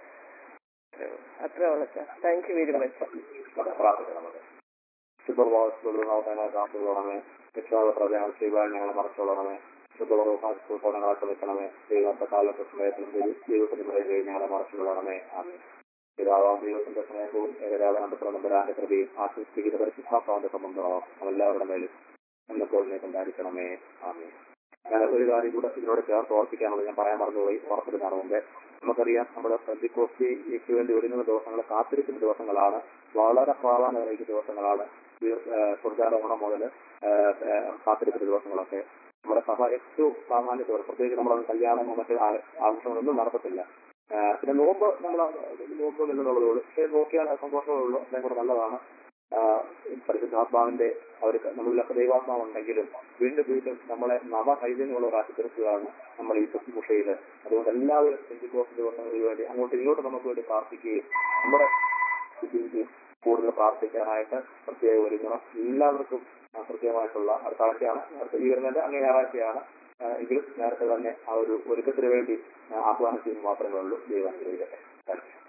അത്ര ഉള്ളച്ചാ താങ്ക് യു വെരി മച്ച് പ്രാർത്ഥിക്കണം ശുദ്ധഭാവത്തിലുള്ളവനെ കാത്തുകൊള്ളണമേ രക്ഷാത പ്രജാങ്ങൾ ചെയ്യുവാൻ ഞങ്ങളെ മറച്ചുകൊള്ളണമേ ശുദ്ധഭാവങ്ങളെ ശ്രമിക്കണമേ ദൈവത്തെ കാലത്തെ സമയത്തും ദൈവത്തിന്റെ പ്രജയെ ഞങ്ങളെ മറച്ചുകൊള്ളണമേ ആമേൻ. പിതാവാം ദൈവത്തിന്റെ സ്നേഹവും ഏകരാവനന്തപുരം നമ്പരാന്റെ കൃപയും ആശംസിക്കുന്ന പരിശുദ്ധാത്മാവിന്റെ സംബന്ധമാവും എല്ലാവരുടെ മേലും എന്നപ്പോൾ കൊണ്ടായിരിക്കണമേ ആമേ ഞാൻ ഒരു കാര്യം കൂടെ ഇതിനോട് ചേർത്ത് ഓർപ്പിക്കാനുള്ളത് ഞാൻ പറയാൻ മറന്നുപോയി ഓർത്തിരുന്നാണ് മുമ്പേ നമുക്കറിയാം നമ്മുടെ പ്രതിക്കോസ്റ്റിക്ക് വേണ്ടി ഒരുങ്ങുന്ന ദിവസങ്ങൾ കാത്തിരിക്കുന്ന ദിവസങ്ങളാണ് വളരെ പ്രാധാന്യം അറിയിക്കുന്ന ദിവസങ്ങളാണ് സ്വർഗാരോഹണം മുതൽ കാത്തിരിക്കുന്ന ദിവസങ്ങളൊക്കെ നമ്മുടെ സഭ ഏറ്റവും പ്രാധാന്യത്തോടെ പ്രത്യേകിച്ച് നമ്മളത് കല്യാണമോ മറ്റു ആ- ആഘോഷങ്ങളൊന്നും നടത്തത്തില്ല ആ, പിന്നെ നോമ്പ് നമ്മൾ നോമ്പ് എന്നുള്ളതേ ഉള്ളൂ പക്ഷേ നോക്കിയാൽ സന്തോഷമേ ഉള്ളൂ അതിനെ കൂടെ നല്ലതാണ് ആ, പരിശുദ്ധാത്മാവിന്റെ അവർ നമ്മളിലൊക്കെ ദൈവാത്മാവുണ്ടെങ്കിലും വീണ്ടും വീണ്ടും നമ്മളെ നവ ചൈതന്യമുള്ളവരാക്കി തീർക്കുകയാണ് നമ്മൾ ഈ ശുശ്രൂഷയിൽ അതുകൊണ്ട് എല്ലാവരും പെന്തിക്കോസ് ദിവസങ്ങൾക്ക് വേണ്ടി അങ്ങോട്ടും ഇങ്ങോട്ടും നമുക്ക് വേണ്ടി പ്രാർത്ഥിക്കുകയും നമ്മുടെ ഇതിൽ കൂടുതൽ പ്രാർത്ഥിക്കാനായിട്ട് പ്രത്യേക ഒരുങ്ങണം എല്ലാവർക്കും ആ, കൃത്യമായിട്ടുള്ള അടുത്ത ആഴ്ചയാണ് അടുത്ത ഈ വരുന്നതിന്റെ അങ്ങേ ഞായറാഴ്ചയാണ് ആ, എങ്കിലും നേരത്തെ തന്നെ ആ ഒരു ഒരുക്കത്തിന് വേണ്ടി ആ, ആഹ്വാനം ചെയ്യുന്നത് മാത്രമേ ഉള്ളൂ ദൈവം അനുഗ്രഹിക്കട്ടെ താങ്ക് യു